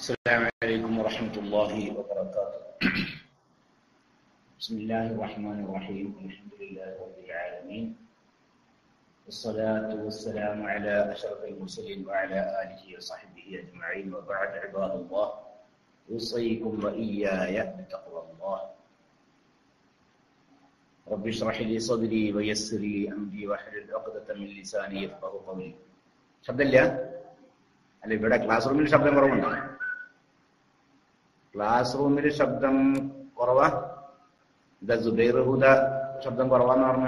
السلام عليكم ورحمة الله وبركاته بسم الله الرحمن الرحيم الحمد لله رب العالمين والصلاة والسلام على أشرف المرسلين وعلى آله وصحبه أجمعين وبعد عباد الله أوصيكم وإياي بتقوى الله رب اشرح لي صدري ويسر لي أمري واحلل عقدة من لساني يفقه قولي ശബ്ദമില്ല അല്ല ഇവിടെ ക്ലാസ് റൂമിൽ ശബ്ദം കുറവുണ്ടോ ക്ലാസ് റൂമിൽ ശബ്ദം കുറവാ എന്താ സുബൈർ ഹുദ ശബ്ദം കുറവാന്ന് പറഞ്ഞ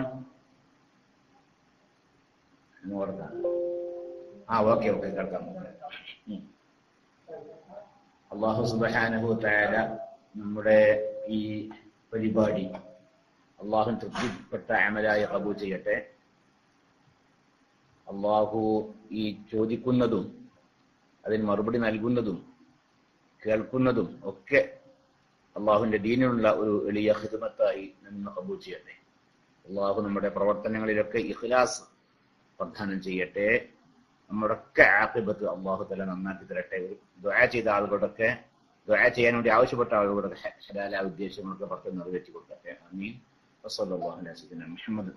എന്ന് പറഞ്ഞ ആ ഓക്കെ ഓക്കെ കേൾക്കാം ഉം. അള്ളാഹു സുബാനഹു താര നമ്മുടെ ഈ പരിപാടി അള്ളാഹു തൃപ്തിപ്പെട്ട അമലായി കബൂൽ ചെയ്യട്ടെ അള്ളാഹു ഈ ചോദിക്കുന്നതും അതിന് മറുപടി നൽകുന്നതും കേൾക്കുന്നതും ഒക്കെ അള്ളാഹുവിന്റെ ദീനിനുള്ള ഒരു എളിയ ഹിദമത്തായി നിന്ന് കബൂൽ ചെയ്യട്ടെ അള്ളാഹു നമ്മുടെ പ്രവർത്തനങ്ങളിലൊക്കെ ഇഖ്ലാസ് പ്രധാനം ചെയ്യട്ടെ നമ്മുടെയൊക്കെ ആക്കിബത്ത് അള്ളാഹു തല നന്നാക്കി തരട്ടെ ഒരു ദ്വാ ചെയ്ത ആളുകളുടെയൊക്കെ ദ്വാ ചെയ്യാൻ വേണ്ടി ആവശ്യപ്പെട്ട ആളുകളുടെ ഹലാല ഉദ്ദേശങ്ങളൊക്കെ പുറത്ത് നിറവേറ്റി കൊടുക്കട്ടെ അമീൻ വസ്സല്ലാഹു അലാ സയ്യിദിന മുഹമ്മദ്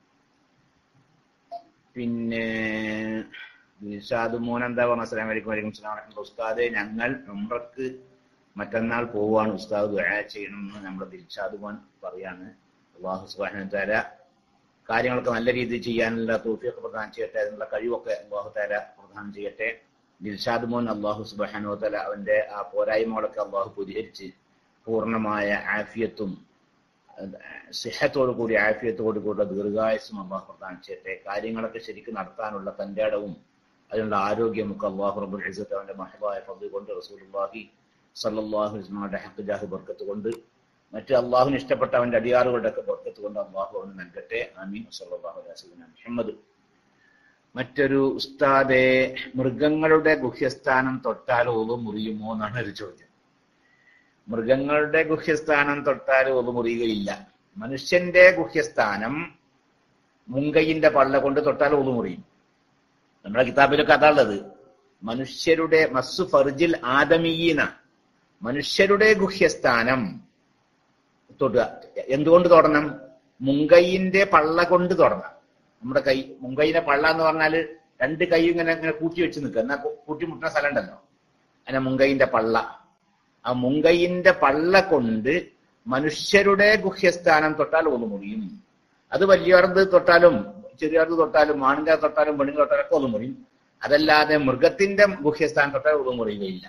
പിന്നെ ദിൽഷാദ് മോൻ എന്താ പറഞ്ഞ അസ്സലാമു അലൈക്കും വലൈക്കും സ്ലാം വറഹ്മത്തുള്ളാഹി ഉസ്താദെ ഞങ്ങൾ ഉംറക്ക് മറ്റന്നാൾ പോവാണ് ഉസ്താദ് ദുആ ചെയ്യണം എന്ന് നമ്മുടെ ദിൽഷാദ് മോൻ പറയാണ് അള്ളാഹു സുബ്ഹാനഹു തആല കാര്യങ്ങളൊക്കെ നല്ല രീതിയിൽ ചെയ്യാനുള്ള തൗഫീഖ് പ്രദാനം ചെയ്യട്ടെ അതിനുള്ള കഴിവൊക്കെ അള്ളാഹു തആല പ്രദാനം ചെയ്യട്ടെ ദിൽഷാദ് മോൻ അള്ളാഹു സുബ്ഹാനഹു തആല അവന്റെ ആ പോരായ്മകളൊക്കെ അള്ളാഹു പരിഹരിച്ച് പൂർണ്ണമായ ആഫിയത്തും സിഹത്തോടു കൂടി ആഫിയത്തോടു കൂടി ദീർഘായുസും അള്ളാഹു പ്രദാനം ചെയ്യട്ടെ കാര്യങ്ങളൊക്കെ ശരിക്കും നടത്താനുള്ള തന്റെ ഇടവും അതിനുള്ള ആരോഗ്യമൊക്കെ അള്ളാഹു റബ്ബുൽ ഇസ്സത്ത് അവന്റെ മഹബായ ഫضل കൊണ്ട് റസൂലുള്ളാഹി സല്ലല്ലാഹു അലൈഹി വസല്ലമയുടെ ഹഖ് ജാഹ് ബർക്കത്ത് കൊണ്ട് മറ്റ് അള്ളാഹുവിന് ഇഷ്ടപ്പെട്ട അവന്റെ അടിയാറുകളുടെ ഒക്കെ ബർക്കത്ത് കൊണ്ട് അള്ളാഹു അവന് നൽകട്ടെ ആമീൻ സല്ലല്ലാഹു അലൈഹി വസല്ലം മുഹമ്മദ് മറ്റൊരു ഉസ്താദെ മൃഗങ്ങളുടെ ഗുഹ്യസ്ഥാനം തൊട്ടാൽ ഒതു മുറിയുമോ എന്നാണ് ഒരു ചോദ്യം മൃഗങ്ങളുടെ ഗുഹ്യസ്ഥാനം തൊട്ടാൽ ഒതു മുറിയുകയില്ല മനുഷ്യന്റെ ഗുഹ്യസ്ഥാനം മുങ്കയിന്റെ പള്ള കൊണ്ട് തൊട്ടാൽ ഒതു മുറിയും നമ്മുടെ കിതാബിലൊക്കെ അതാ ഉള്ളത് മനുഷ്യരുടെ മസ്സു ഫർജിൽ ആദമീന മനുഷ്യരുടെ ഗുഹ്യസ്ഥാനം തൊടുക എന്തുകൊണ്ട് തൊടണം മുങ്കയിന്റെ പള്ള കൊണ്ട് തൊടണം നമ്മുടെ കൈ മുങ്കയിന്റെ പള്ള എന്ന് പറഞ്ഞാല് രണ്ട് കൈ ഇങ്ങനെ ഇങ്ങനെ കൂട്ടി വെച്ച് നിൽക്കുക എന്നാ കൂട്ടിമുട്ടുന്ന സ്ഥലം ഉണ്ടല്ലോ അങ്ങനെ മുങ്കയിന്റെ പള്ള ആ മുങ്കയിന്റെ പള്ള കൊണ്ട് മനുഷ്യരുടെ ഗുഹ്യസ്ഥാനം തൊട്ടാൽ ഒന്ന് മുറിയും അത് വലിയവർത് തൊട്ടാലും ചെറിയവർത് തൊട്ടാലും ആണിന്റെ തൊട്ടാലും പെണ്ണുങ്ങൾ തൊട്ടാലും ഒക്കെ ഒന്ന് മുറിയും അതല്ലാതെ മൃഗത്തിന്റെ ഗുഹ്യസ്ഥാനം തൊട്ടാൽ ഒന്ന് മുറിയുകയില്ല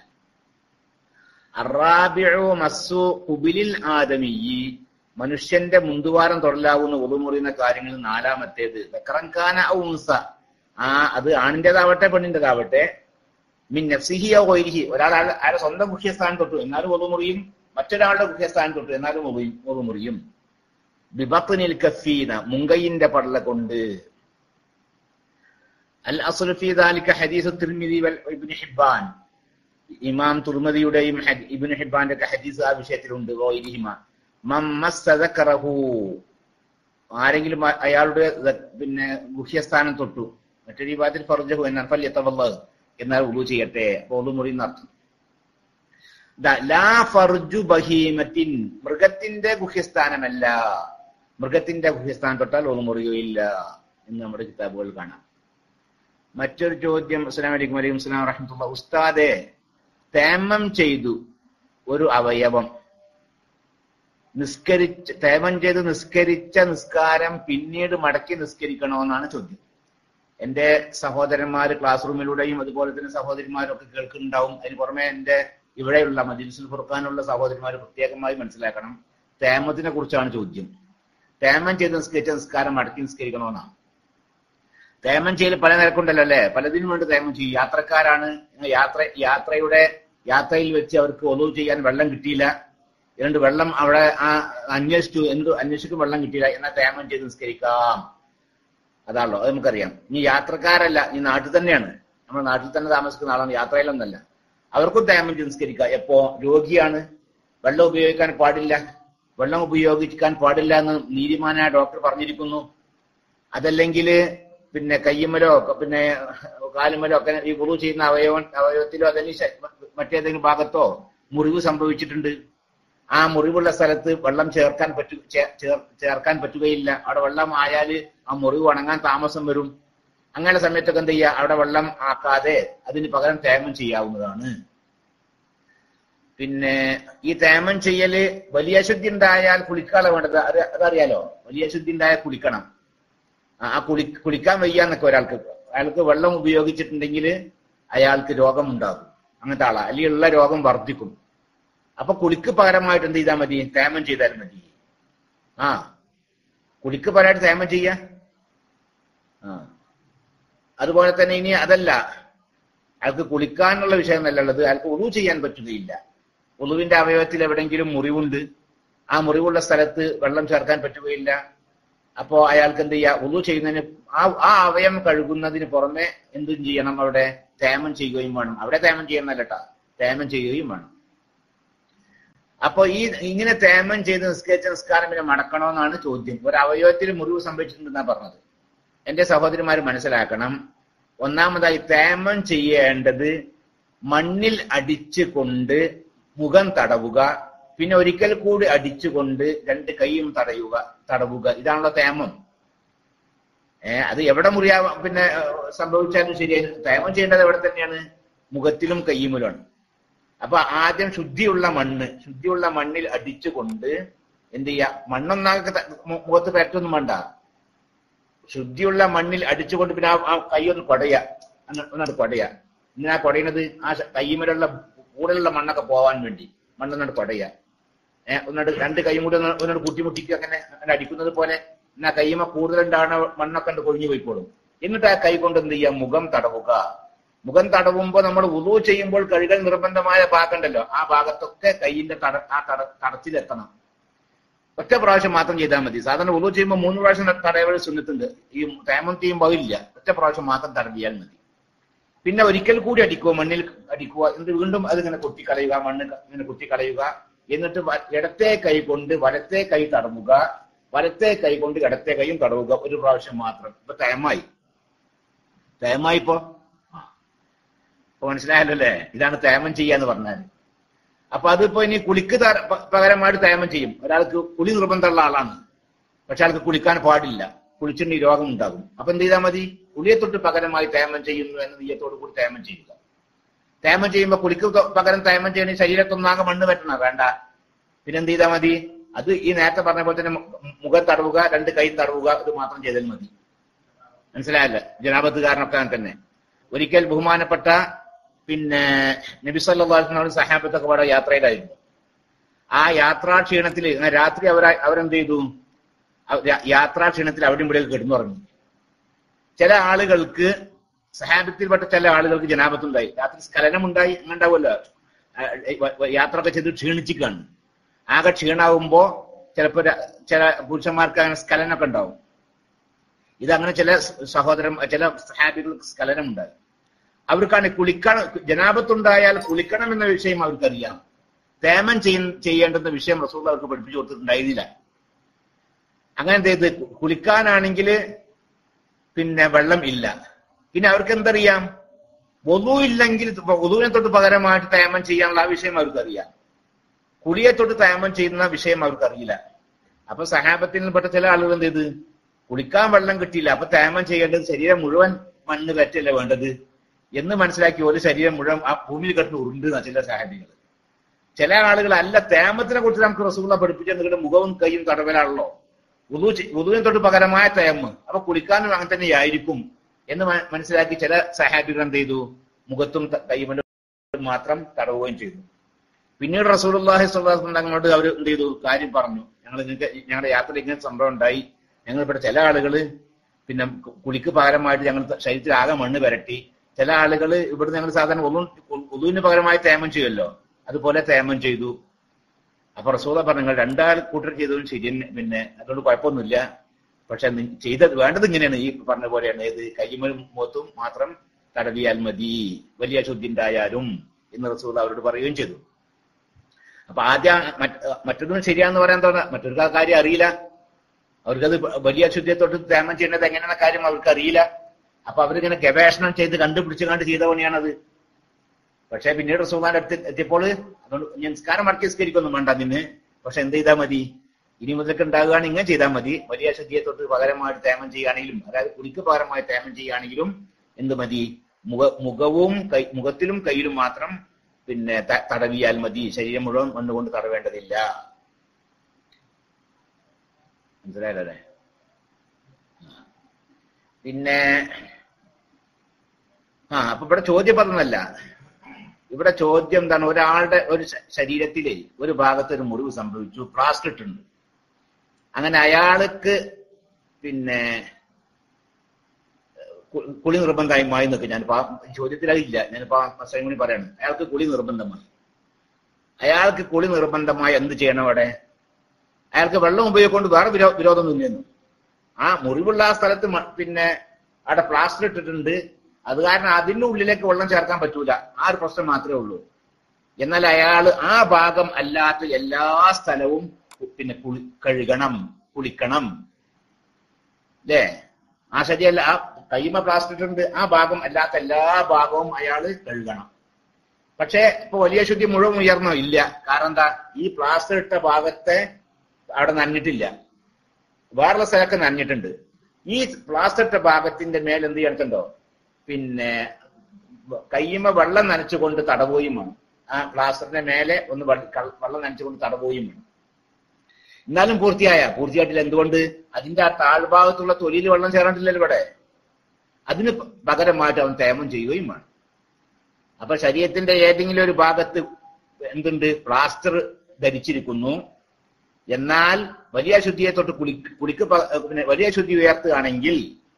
അറാബിഉ മസ്സു കുബിലിൽ ആദമിയി മനുഷ്യന്റെ മുന്തുവാരം തൊടലാവുന്ന ഒതുമുറിയുന്ന കാര്യങ്ങളിൽ നാലാമത്തേത് വെക്കറങ്കാന ഔൻസ ആ അത് ആണിന്റേതാവട്ടെ പെണ്ണിന്റേതാവട്ടെ മിൻ നഫ്സിഹിയോ ഒരിഹി ഒരാൾ അയാളുടെ സ്വന്തം ഗുഹ്യസ്ഥാനം തൊട്ടു എന്നാലും ഒതുമുറിയും മറ്റൊരാളുടെ ഗുഹ്യസ്ഥാനം തൊട്ടു എന്നാലും ഒതുമുറിയും ബിബത്നിൽ കഫീന മുങ്കയിന്റെ പടല കൊണ്ട് അൽ അസ്ലു ഫീ ദാലിക ഹദീസ് തിർമിദി വൽ ഇബ്നു ഹിബ്ബാൻ ഇമാം തുർമദിയുടെയും ഇബ്നു ഹിബ്ബാന്റെ ഒക്കെ ഹദീസ് ആ വിഷയത്തിലുണ്ട് ഗോയിരിഹിമ മമ്മസ്തദക്കറഹു ആരെങ്കിലും അയാളുടെ പിന്നെ ഗുഹ്യസ്ഥാനം തൊട്ടു മറ്റൊരു വിഭാഗത്തിൽ ഫർജഹു എന്നാൽ ഫല്യത്തവല്ലഹ് എന്നാൽ ഉളു ചെയ്യട്ടെ അപ്പൊ ഒളു മുറി നടത്തും ലാ ഫർജു ബഹീമത്തിൻ മൃഗത്തിന്റെ ഗുഹ്യസ്ഥാനമല്ല മൃഗത്തിന്റെ ഗുഹ്യസ്ഥാനം തൊട്ടാൽ ഒളു മുറിയുകയില്ല എന്ന് നമ്മുടെ കിതാബുകൾ കാണാം മറ്റൊരു ചോദ്യം അസ്സലാം വലൈക്കും വലൈക്കും സ്ലാം വറഹമത്തുള്ള ഉസ്താദെ തേമം ചെയ്തു ഒരു അവയവം നിസ്കരിച്ച് തേമം ചെയ്ത് നിസ്കരിച്ച നിസ്കാരം പിന്നീട് മടക്കി നിസ്കരിക്കണമെന്നാണ് ചോദ്യം എന്റെ സഹോദരന്മാർ ക്ലാസ് റൂമിലൂടെയും അതുപോലെ തന്നെ സഹോദരിമാരും ഒക്കെ കേൾക്കുന്നുണ്ടാവും അതിന് പുറമെ എന്റെ ഇവിടെയുള്ള മജിൽസുൽ ഫുർഖാനുള്ള സഹോദരിമാർ പ്രത്യേകമായി മനസ്സിലാക്കണം തേമത്തിനെ കുറിച്ചാണ് ചോദ്യം തേമം ചെയ്ത് നിസ്കരിച്ച നിസ്കാരം മടക്കി നിസ്കരിക്കണമെന്നാണ് തേമം ചെയ്യൽ പല നിരക്കുണ്ടല്ലോ അല്ലെ പലതിനും വേണ്ടി തേമം ചെയ്യും യാത്രക്കാരാണ് യാത്ര യാത്രയുടെ യാത്രയിൽ വെച്ച് അവർക്ക് ഒലവ് ചെയ്യാൻ വെള്ളം കിട്ടിയില്ല രണ്ട് വെള്ളം അവിടെ ആ അന്വേഷിച്ചു എന്ത് അന്വേഷിക്കും വെള്ളം കിട്ടിയില്ല എന്നാൽ തേമം ചെയ്ത് നിസ്കരിക്കാം അതാണല്ലോ അത് നമുക്കറിയാം ഇനി യാത്രക്കാരല്ല ഈ നാട്ടിൽ തന്നെയാണ് നമ്മുടെ നാട്ടിൽ തന്നെ താമസിക്കുന്ന ആളാണ് യാത്രയിലൊന്നല്ല അവർക്കും തേമം ചെയ്ത് നിസ്കരിക്കാം എപ്പോ രോഗിയാണ് വെള്ളം ഉപയോഗിക്കാൻ പാടില്ല വെള്ളം ഉപയോഗിക്കാൻ പാടില്ല എന്ന് നീതിമാനായ ഡോക്ടർ പറഞ്ഞിരിക്കുന്നു അതല്ലെങ്കിൽ പിന്നെ കയ്യുമ്മലോ പിന്നെ കാലുമ്മലോ ഒക്കെ ഈ ഗുരു ചെയ്യുന്ന അവയവ അവയവത്തിലോ അല്ലെങ്കിൽ മറ്റേതെങ്കിലും ഭാഗത്തോ മുറിവ് സംഭവിച്ചിട്ടുണ്ട് ആ മുറിവുള്ള സ്ഥലത്ത് വെള്ളം ചേർക്കാൻ പറ്റു ചേ- ചേർ- ചേർക്കാൻ പറ്റുകയില്ല അവിടെ വെള്ളം ആയാല് ആ മുറിവ് ഉണങ്ങാൻ താമസം വരും അങ്ങനെ സമയത്തൊക്കെ എന്ത് ചെയ്യുക അവിടെ വെള്ളം ആക്കാതെ അതിന് പകരം തേമം ചെയ്യാവുന്നതാണ് പിന്നെ ഈ തേമം ചെയ്യല് വലിയ ശുദ്ധി ഉണ്ടായാൽ കുളിക്കാളെ വേണ്ടത് അത് അതറിയാലോ വലിയ ശുദ്ധി ഉണ്ടായാൽ കുളിക്കണം ആ ആ കുളി കുളിക്കാൻ വയ്യ എന്നൊക്കെ ഒരാൾക്ക് അയാൾക്ക് വെള്ളം ഉപയോഗിച്ചിട്ടുണ്ടെങ്കിൽ അയാൾക്ക് രോഗം ഉണ്ടാകും അങ്ങനത്തെ ആളാ അല്ലെങ്കിൽ ഉള്ള രോഗം വർദ്ധിക്കും അപ്പൊ കുളിക്ക് പകരമായിട്ട് എന്ത് ചെയ്താൽ മതി തേമം ചെയ്താൽ മതി ആ കുളിക്ക് പകരമായിട്ട് തേമം ചെയ്യാ ആ അതുപോലെ തന്നെ ഇനി അതല്ല അയാൾക്ക് കുളിക്കാനുള്ള വിഷയം എന്നല്ല ഉള്ളത് അയാൾക്ക് ഉളു ചെയ്യാൻ പറ്റുകയില്ല ഉളുവിന്റെ അവയവത്തിൽ എവിടെയെങ്കിലും മുറിവുണ്ട് ആ മുറിവുള്ള സ്ഥലത്ത് വെള്ളം ചേർക്കാൻ പറ്റുകയില്ല അപ്പോ അയാൾക്ക് എന്ത് ചെയ്യുക ഉളു ചെയ്യുന്നതിന് ആ ആ അവയം കഴുകുന്നതിന് പുറമെ എന്തും ചെയ്യണം അവിടെ തേമം ചെയ്യുകയും വേണം അവിടെ തേമം ചെയ്യുന്നല്ലട്ടാ തേമം ചെയ്യുകയും വേണം അപ്പൊ ഈ ഇങ്ങനെ തേമം ചെയ്ത് നിസ്കരിച്ച നിസ്കാരം പിന്നെ മടക്കണമെന്നാണ് ചോദ്യം ഒരു അവയവത്തിൽ മുറിവ് സംഭവിച്ചിട്ടുണ്ടെന്നാ പറഞ്ഞത് എന്റെ സഹോദരിമാർ മനസ്സിലാക്കണം ഒന്നാമതായി തേമം ചെയ്യേണ്ടത് മണ്ണിൽ അടിച്ചു കൊണ്ട് മുഖം തടവുക പിന്നെ ഒരിക്കൽ കൂടി അടിച്ചുകൊണ്ട് രണ്ട് കൈയും തടയുക തടവുക ഇതാണല്ലോ തേമം ഏ അത് എവിടെ മുറിയാ പിന്നെ ഏഹ്, സംഭവിച്ചാലും ശരിയായി തേമം ചെയ്യേണ്ടത് എവിടെ തന്നെയാണ് മുഖത്തിലും കയ്യുമിലുമാണ് അപ്പൊ ആദ്യം ശുദ്ധിയുള്ള മണ്ണ് ശുദ്ധിയുള്ള മണ്ണിൽ അടിച്ചുകൊണ്ട് എന്ത് ചെയ്യാ മണ്ണൊന്നാകെ ത- മു- മുഖത്ത് പരത്തൊന്നും വേണ്ട ശുദ്ധിയുള്ള മണ്ണിൽ അടിച്ചുകൊണ്ട് പിന്നെ ആ- ആ കൈ ഒന്ന് കൊടയ ഒന്നാണ് കൊടയ ഇങ്ങനെ ആ കൊടയുന്നത് ആ ശ- കയ്യുമലുള്ള കൂടുതലുള്ള മണ്ണൊക്കെ പോവാൻ വേണ്ടി മണ്ണൊന്നാണ് കൊടയ ഏഹ് ഒന്നാട് രണ്ട് കൈയും കൂടി ഒന്ന് ഒന്നോട് കുട്ടിമുട്ടിക്കുക അങ്ങനെ അങ്ങനെ അടിക്കുന്നത് പോലെ എന്നാ കയ്യുമ കൂടുതലുണ്ടാകുന്ന മണ്ണൊക്കെ ഉണ്ട് കൊഴിഞ്ഞു പോയിക്കോളും എന്നിട്ട് ആ കൈ കൊണ്ട് എന്ത് ചെയ്യാം മുഖം തടവുക മുഖം തടവുമ്പോൾ നമ്മൾ ഉദു ചെയ്യുമ്പോൾ കഴുകൽ നിർബന്ധമായ ഭാഗമുണ്ടല്ലോ ആ ഭാഗത്തൊക്കെ കൈയിന്റെ തട ആ തട തടച്ചിലെത്തണം ഒറ്റ പ്രാവശ്യം മാത്രം ചെയ്താൽ മതി സാധാരണ ഉദു ചെയ്യുമ്പോൾ മൂന്ന് പ്രാവശ്യം തടയവൽ സുന്നത്തുണ്ട് ഈ തേമം ചെയ്യുമ്പോൾ ഇല്ല ഒറ്റ പ്രാവശ്യം മാത്രം തടവിയാൽ മതി പിന്നെ ഒരിക്കൽ കൂടി അടിക്കുക മണ്ണിൽ അടിക്കുക എന്നിട്ട് വീണ്ടും അതിങ്ങനെ കുത്തിക്കളയുക മണ്ണ് ഇങ്ങനെ കുത്തിക്കളയുക എന്നിട്ട് വ- ഇടത്തെ കൈ കൊണ്ട് വലത്തെ കൈ തടവുക വലത്തെ കൈ കൊണ്ട് ഇടത്തെ കൈയും തടവുക ഒരു പ്രാവശ്യം മാത്രം ഇപ്പൊ തേമായി തേമായി ഇപ്പോ ഇപ്പൊ മനസ്സിലായല്ലോ അല്ലേ ഇതാണ് തേമം ചെയ്യാന്ന് പറഞ്ഞാൽ അപ്പൊ അതിപ്പോ ഇനി കുളിക്ക് ത- പ- പകരമായിട്ട് തേമം ചെയ്യും ഒരാൾക്ക് കുളി നിർബന്ധമുള്ള ആളാണ് പക്ഷെ ആൾക്ക് കുളിക്കാൻ പാടില്ല കുളിച്ചിട്ടുണ്ടെങ്കിൽ രോഗം ഉണ്ടാകും അപ്പൊ എന്ത് ചെയ്താൽ മതി കുളിയെ തൊട്ട് പകരമായി തേമം ചെയ്യുന്നു എന്ന നീയത്തോട് കൂടി തേമം ചെയ്യുക തേമം ചെയ്യുമ്പോ കുളിക്ക് തൊ- പകരം തേമം ചെയ്യണ ശരീരത്തൊന്നാകെ മണ്ണ് പറ്റണ വേണ്ട പിന്നെ എന്ത് ചെയ്താൽ മതി അത് ഈ നേരത്തെ പറഞ്ഞ പോലെ തന്നെ മു- മുഖം തടവുക രണ്ട് കൈ തടവുക ഇത് മാത്രം ചെയ്താൽ മതി മനസ്സിലായല്ലേ ജനാപത്തുകാരനൊക്കെ അങ്ങനെ തന്നെ ഒരിക്കൽ ബഹുമാനപ്പെട്ട പിന്നെ നബി സല്ലാസ്നോട് സഹാബത്തൊക്കെ പാടെ യാത്രയിലായിരുന്നു ആ യാത്രാ ക്ഷീണത്തിൽ ഇങ്ങനെ രാത്രി അവർ അവരെന്ത് ചെയ്തു അവ- യാ- യാത്രാ ക്ഷീണത്തിൽ അവിടെയും ഇവിടെ കിടന്നുറങ്ങി ചില ആളുകൾക്ക് സഹാബത്തിൽപ്പെട്ട ചില ആളുകൾക്ക് ജനാപത്തുണ്ടായി രാത്രി സ്ഖലനമുണ്ടായി അങ്ങനെ ഉണ്ടാവുമല്ലോ ആ, വ- വ- യാത്ര ഒക്കെ ചെയ്ത് ക്ഷീണിച്ചിക്കാണ് ആകെ ക്ഷീണാവുമ്പോ ചിലപ്പോ ര- ചില പുരുഷന്മാർക്ക് അങ്ങനെ സ്ഖലനമൊക്കെ ഉണ്ടാവും ഇതങ്ങനെ ചില സ- സഹോദരൻ ചില സഹാബികൾക്ക് സ്ഖലനം ഉണ്ടായി അവർക്കാണ് കുളിക്കണം ജനാപത്തുണ്ടായാൽ കുളിക്കണം എന്ന വിഷയം അവർക്കറിയാം തേമം ചെയ്യ- ചെയ്യേണ്ടുന്ന വിഷയം റസൂൽ അവർക്ക് പഠിപ്പിച്ചു കൊടുത്തിട്ടുണ്ടായിരുന്നില്ല അങ്ങനെ എന്ത് ചെയ്ത് കുളിക്കാനാണെങ്കിൽ പിന്നെ വെള്ളം ഇല്ല പിന്നെ അവർക്ക് എന്തറിയാം വധു ഇല്ലെങ്കിൽ വധുവിനെ തൊട്ട് പകരമായിട്ട് തേമം ചെയ്യാനുള്ള ആ വിഷയം അവർക്കറിയാം കുളിയെ തൊട്ട് തേമം ചെയ്യുന്ന വിഷയം അവർക്കറിയില്ല അപ്പൊ സഹാബത്തിൽപ്പെട്ട ചില ആളുകൾ എന്ത് ചെയ്ത് കുളിക്കാൻ വെള്ളം കിട്ടിയില്ല അപ്പൊ തേമം ചെയ്യേണ്ടത് ശരീരം മുഴുവൻ മണ്ണ് പറ്റല്ലേ വേണ്ടത് എന്ന് മനസ്സിലാക്കി ഒരു ശരീരം മുഴുവൻ ആ ഭൂമിയിൽ കിടന്ന് ഉരുണ്ട് ചില സഹാബികൾ ചില ആളുകൾ അല്ല തേമത്തിനെ കുറിച്ച് നമുക്ക് റസൂള്ള പഠിപ്പിച്ചു എന്നിട്ട് മുഖവും കൈയും തടവലാണല്ലോ ഉദു ഉദുവിനെ തൊട്ട് പകരമായ തേമ് അപ്പൊ കുളിക്കാനും അങ്ങനെ തന്നെ ആയിരിക്കും എന്ന് മ- മനസ്സിലാക്കി ചില സഹാബികൾ എന്ത് ചെയ്തു മുഖത്തും ത- കൈമലും മാത്രം തടവുകയും ചെയ്തു പിന്നീട് റസൂലുള്ളാഹി സ്വല്ലല്ലാഹു അലൈഹി തങ്ങളോട് അവർ എന്ത് ചെയ്തു കാര്യം പറഞ്ഞു ഞങ്ങൾ നിങ്ങൾക്ക് ഞങ്ങളുടെ യാത്രയിൽ ഇങ്ങനെ സംഭവം ഉണ്ടായി ഞങ്ങൾ ഇവിടെ ചില ആളുകള് പിന്നെ കു- കുളിക്ക് പകരമായിട്ട് ഞങ്ങൾ ത- ശരീരത്തിൽ ആകെ മണ്ണ് വരട്ടി ചില ആളുകൾ ഇവിടെ ഞങ്ങൾ സാധാരണ ഒതുവിന് പകരമായി തേമം ചെയ്യുമല്ലോ അതുപോലെ തേമം ചെയ്തു അപ്പൊ റസൂല പറഞ്ഞു നിങ്ങൾ രണ്ടാൾ കൂട്ടർ ചെയ്തതും ശരി തന്നെ പിന്നെ അതുകൊണ്ട് കുഴപ്പമൊന്നുമില്ല പക്ഷെ നി- ചെയ്തത് വേണ്ടത് ഇങ്ങനെയാണ് ഈ പറഞ്ഞ പോലെയാണ് ഏത് കൈമലും മുഖത്തും മാത്രം തടവിയാൽ മതി വലിയ ശുദ്ധി ഉണ്ടായാലും എന്ന് റസൂൽ അവരോട് പറയുകയും ചെയ്തു അപ്പൊ ആദ്യം മറ്റ് മറ്റൊന്നും ശരിയാന്ന് പറയാൻ തോന്നാ മറ്റൊരു കാര്യം അറിയില്ല അവർക്കത് വലിയ ശുദ്ധിയത്തോട്ട് തേമം ചെയ്യേണ്ടത് എങ്ങനെയാണെന്ന കാര്യം അവർക്ക് അറിയില്ല അപ്പൊ അവരിങ്ങനെ ഗവേഷണം ചെയ്ത് കണ്ടുപിടിച്ച് കണ്ട് ചെയ്ത പണിയാണത് പക്ഷെ പിന്നീട് റസൂദാന്റെ അടുത്ത് എത്തിയപ്പോൾ അതുകൊണ്ട് ഞാൻ നിസ്കാരം മടക്കി നിസ്കരിക്കൊന്നും വേണ്ട അതിന് പക്ഷെ എന്ത് ചെയ്താൽ മതി ഇനി മുതലൊക്കെ ഉണ്ടാകുകയാണ് ഇങ്ങനെ ചെയ്താൽ മതി വലിയ ശുദ്ധിയെ തൊട്ട് പകരമായിട്ട് തേമം ചെയ്യുകയാണെങ്കിലും അതായത് കുടിക്ക് പകരമായി തേമം ചെയ്യുകയാണെങ്കിലും എന്ത് മതി മുഖ മുഖവും കൈ മുഖത്തിലും കയ്യിലും മാത്രം പിന്നെ ത- തടവിയാൽ മതി ശരീരം മുഴുവൻ മണ്ണുകൊണ്ട് തടവേണ്ടതില്ല മനസ്സിലായല്ലേ പിന്നെ ആ അപ്പൊ ഇവിടെ ചോദ്യം പറഞ്ഞല്ല ഇവിടെ ചോദ്യം എന്താണ് ഒരാളുടെ ഒരു ശ- ശരീരത്തിലെ ഒരു ഭാഗത്ത് ഒരു മുറിവ് സംഭവിച്ചു പ്ലാസ്റ്റർ ഇട്ടുണ്ട് അങ്ങനെ അയാൾക്ക് പിന്നെ കു- കുളി നിർബന്ധമായി നിൽക്കും ഞാൻ ചോദ്യത്തിൽ അതില്ല ഞാനിപ്പോ അസൈൻ കൂടി പറയാണ് അയാൾക്ക് കുളി നിർബന്ധമായി അയാൾക്ക് കുളി നിർബന്ധമായി എന്ത് ചെയ്യണം അവിടെ അയാൾക്ക് വെള്ളം ഉപയോഗിക്കൊണ്ട് വേറെ വിരോ വിരോധമൊന്നുമില്ലെന്നു ആ മുറിവുള്ള ആ സ്ഥലത്ത് മ- പിന്നെ അവിടെ പ്ലാസ്റ്റർ ഇട്ടിട്ടുണ്ട് അത് കാരണം അതിന്റെ ഉള്ളിലേക്ക് വെള്ളം ചേർക്കാൻ പറ്റൂല ആ ഒരു പ്രശ്നം മാത്രമേ ഉള്ളൂ എന്നാൽ അയാള് ആ ഭാഗം അല്ലാത്ത എല്ലാ സ്ഥലവും കു- പിന്നെ കുളി കഴുകണം കുളിക്കണം അല്ലേ ആ ശരിയല്ല ആ കൈമ പ്ലാസ്റ്റർ ഇട്ടിട്ടുണ്ട് ആ ഭാഗം അല്ലാത്ത എല്ലാ ഭാഗവും അയാള് കഴുകണം പക്ഷേ ഇപ്പൊ വലിയ ശുദ്ധി മുഴുവൻ ഉയർന്നോ ഇല്ല കാരണം എന്താ ഈ പ്ലാസ്റ്റർ ഇട്ട ഭാഗത്തെ അവിടെ നനഞ്ഞിട്ടില്ല വേറുള്ള സ്ഥലമൊക്കെ നനഞ്ഞിട്ടുണ്ട് ഈ പ്ലാസ്റ്റർ ഇട്ട ഭാഗത്തിന്റെ മേൽ എന്ത് ചെയ്യണത്തുണ്ടോ പിന്നെ കയ്യുമ്മ വെള്ളം നനച്ചുകൊണ്ട് തടവുകയും വേണം ആ പ്ലാസ്റ്ററിന്റെ മേലെ ഒന്ന് വെ- ക- വെള്ളം നനച്ചുകൊണ്ട് തടവുകയും വേണം എന്നാലും പൂർത്തിയായ പൂർത്തിയായിട്ടില്ല എന്തുകൊണ്ട് അതിന്റെ ആ താഴ്ഭാഗത്തുള്ള തൊലിയിൽ വെള്ളം ചേർന്നിട്ടില്ലല്ലോ ഇവിടെ അതിന് പ- പകരമായിട്ട് അവൻ തേമം ചെയ്യുകയും വേണം അപ്പൊ ശരീരത്തിന്റെ ഏതെങ്കിലും ഒരു ഭാഗത്ത് എന്തുണ്ട് പ്ലാസ്റ്റർ ധരിച്ചിരിക്കുന്നു എന്നാൽ വലിയ ശുദ്ധിയെ തൊട്ട് കുളി കുളിക്ക് പ- പിന്നെ വലിയ ശുദ്ധി ഉയർത്തുകയാണെങ്കിൽ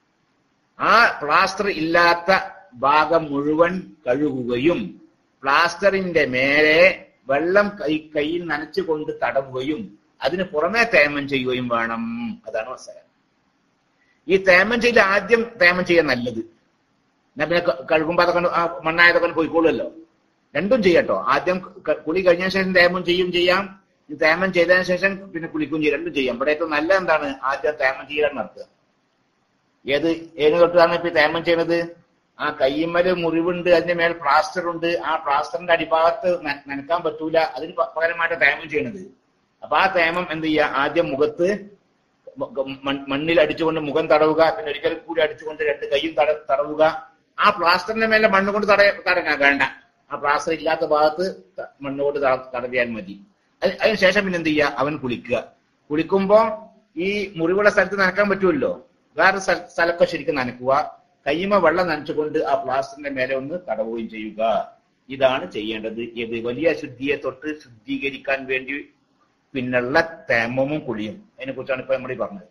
ആ പ്ലാസ്റ്റർ ഇല്ലാത്ത ഭാഗം മുഴുവൻ കഴുകുകയും പ്ലാസ്റ്ററിന്റെ മേലെ വെള്ളം കൈ കയ്യിൽ നനച്ചുകൊണ്ട് തടവുകയും അതിന് പുറമെ തേമം ചെയ്യുകയും വേണം അതാണ് മനസ്സിലായത് ഈ തേമം ചെയ്ത് ആദ്യം തേമം ചെയ്യാൻ നല്ലത് എന്നാ പിന്നെ ക- കഴുകുമ്പോ അതൊക്കെ ആ മണ്ണായതൊക്കെ പോയിക്കോളുമല്ലോ രണ്ടും ചെയ്യട്ടോ ആദ്യം ക- കുളി കഴിഞ്ഞ ശേഷം തേമം ചെയ്യും ചെയ്യാം ഈ തേമം ചെയ്തതിനു ശേഷം പിന്നെ കുളിക്കും ചെയ്യും രണ്ടും ചെയ്യാം ഇവിടെ ഏറ്റവും നല്ല എന്താണ് ആദ്യം തേമം ചെയ്യൽ നടത്തുക ഏത് ഏത് തൊട്ടാണ് ഇപ്പൊ ഈ തേമം ചെയ്യണത് ആ കയ്യമ്മല് മുറിവുണ്ട് അതിന്റെ മേൽ പ്ലാസ്റ്റർ ഉണ്ട് ആ പ്ലാസ്റ്ററിന്റെ അടിഭാഗത്ത് ന- നനക്കാൻ പറ്റൂല അതിന് പ- പകരമായിട്ട് തേമം ചെയ്യണത് അപ്പൊ ആ തേമം എന്ത് ചെയ്യുക ആദ്യം മുഖത്ത് മ- മൺ- മണ്ണിൽ അടിച്ചുകൊണ്ട് മുഖം തടവുക പിന്നെ ഒരിക്കൽ കൂടി അടിച്ചുകൊണ്ട് രണ്ട് കൈയും തട തടവുക ആ പ്ലാസ്റ്ററിന്റെ മേലെ മണ്ണ് കൊണ്ട് തട തടങ്ങാൻ വേണ്ട ആ പ്ലാസ്റ്റർ ഇല്ലാത്ത ഭാഗത്ത് ത- മണ്ണ് കൊണ്ട് തട- തടവിയാൽ മതി അത് അതിനുശേഷം പിന്നെ എന്ത് ചെയ്യുക അവൻ കുളിക്കുക കുളിക്കുമ്പോ ഈ മുറിവുള്ള സ്ഥലത്ത് നനക്കാൻ പറ്റുമല്ലോ വേറെ സ്ഥല- സ്ഥലമൊക്കെ ശരിക്കും നനക്കുക കയ്യുമ വെള്ളം നനച്ചുകൊണ്ട് ആ പ്ലാസ്റ്ററിന്റെ മേലെ ഒന്ന് തടവുകയും ചെയ്യുക ഇതാണ് ചെയ്യേണ്ടത് ഇത് വലിയ ശുദ്ധിയെ തൊട്ട് ശുദ്ധീകരിക്കാൻ വേണ്ടി പിന്നുള്ള തേമവും കുളിയും അതിനെ കുറിച്ചാണ് ഇപ്പൊ നമ്മൾ ഈ പറഞ്ഞത്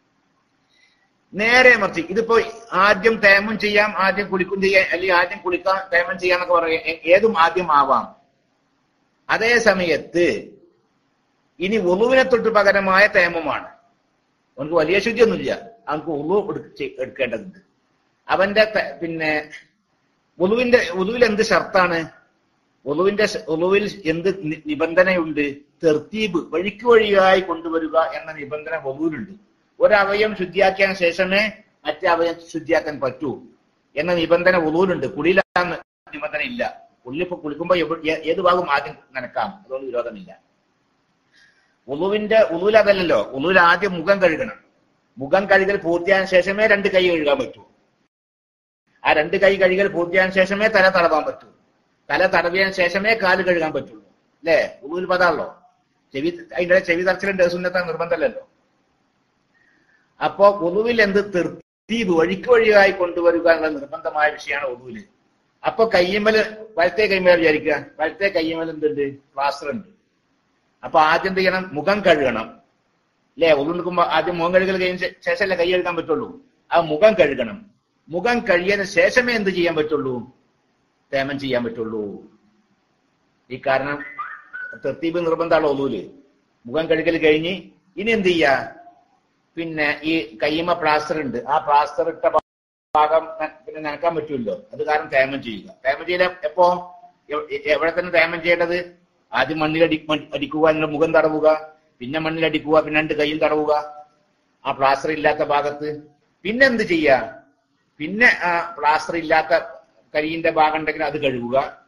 നേരെ മറിച്ച് ഇതിപ്പോ ആദ്യം തേമം ചെയ്യാം ആദ്യം കുളിക്കും ചെയ്യാം അല്ലെങ്കിൽ ആദ്യം കുളിക്കാം തേമം ചെയ്യാന്നൊക്കെ പറയാം ഏ- ഏതും ആദ്യം ആവാം അതേ സമയത്ത് ഇനി ഉളുവിനെ തൊട്ട് പകരമായ തേമമാണ് അവനക്ക് വലിയ ശുദ്ധിയൊന്നുമില്ല അവനക്ക് ഉളു എടുക്കേണ്ടതുണ്ട് അവന്റെ ത- പിന്നെ ഉളുവിന്റെ ഉളുവിൽ എന്ത് ഷർത്താണ് ഉളുവിന്റെ ഷ- ഉളുവിൽ എന്ത് നി- നിബന്ധനയുണ്ട് തെർത്തീബ് വഴിക്ക് വഴിയായി കൊണ്ടുവരിക എന്ന നിബന്ധന ഉളുവിലുണ്ട് ഒരവയം ശുദ്ധിയാക്കിയതിനു ശേഷമേ മറ്റേ അവയം ശുദ്ധിയാക്കാൻ പറ്റൂ എന്ന നിബന്ധന ഉളുവിലുണ്ട് കുളിയിലാന്ന് നിബന്ധന ഇല്ല കുളിയിപ്പോ കുളിക്കുമ്പോ എവ- ഏ- ഏത് ഭാഗം ആദ്യം നനക്കാം അതുകൊണ്ട് വിരോധമില്ല ഉളുവിന്റെ ഉളുവിൽ അതല്ലല്ലോ ഉളുവിൽ ആദ്യം മുഖം കഴുകണം മുഖം കഴുകൽ പൂർത്തിയായ ശേഷമേ രണ്ട് കൈ കഴുകാൻ പറ്റൂ ആ രണ്ട് കൈ കഴുകൽ പൂർത്തിയായ ശേഷമേ തല തടവാൻ പറ്റൂ തല തടവിയതിനു ശേഷമേ കാല് കഴുകാൻ പറ്റുള്ളൂ അല്ലേ ഉളുവിൽ പതാണല്ലോ ചെവി അതിന്റെ ചെവി തറച്ചിലുണ്ട് സുന്നത്ത നിർബന്ധമല്ലല്ലോ അപ്പോ ഉളുവിൽ എന്ത് തെർത്തീബ് വഴിക്ക് വഴിയായി കൊണ്ടുവരിക എന്നുള്ള നിർബന്ധമായ വിഷയമാണ് ഉളുവില് അപ്പൊ കയ്യമ്മല് വലത്തെ കൈമേൽ വിചാരിക്കുക വലത്തെ കയ്യമ്മൽ എന്തുണ്ട് പ്ലാസ്റ്റർ ഉണ്ട് അപ്പൊ ആദ്യം എന്ത് ചെയ്യണം മുഖം കഴുകണം അല്ലേ ഉള്ളുണ്ടുക്കുമ്പോ ആദ്യം മുഖം കഴുകൽ കഴിഞ്ഞ ശേ- ശേഷമല്ലേ കൈ കഴുകാൻ പറ്റുള്ളൂ ആ മുഖം കഴുകണം മുഖം കഴുകിയതിന് ശേഷമേ എന്ത് ചെയ്യാൻ പറ്റുള്ളൂ തേമം ചെയ്യാൻ പറ്റുള്ളൂ ഈ കാരണം തെർത്തീബ് നിർബന്ധമാണ് ഒന്നൂല് മുഖം കഴുകൽ കഴിഞ്ഞ് ഇനി എന്ത് ചെയ്യാ പിന്നെ ഈ കയ്യമ്മ പ്ലാസ്റ്റർ ഉണ്ട് ആ പ്ലാസ്റ്റർ ഇട്ട ഭാഗം ന- പിന്നെ നനക്കാൻ പറ്റുമല്ലോ അത് കാരണം തേമം ചെയ്യുക തേമം ചെയ്ത എപ്പോ എവ്- എ- എവിടെ തന്നെ തേമം ചെയ്യേണ്ടത് ആദ്യം മണ്ണിൽ അടി മൺ- അടിക്കുക അതിന്റെ മുഖം തടവുക പിന്നെ മണ്ണിൽ അടിക്കുക പിന്നെ രണ്ട് കൈയിൽ തടവുക ആ പ്ലാസ്റ്റർ ഇല്ലാത്ത ഭാഗത്ത് പിന്നെ എന്ത് ചെയ്യുക പിന്നെ ആ പ്ലാസ്റ്റർ ഇല്ലാത്ത കരിയിന്റെ ഭാഗം ഉണ്ടെങ്കിൽ അത് കഴുകുക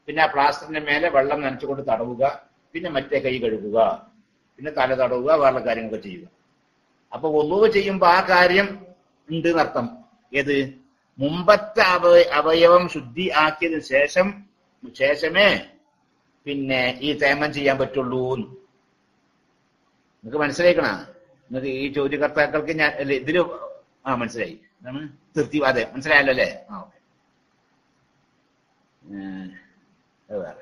പിന്നെ ആ പ്ലാസ്റ്ററിന്റെ മേലെ വെള്ളം നനച്ചുകൊണ്ട് തടവുക പിന്നെ മറ്റേ കൈ കഴുകുക പിന്നെ തല തടവുക വേറെ കാര്യങ്ങളൊക്കെ ചെയ്യുക അപ്പൊ ഒന്നുവ് ചെയ്യുമ്പോ ആ കാര്യം ഉണ്ട് എന്നർത്ഥം ഏത് മുമ്പത്തെ അവ അവയവം ശുദ്ധി ആക്കിയതിനു ശേഷം ശേഷമേ പിന്നെ ഈ തേമം ചെയ്യാൻ പറ്റുള്ളൂ നിങ്ങൾക്ക് മനസ്സിലാക്കണ നിങ്ങൾക്ക് ഈ ചോദ്യകർത്താക്കൾക്ക് ഞാൻ അല്ല ഇതില് ആ മനസ്സിലായി എന്താണ് തൃപ്തി അതെ മനസ്സിലായല്ലോ അല്ലേ ആ ഓക്കെ അത് വേറെ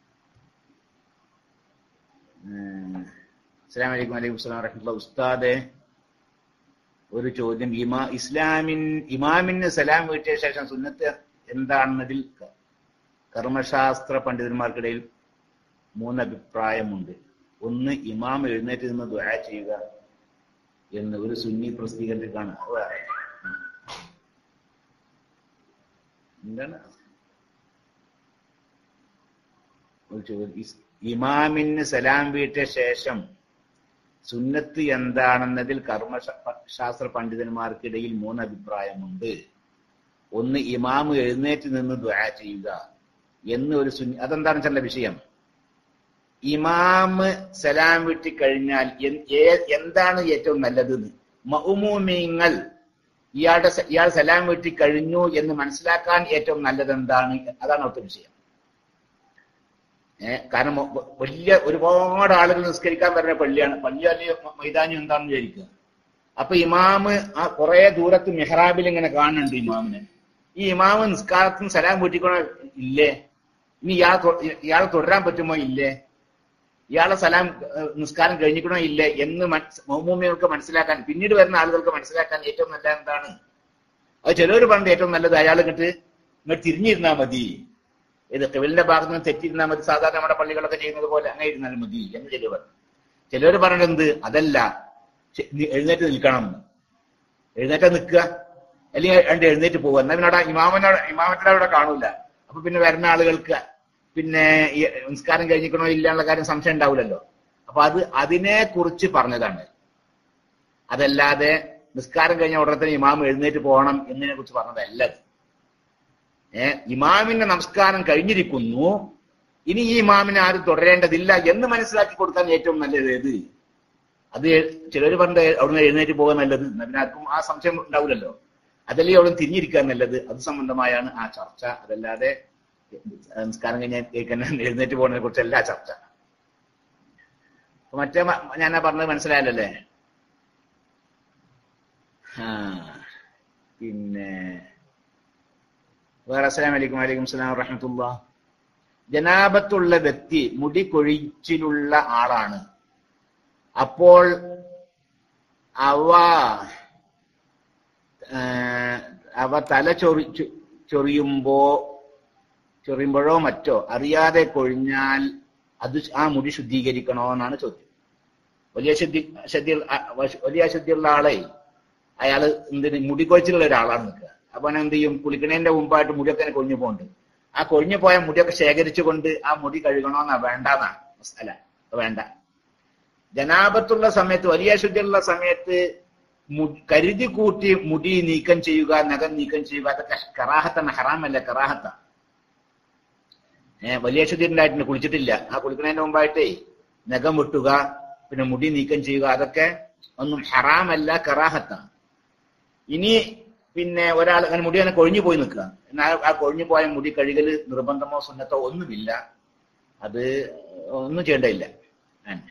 അസ്സാം വലൈക്കും വലൈക്കും സ്ലാം വറഹമുല്ല ഉസ്താദെ ഒരു ചോദ്യം ഇമാ ഇസ്ലാമിൻ ഇമാമിന് സലാം വീട്ടിയ ശേഷം സുന്നത്ത് എന്താണെന്നതിൽ കർമ്മശാസ്ത്ര പണ്ഡിതന്മാർക്കിടയിൽ മൂന്ന് അഭിപ്രായമുണ്ട് ഒന്ന് ഇമാം എഴുന്നേറ്റ് നിന്ന് ദ്വാര ചെയ്യുക എന്ന് ഒരു സുന്നി പ്രസിദ്ധീകരണത്തിൽ കാണാം അത് വേറെ. എന്താണ് ഒരു ചോദ്യം ഇസ്- ഇമാമിന് സലാം വീട്ടിയ ശേഷം സുന്നത്ത് എന്താണെന്നതിൽ കർമ്മശാസ്ത്ര പണ്ഡിതന്മാർക്കിടയിൽ മൂന്ന് അഭിപ്രായമുണ്ട് ഒന്ന് ഇമാമ് എഴുന്നേറ്റ് നിന്ന് ദ്വാ ചെയ്യുക എന്ന് ഒരു സുന്നി അതെന്താണ് ചില വിഷയം ഇമാമ് സലാം വിട്ടി കഴിഞ്ഞാൽ എൻ- ഏ- എന്താണ് ഏറ്റവും നല്ലത് മൗമൂമിങ്ങൾ ഇയാളുടെ സ- ഇയാൾ സലാം വീട്ടി കഴിഞ്ഞു എന്ന് മനസ്സിലാക്കാൻ ഏറ്റവും നല്ലത് എന്താണ് അതാണ് അവിടുത്തെ വിഷയം ഏഹ് കാരണം വ- വ- വലിയ ഒരുപാട് ആളുകൾ നിസ്കരിക്കാൻ വരുന്ന പള്ളിയാണ് പള്ളി അല്ലെങ്കിൽ മൈതാനി എന്താണെന്ന് വിചാരിക്കുക അപ്പൊ ഇമാമ് ആ കുറെ ദൂരത്ത് മെഹ്റാബിൽ ഇങ്ങനെ കാണുന്നുണ്ട് ഇമാമിനെ ഈ ഇമാമ് നിസ്കാരത്തിന് സലാം വീട്ടിക്കണോ ഇല്ലേ ഇനി ഇയാൾ തൊ- ഇയാളെ തുടരാൻ പറ്റുമോ ഇല്ലേ ഇയാളെ സലാം ഏഹ്, നിസ്കാരം കഴിഞ്ഞിക്കണോ ഇല്ലേ എന്ന് മൗമൂമികൾക്ക് മനസ്സിലാക്കാൻ പിന്നീട് വരുന്ന ആളുകൾക്ക് മനസ്സിലാക്കാൻ ഏറ്റവും നല്ല എന്താണ് അത് ചിലവർ പറഞ്ഞത് ഏറ്റവും നല്ലത് അയാൾ ഇങ്ങോട്ട് ഇങ്ങോട്ട് തിരിഞ്ഞിരുന്നാ മതി ഇത് കെവിലിന്റെ ഭാഗത്ത് നിന്ന് തെറ്റിയിരുന്നാൽ മതി സാധാരണ നമ്മുടെ പള്ളികളൊക്കെ ചെയ്യുന്നത് പോലെ അങ്ങനെ ഇരുന്നാൽ മതി എന്ന് ചിലവർ ചിലവർ പറഞ്ഞത് എന്ത് അതല്ല ശ- നീ എഴുന്നേറ്റ് നിൽക്കണം എഴുന്നേറ്റ് നിൽക്കുക അല്ലെങ്കിൽ രണ്ട് എഴുന്നേറ്റ് പോവുക എന്നാൽ പിന്നെ അവിടെ ഇമാമനോട് ഇമാമത്തിന്റെ അവിടെ കാണൂല അപ്പൊ പിന്നെ വരുന്ന ആളുകൾക്ക് പിന്നെ ഈ നിസ്കാരം കഴിഞ്ഞിക്കണോ ഇല്ല എന്നുള്ള കാര്യം സംശയം ഉണ്ടാവില്ലല്ലോ അപ്പൊ അത് അതിനെ കുറിച്ച് പറഞ്ഞതാണ് അതല്ലാതെ നിസ്കാരം കഴിഞ്ഞ ഉടനെ തന്നെ ഇമാം എഴുന്നേറ്റ് പോകണം എന്നതിനെ കുറിച്ച് പറഞ്ഞതല്ല അത്. ഏ ഇമാമിന്റെ നമസ്കാരം കഴിഞ്ഞിരിക്കുന്നു ഇനി ഈ ഇമാമിനെ ആരും തുടരേണ്ടതില്ല എന്ന് മനസ്സിലാക്കി കൊടുക്കാൻ ഏറ്റവും നല്ലത് ഏത് അത് ചിലർ പറഞ്ഞത് അവിടുന്ന് എഴുന്നേറ്റ് പോകാൻ നല്ലത് എന്നാ പിന്നെ ആർക്കും ആ സംശയം ഉണ്ടാവില്ലല്ലോ അതല്ലേ അവിടെ തിരിഞ്ഞിരിക്കാൻ നല്ലത് അത് സംബന്ധമായാണ് ആ ചർച്ച അതല്ലാതെ നിസ്കാരം കഴിഞ്ഞാൽ എഴുന്നേറ്റ് പോകുന്നതിനെ കുറിച്ചല്ല ആ ചർച്ച അപ്പൊ മറ്റേ മ- ഞാനാ പറഞ്ഞത് മനസ്സിലായല്ലോ അല്ലേ ആ പിന്നെ വേറെ അസ്സലാം വലൈക്കും വലൈക്കും സ്ലാം വറഹമത്തുള്ള ജനാപത്തുള്ള വ്യക്തി മുടി കൊഴിച്ചിലുള്ള ആളാണ് അപ്പോൾ അവ ആ, അവ തല ചൊറി ചൊ- ചൊറിയുമ്പോ ചൊറിയുമ്പോഴോ മറ്റോ അറിയാതെ കൊഴിഞ്ഞാൽ അത് ആ മുടി ശുദ്ധീകരിക്കണോ എന്നാണ് ചോദ്യം വലിയ ശുദ്ധി ശുദ്ധി വലിയ ശുദ്ധിയുള്ള ആളെ അയാള് എന്തിന് മുടി കൊഴിച്ചിലുള്ള ഒരാളാണ് നിൽക്കുക അപ്പൊ അവൻ എന്ത് ചെയ്യും കുളിക്കണേന്റെ മുമ്പായിട്ട് മുടിയൊക്കെ ഇങ്ങനെ കൊഴിഞ്ഞു പോകുന്നുണ്ട് ആ കൊഴിഞ്ഞു പോയ മുടിയൊക്കെ ശേഖരിച്ചുകൊണ്ട് ആ മുടി കഴുകണമെന്നാ വേണ്ടെന്നാ അല്ല വേണ്ട ജനാപത്തുള്ള സമയത്ത് വലിയ ശുദ്ധിയുള്ള സമയത്ത് മു- കരുതി കൂട്ടി മുടി നീക്കം ചെയ്യുക നഖം നീക്കം ചെയ്യുക അതൊക്കെ കറാഹത്താണ് ഹറാമല്ല കറാഹത്ത ഏഹ് വലിയ ശുദ്ധി ഉണ്ടായിട്ടുണ്ട് കുളിച്ചിട്ടില്ല ആ കുളിക്കുന്നതിന്റെ മുമ്പായിട്ടേ നഖം വെട്ടുക പിന്നെ മുടി നീക്കം ചെയ്യുക അതൊക്കെ ഒന്നും ഹറാമല്ല കറാഹത്താണ് ഇനി പിന്നെ ഒരാൾ അങ്ങനെ മുടി അങ്ങനെ കൊഴിഞ്ഞു പോയി നിൽക്കുക എന്നാൽ ആ കൊഴിഞ്ഞു പോയ മുടി കഴുകല് നിർബന്ധമോ സുന്നത്തോ ഒന്നുമില്ല അത് ഒന്നും ചെയ്യേണ്ടതില്ല അങ്ങനെ.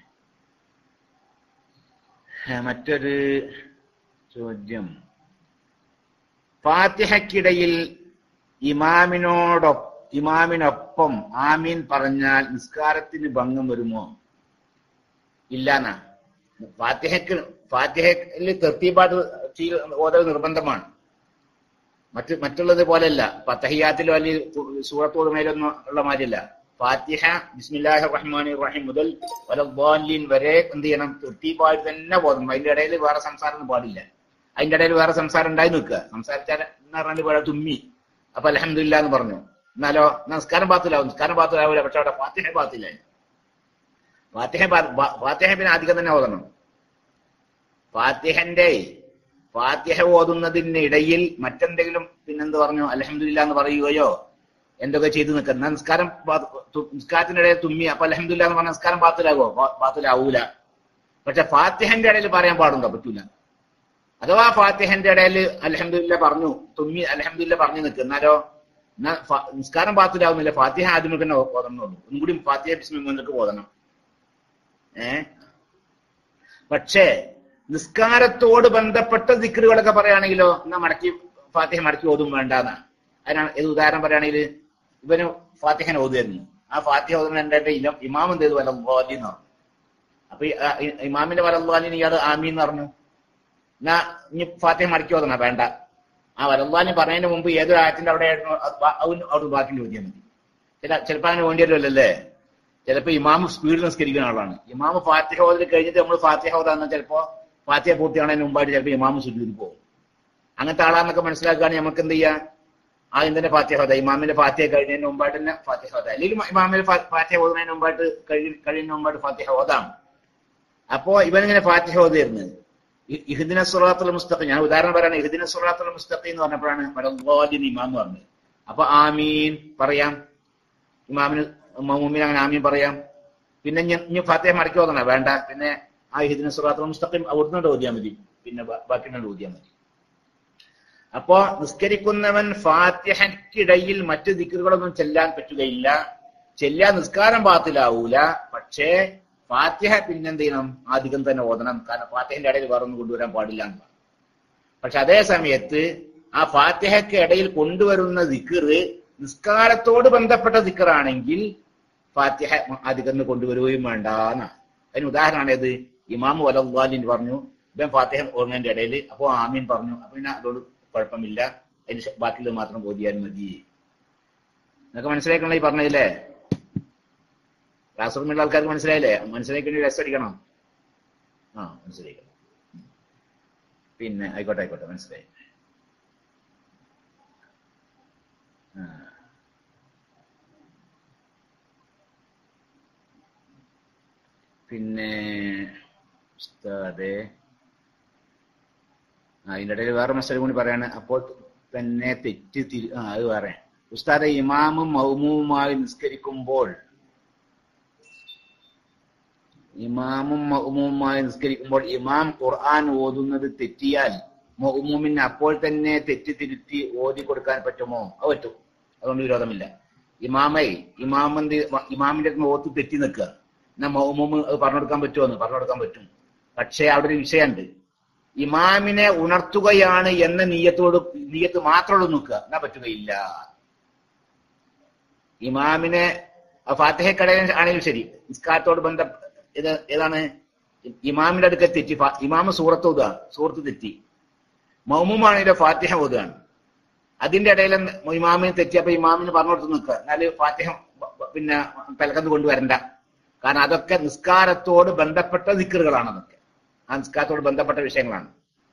ആ, മറ്റൊരു ചോദ്യം ഫാത്തിഹക്കിടയിൽ ഇമാമിനോടൊപ്പം ഇമാമിനൊപ്പം ആമീൻ പറഞ്ഞാൽ നിസ്കാരത്തിന് ഭംഗം വരുമോ ഇല്ലാന്നാ ഫാത്തിഹക്ക് ഫാത്തിഹയിൽ തെർത്തീപാട്ട് ചെയ്യ- ഓതൽ നിർബന്ധമാണ് മറ്റ് മറ്റുള്ളത് പോലെയല്ല പത്തഹിയാത്തിലോ അല്ലെങ്കിൽ സൂറത്തോട് മേലൊന്നും ഉള്ള മാതിരിയല്ല ഫാത്തിഹ ബിസ്മില്ലാഹി റഹ്മാൻ റഹീം മുതൽ വലദ്ദാലീൻ വരെ എന്ത് ചെയ്യണം തെർത്തീപായിട്ട് തന്നെ പോകണം അതിന്റെ ഇടയിൽ വേറെ സംസാരം ഒന്നും പാടില്ല അതിന്റെ ഇടയിൽ വേറെ സംസാരം ഉണ്ടായി നിൽക്കുക സംസാരിച്ചാൽ എന്ന് പറഞ്ഞാൽ വേറെ തുമ്മി അപ്പൊ അലഹമില്ല എന്ന് പറഞ്ഞു എന്നാലോ നമസ്കാരം പാത്തിലാവും നിസ്കാരം പാത്തിലാവില്ല പക്ഷെ അവിടെ ഫാത്തിഹ പാത്തില്ല ഫാത്തിഹ പാ- ഫാ- ഫാത്തിഹ പിന്നെ അധികം തന്നെ ഓതണം ഫാത്തിഹന്റെ ഫാത്തിഹ ഓതുന്നതിന് ഇടയിൽ മറ്റെന്തെങ്കിലും പിന്നെന്ത് പറഞ്ഞു അലഹമില്ല എന്ന് പറയുകയോ എന്തൊക്കെ ചെയ്ത് നിൽക്കുന്ന നിസ്കാരം ബാ- തു- നിസ്കാരത്തിന്റെ ഇടയിൽ തുമ്മി അപ്പൊ അലഹമില്ല എന്ന് പറഞ്ഞ നിസ്കാരം ബാത്തിലാകോ ബാത്തിലാവൂല പക്ഷെ ഫാത്തിഹന്റെ ഇടയിൽ പറയാൻ പാടുണ്ടോ പറ്റൂല അഥവാ ഫാത്തിഹന്റെ ഇടയിൽ അലഹമില്ല പറഞ്ഞു തുമ്മി അലഹമില്ല പറഞ്ഞു നിൽക്കുക എന്നാലോ എന്നാ ഫ- നിസ്കാരം ബാത്തിലാവുന്നില്ല ഫാത്തിഹ ആദ്യമേ തന്നെ ഓതണമെന്നുള്ളൂ ഒന്നും കൂടി ഫാത്തിഹ ബിസ്മി മുന്നിലേക്ക് ഓതണം ഏ പക്ഷേ നിസ്കാരത്തോട് ബന്ധപ്പെട്ട ദിക്റുകളൊക്കെ പറയുകയാണെങ്കിലോ എന്നാ മടക്കി ഫാത്തിഹ മടക്കി ഓതും വേണ്ടാന്നാ അതിനാണ് ഇത് ഉദാഹരണം പറയുകയാണെങ്കിൽ ഇവന് ഫാത്തിഹൻ ഓതുമായിരുന്നു ആ ഫാത്തിഹ ഓതുന്ന എന്റെ ഇമാം എന്ത് ചെയ്തു വലല്ലാലി എന്ന് പറഞ്ഞു അപ്പൊ ഈ, ആ, ഈ- ഇമാമിന്റെ വലല്ലാലിന് ഇയാൾ ആമി എന്ന് പറഞ്ഞു എന്നാ ഇനി ഫാത്തിഹ മടക്കി ഓതണ വേണ്ട ആ വലല്ലാലി പറയുന്നതിന് മുമ്പ് ഏതൊരു ആയത്തിന്റെ അവിടെ ആയിരുന്നു അത് ബാ- അവന് അവിടെ ബാക്കി ചോദിയാൽ മതി ചില ചിലപ്പോ അങ്ങനെ വേണ്ടിയല്ലോ ചിലപ്പോ ഇമാമ് സ്പീഡിൽ നിസ്കരിക്കുന്ന ആളാണ് ഇമാമ് ഫാത്തിഹ ഓതിൽ കഴിഞ്ഞിട്ട് നമ്മൾ ഫാത്തിഹ ഓതാന്ന് ചിലപ്പോ ഫാത്തിഹ പൂർത്തിയാണതിന് മുമ്പായിട്ട് ചിലപ്പോ ഇമാമ് സുജൂരിൽ പോകും അങ്ങനത്തെ ആളാന്നൊക്കെ മനസ്സിലാക്കുകയാണെങ്കിൽ നമുക്ക് എന്ത് ചെയ്യാം ആദ്യം തന്നെ ഫാത്തിഹ ഓതാം ഇമാമിന്റെ ഫാത്തിഹ കഴിഞ്ഞതിന് മുമ്പായിട്ട് തന്നെ ഫാത്തിഹ ഓതാം അല്ലെങ്കിൽ ഇമാമിന്റെ ഫാ- ഫാത്തിഹ ഓതുന്നതിന് മുമ്പായിട്ട് കഴി- കഴിയുന്നതിന് മുമ്പായിട്ട് ഫാത്തിഹ ഓതാം അപ്പോ ഇവനിങ്ങനെ ഫാത്തിഹ ഓതിയിരുന്നു ഇഹുദിന സുറാത്തുൽ മുസ്തഖി ഞാൻ ഉദാഹരണം പറയാണ് ഇഹുദിന സുറാത്തുൽ മുസ്തഖി എന്ന് പറഞ്ഞപ്പോഴാണ് വലല്ലാലിൻ ഇമാം എന്ന് പറഞ്ഞത് അപ്പൊ ആമീൻ പറയാം ഇമാമിന് മമ്മൂമിന് അങ്ങനെ ആമീൻ പറയാം പിന്നെ ഞാൻ ഇനി ഫാത്തിഹ മടക്കി ഓതണ വേണ്ട പിന്നെ ആ ഇഹുദിന സുറാത്തുൽ മുസ്തഖിം അവിടുന്ന് ഓതിയാൽ മതി പിന്നെ ബ- ബാക്കി ഓതിയാൽ മതി അപ്പോ നിസ്കരിക്കുന്നവൻ ഫാത്തിഹയ്ക്കിടയിൽ മറ്റു ദിക്കറുകളൊന്നും ചെല്ലാൻ പറ്റുകയില്ല ചെല്ലാൻ നിസ്കാരം പാത്തിലാവൂല പക്ഷേ ഫാത്തിഹ പിന്നെന്ത് ചെയ്യണം അധികം തന്നെ ഓതണം കാരണം ഫാത്തിഹന്റെ ഇടയിൽ വേറൊന്നും കൊണ്ടുവരാൻ പാടില്ല എന്ന് പറഞ്ഞു പക്ഷെ അതേ സമയത്ത് ആ ഫാത്തിഹയ്ക്ക് ഇടയിൽ കൊണ്ടുവരുന്ന ദിക്കറ് നിസ്കാരത്തോട് ബന്ധപ്പെട്ട ദിക്കറാണെങ്കിൽ ഫാത്തിഹ അധികം കൊണ്ടുവരുകയും വേണ്ട എന്നാണ് അതിന് ഉദാഹരണമാണ് ഏത് ഇമാം വലല്ലാലിൻ പറഞ്ഞു ഇവൻ ഫാത്തിഹ ഓർമ്മന്റെ ഇടയിൽ അപ്പോ ആമീൻ പറഞ്ഞു അപ്പൊ പിന്നെ അതോട് കുഴപ്പമില്ല അതിന് ശേ- ബാക്കിയുള്ളത് മാത്രം ബോധിയാൽ മതി എന്നൊക്കെ മനസ്സിലാക്കണല്ലോ ഈ പറഞ്ഞതില്ലേ ക്ലാസ് റൂമിലുള്ള ആൾക്കാർക്ക് മനസ്സിലായില്ലേ മനസ്സിലാക്കി രസം അടിക്കണം ആ മനസ്സിലാക്കണം പിന്നെ ആയിക്കോട്ടെ ആയിക്കോട്ടെ മനസ്സിലായി ആ. പിന്നെ ഉസ്താദേ ആ അതിന്റെ ഇടയിൽ വേറെ മസല കൂടി പറയാണ് അപ്പോൾ തന്നെ തെറ്റ് തിരി ആ അത് പറയാം ഉസ്താദെ ഇമാമും മൗമുമായി നിസ്കരിക്കുമ്പോൾ ഇമാമും മൗമുമായി നിസ്കരിക്കുമ്പോൾ ഇമാം ഖുർആൻ ഓതുന്നത് തെറ്റിയാൽ മൗമൂമിന് അപ്പോൾ തന്നെ തെറ്റ് തിരുത്തി ഓതി കൊടുക്കാൻ പറ്റുമോ അത് പറ്റും അതുകൊണ്ട് വിരോധമില്ല ഇമാമേ ഇമാമന്ത് ഇമാമിന്റെ അടുത്ത് ഓത്ത് തെറ്റി നിൽക്കുക എന്നാ മൗമൂമ് അത് പറഞ്ഞു കൊടുക്കാൻ പറ്റുമോ പറഞ്ഞു കൊടുക്കാൻ പറ്റും പക്ഷേ അവിടെ ഒരു വിഷയമുണ്ട് ഇമാമിനെ ഉണർത്തുകയാണ് എന്ന നീയത്തോട് നീയത്ത് മാത്രമുള്ളൂ നോക്കുക എന്നാ പറ്റുകയില്ല ഇമാമിനെ ഫാത്തിഹക്കടയിൽ ആണെങ്കിലും ശരി നിസ്കാരത്തോട് ബന്ധ ഇത് ഏതാണ് ഇമാമിന്റെ അടുക്ക തെറ്റി ഫാ- ഇമാമ് സൂറത്ത് ഓതുക സൂറത്ത് തെറ്റി മൗമുമാണെങ്കിലോ ഫാത്തിഹ ഓതുകയാണ് അതിന്റെ ഇടയിൽ ഇമാമിന് തെറ്റിയപ്പോ ഇമാമിന് പറഞ്ഞു കൊടുത്ത് നിൽക്കുക എന്നാല് ഫാത്തിഹ ബ- ബ- പിന്നെ തലക്കന്ന് കൊണ്ടുവരണ്ട കാരണം അതൊക്കെ നിസ്കാരത്തോട് ബന്ധപ്പെട്ട ദിക്കറുകളാണ് അതൊക്കെ ആ നിസ്കാരത്തോട് ബന്ധപ്പെട്ട വിഷയങ്ങളാണ്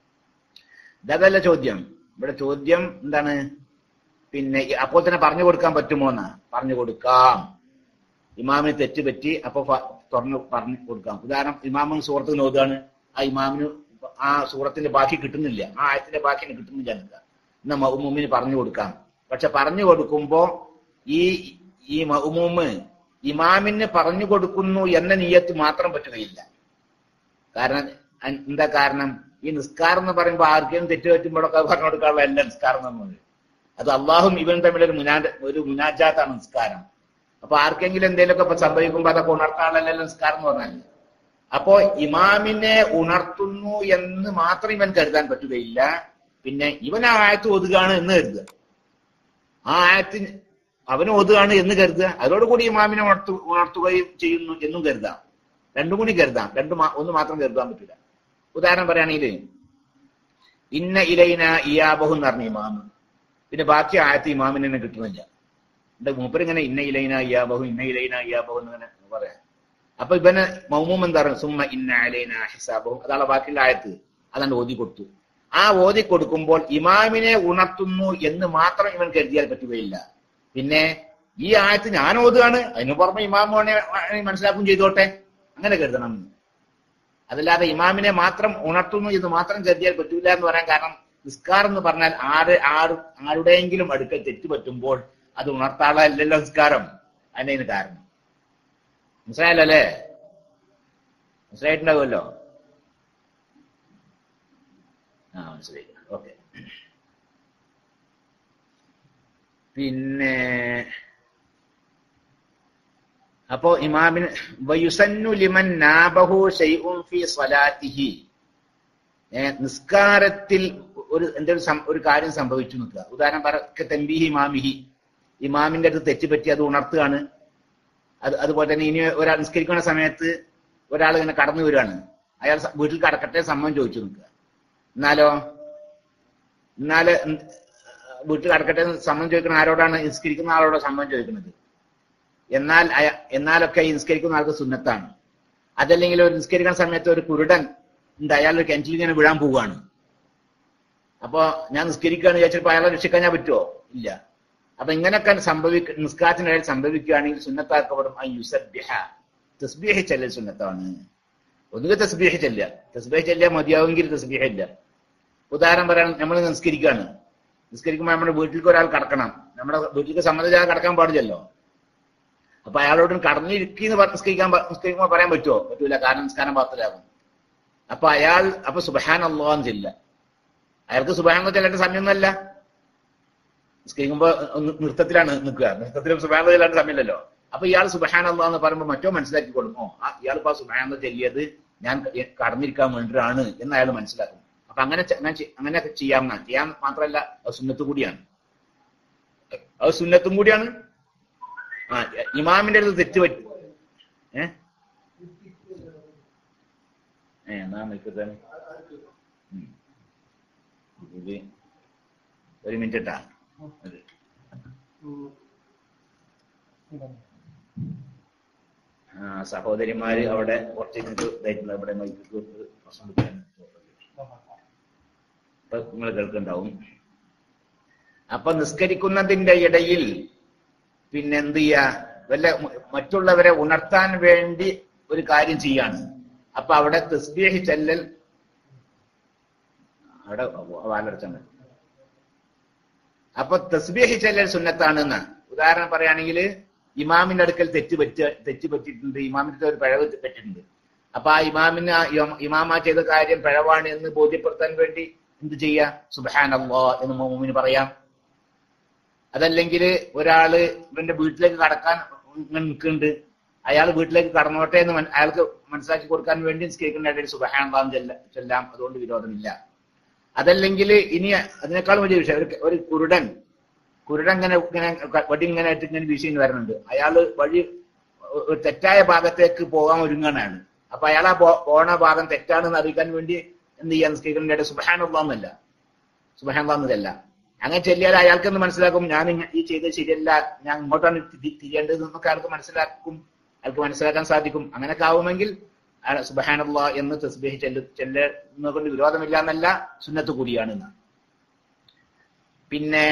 ഇതല്ല ചോദ്യം ഇവിടെ ചോദ്യം എന്താണ് പിന്നെ ഈ അപ്പോൾ തന്നെ പറഞ്ഞു കൊടുക്കാൻ പറ്റുമോ എന്നാ പറഞ്ഞു കൊടുക്കാം ഇമാമിന് തെറ്റ് പറ്റി അപ്പൊ ഫ- തുറന്ന് പറഞ്ഞു കൊടുക്കാം ഉദാഹരണം ഇമാമിന് സൂറത്തിന് ഓതുകയാണ് ആ ഇമാമിന് ആ സൂറത്തിന്റെ ബാക്കി കിട്ടുന്നില്ല ആ ആയത്തിന്റെ ബാക്കി ഇനി കിട്ടുന്നില്ല എന്നില്ല എന്നാ മൗമൂമിന് പറഞ്ഞു കൊടുക്കാം പക്ഷെ പറഞ്ഞു കൊടുക്കുമ്പോ ഈ ഈ മൗമൂമ് ഇമാമിന് പറഞ്ഞു കൊടുക്കുന്നു എന്ന നീയത്ത് മാത്രം പറ്റുകയില്ല കാരണം അൻ- എന്താ കാരണം ഈ നിസ്കാരം എന്ന് പറയുമ്പോൾ ആർക്കെങ്കിലും തെറ്റ് പറ്റുമ്പോഴൊക്കെ പറഞ്ഞു കൊടുക്കാനുള്ള എല്ലാ നിസ്കാരം എന്നുള്ളത് അത് അള്ളാഹും ഇവനും തമ്മിൽ ഒരു മുനാ ഒരു മുനാജാത്താണ് നിസ്കാരം അപ്പൊ ആർക്കെങ്കിലും എന്തെങ്കിലുമൊക്കെ ഇപ്പൊ സംഭവിക്കുമ്പോൾ അതൊക്കെ ഉണർത്താനുള്ള നിസ്കാരം എന്ന് പറഞ്ഞാൽ അപ്പോ ഇമാമിനെ ഉണർത്തുന്നു എന്ന് മാത്രം ഇവൻ കരുതാൻ പറ്റുകയില്ല പിന്നെ ഇവൻ ആ ആയത്ത് ഒതുകയാണ് എന്ന് കരുതുക ആ ആയത്തിന് അവന് ഒതുകയാണ് എന്ന് കരുതുക അതോടുകൂടി ഇമാമിനെ ഉണർത്തു ഉണർത്തുകയും ചെയ്യുന്നു എന്നും കരുതാം രണ്ടും കൂടി കരുതാം രണ്ട് മാ- ഒന്ന് മാത്രം കരുതാൻ പറ്റില്ല ഉദാഹരണം പറയുകയാണെങ്കിൽ ഇന്ന ഇലൈന ഇയാബഹു എന്ന് പറഞ്ഞ ഇമാമ് പിന്നെ ബാക്കി ആയത്ത് ഇമാമിന് തന്നെ കിട്ടുന്നില്ല എന്റെ മൂപ്പര് ഇങ്ങനെ ഇന്ന ഇലൈന ഇയാബഹു ഇന്ന ഇലൈന ഇയാബഹു എന്നിങ്ങനെ പറയാം അപ്പൊ ഇവന് മൗമൂം എന്താ പറയുക സുമ്മ ഇന്ന അലൈന ഹിസാബഹു അതാണ് ബാക്കിയുള്ള ആയത്ത് അതാണ് ഓതി കൊടുത്തു ആ ഓതി കൊടുക്കുമ്പോൾ ഇമാമിനെ ഉണർത്തുന്നു എന്ന് മാത്രം ഇവൻ കരുതിയാൽ പറ്റുകയില്ല പിന്നെ ഈ ആയത്ത് ഞാൻ ഓതുകയാണ് അതിന് പുറമെ ഇമാം വേണേ മനസ്സിലാക്കും ചെയ്തോട്ടെ അങ്ങനെ കരുതണം അതല്ലാതെ ഇമാമിനെ മാത്രം ഉണർത്തുന്നു എന്ന് മാത്രം കരുതിയാൽ പറ്റൂല എന്ന് പറയാൻ കാരണം നിസ്കാരം എന്ന് പറഞ്ഞാൽ ആര് ആര് ആരുടെയെങ്കിലും അടുക്കൽ തെറ്റ് പറ്റുമ്പോൾ അത് ഉണർത്താളല്ലോ നിസ്കാരം അതിന്റെ ഇതിന് കാരണം മനസ്സിലായല്ലോ അല്ലേ മനസ്സിലായിട്ടുണ്ടാവുമല്ലോ ആ മനസ്സിലായി ഓക്കെ പിന്നെ അപ്പോ ഇമാമിന് വയുസന്നു ലിമൻ നാബഹു ഷൈഉൻ ഫി സ്വലാത്തിഹി ഏ, നിസ്കാരത്തിൽ ഒരു എന്തെങ്കിലും സം- ഒരു കാര്യം സംഭവിച്ചു നിൽക്കുക ഉദാഹരണം പറ തെമ്പീഹി ഇമാമിഹി ഇമാമിന്റെ അടുത്ത് തെറ്റുപറ്റി അത് ഉണർത്തുകയാണ് അത് അതുപോലെ തന്നെ ഇനി ഒരാൾ നിസ്കരിക്കുന്ന സമയത്ത് ഒരാൾ ഇങ്ങനെ കടന്നു വരികയാണ് അയാൾ സ- വീട്ടിൽ കടക്കട്ടെ സമ്മതം ചോദിച്ചു നിൽക്കുക എന്നാലോ എന്നാല് എന്ത്- വീട്ടിൽ കടക്കട്ടെ എന്ന് സമ്മതം ചോദിക്കുന്ന ആരോടാണ് നിസ്കരിക്കുന്ന ആളോടോ സമ്മതം ചോദിക്കുന്നത് എന്നാൽ അയ- എന്നാലൊക്കെ ഈ നിസ്കരിക്കുന്ന ആൾക്ക് സുന്നത്താണ് അതല്ലെങ്കിൽ ഒരു നിസ്കരിക്കുന്ന സമയത്ത് ഒരു കുരുടൻ ഉണ്ട് അയാൾ ഒരു കിണറ്റിൽ ഇങ്ങനെ വീഴാൻ പോവുകയാണ് അപ്പൊ ഞാൻ നിസ്കരിക്കുകയാണ് വിചാരിച്ചപ്പോ അയാളെ രക്ഷിക്കാൻ ഞാൻ പറ്റുമോ ഇല്ല അപ്പൊ ഇങ്ങനെയൊക്കെ സംഭവിക്ക നിസ്കാരത്തിനിടയിൽ സംഭവിക്കുകയാണെങ്കിൽ സുന്നത്താക്കപ്പെടും ആ യുസബ്യഹ തസ്ബീഹ് ചെല്ലൽ സുന്നത്താണ് ഒന്നുകിൽ തസ്ബീഹ് ചെല്ലുക തസ്ബീഹ് ചെല്ലിയാൽ മതിയാവുമെങ്കിൽ തസ്ബീഹ് ഇല്ല ഉദാഹരണം പറയാൻ നമ്മൾ നിസ്കരിക്കുകയാണ് നിസ്കരിക്കുമ്പോൾ നമ്മുടെ വീട്ടിലേക്ക് ഒരാൾ കടക്കണം നമ്മുടെ വീട്ടിലേക്ക് സമ്മതിച്ചാൽ കടക്കാൻ പാടില്ലല്ലോ അപ്പൊ അയാളോട് കടന്നിരിക്കുന്ന നിസ്കരിക്കാൻ പ- നിസ്കരിക്കുമ്പോൾ പറയാൻ പറ്റുമോ പറ്റൂല കാരണം നിസ്കാരം പാത്രരാകും അപ്പൊ അയാൾ അപ്പൊ സുബഹാൻ അള്ളാന്ന് ചെല്ല അയാൾക്ക് സുബഹാൻ ചെല്ലേണ്ട സമയമൊന്നുമല്ല നിസ്കരിക്കുമ്പോ ഒന്ന് നൃത്തത്തിലാണ് നിൽക്കുക നൃത്തത്തിലും സുബഹാൻ ചെല്ലാണ്ട് സമയമില്ലല്ലോ അപ്പൊ ഇയാൾ സുബഹാൻ അള്ളാന്ന് പറയുമ്പോൾ മറ്റോ മനസ്സിലാക്കി കൊടുക്കും ഓ ആ ഇയാൾ ഇപ്പൊ സുബഹാൻ ചെല്ലിയത് ഞാൻ ക- കടന്നിരിക്കാൻ വേണ്ടിയിട്ടാണ് എന്ന് അയാൾ മനസ്സിലാക്കും അപ്പൊ അങ്ങനെ ചെ- അങ്ങനെ ചെ- അങ്ങനെയൊക്കെ ചെയ്യാമെന്നാണ് ചെയ്യാൻ മാത്രമല്ല അത് സുന്നത്ത് കൂടിയാണ് അത് സുന്നത്തും കൂടിയാണ് ആ ഇമാമിന്റെ അടുത്ത് തെറ്റ് പറ്റി ഏ ഏ എന്നാ നിൽക്കട്ടെ ഉം. ഇത് ഒരു മിനിറ്റ് ഇട്ടാ അത്. ആ സഹോദരിമാര് അവിടെ കുറച്ച് മിനിറ്റ് ഇതായിട്ടുണ്ട് ഇവിടെ മൈക്ക് കൊടുത്ത് പ്രശ്നം വെക്കാൻ ഇപ്പൊ നിങ്ങൾ കേൾക്കുന്നുണ്ടാവും അപ്പൊ നിസ്കരിക്കുന്നതിന്റെ ഇടയിൽ പിന്നെ എന്ത് ചെയ്യാ വല്ല മ- മറ്റുള്ളവരെ ഉണർത്താൻ വേണ്ടി ഒരു കാര്യം ചെയ്യാണ് അപ്പൊ അവിടെ തസ്ബീഹ് ചെല്ലൽ അവിടെ വാലടച്ചാണ് അപ്പൊ തസ്ബീഹ് ചെല്ലൽ സുന്നത്താണ് എന്ന് ഉദാഹരണം പറയുകയാണെങ്കിൽ ഇമാമിന്റെ അടുക്കൽ തെറ്റ് പറ്റ തെറ്റ് പറ്റിയിട്ടുണ്ട് ഇമാമിന്റെ ഒരു പിഴവ് പറ്റിയിട്ടുണ്ട് അപ്പൊ ആ ഇമാമിന് ആ ഇമാ- ഇമാമ ചെയ്ത കാര്യം പിഴവാണ് എന്ന് ബോധ്യപ്പെടുത്താൻ വേണ്ടി എന്ത് ചെയ്യാ സുബാൻ അള്ളാ എന്ന് മോമിന് പറയാം അതല്ലെങ്കിൽ ഒരാള് ഇവന്റെ വീട്ടിലേക്ക് കടക്കാൻ ഇങ്ങനെ നിൽക്കുന്നുണ്ട് അയാൾ വീട്ടിലേക്ക് കടന്നോട്ടെ എന്ന് മൻ- അയാൾക്ക് മനസ്സിലാക്കി കൊടുക്കാൻ വേണ്ടി നിസ്കരിക്കുന്ന ഇടയിൽ സുബഹാൻ ചെല്ല ചെല്ലാം അതുകൊണ്ട് വിരോധമില്ല അതല്ലെങ്കിൽ ഇനി അതിനേക്കാളും വലിയ വിഷയം ഒരു- ഒരു കുരുടൻ കുരുടൻ ഇങ്ങനെ ഇങ്ങനെ ക- വടി ഇങ്ങനെ ആയിട്ട് ഇങ്ങനെ വീശിന് വരുന്നുണ്ട് അയാള് വഴി ഒരു തെറ്റായ ഭാഗത്തേക്ക് പോകാൻ ഒരുങ്ങാണ് അയാൾ അപ്പൊ അയാൾ ആ പോ- പോണ ഭാഗം തെറ്റാണെന്ന് അറിയിക്കാൻ വേണ്ടി എന്ത് ചെയ്യാൻ നിസ്കരിക്കുന്ന ഇടയിൽ സുബഹാനുള്ളന്നല്ല സുബഹാനുള്ളതല്ല അങ്ങനെ ചെല്ലിയാൽ അയാൾക്കെന്ന് മനസ്സിലാക്കും ഞാൻ ഇങ്ങ- ഈ ചെയ്തത് ശരിയല്ല ഞാൻ ഇങ്ങോട്ടാണ് തി- തിരിയേണ്ടത് എന്നൊക്കെ അയാൾക്ക് മനസ്സിലാക്കും അയാൾക്ക് മനസ്സിലാക്കാൻ സാധിക്കും അങ്ങനെയൊക്കെ ആവുമെങ്കിൽ അയാൾ സുബഹാനുള്ള എന്ന് തസ്ബീഹ് ചെല്ലു ചെല്ലുന്നത് കൊണ്ട് വിരോധമില്ല എന്നല്ല സുന്നത്ത് കൂടിയാണ് എന്ന് പിന്നെ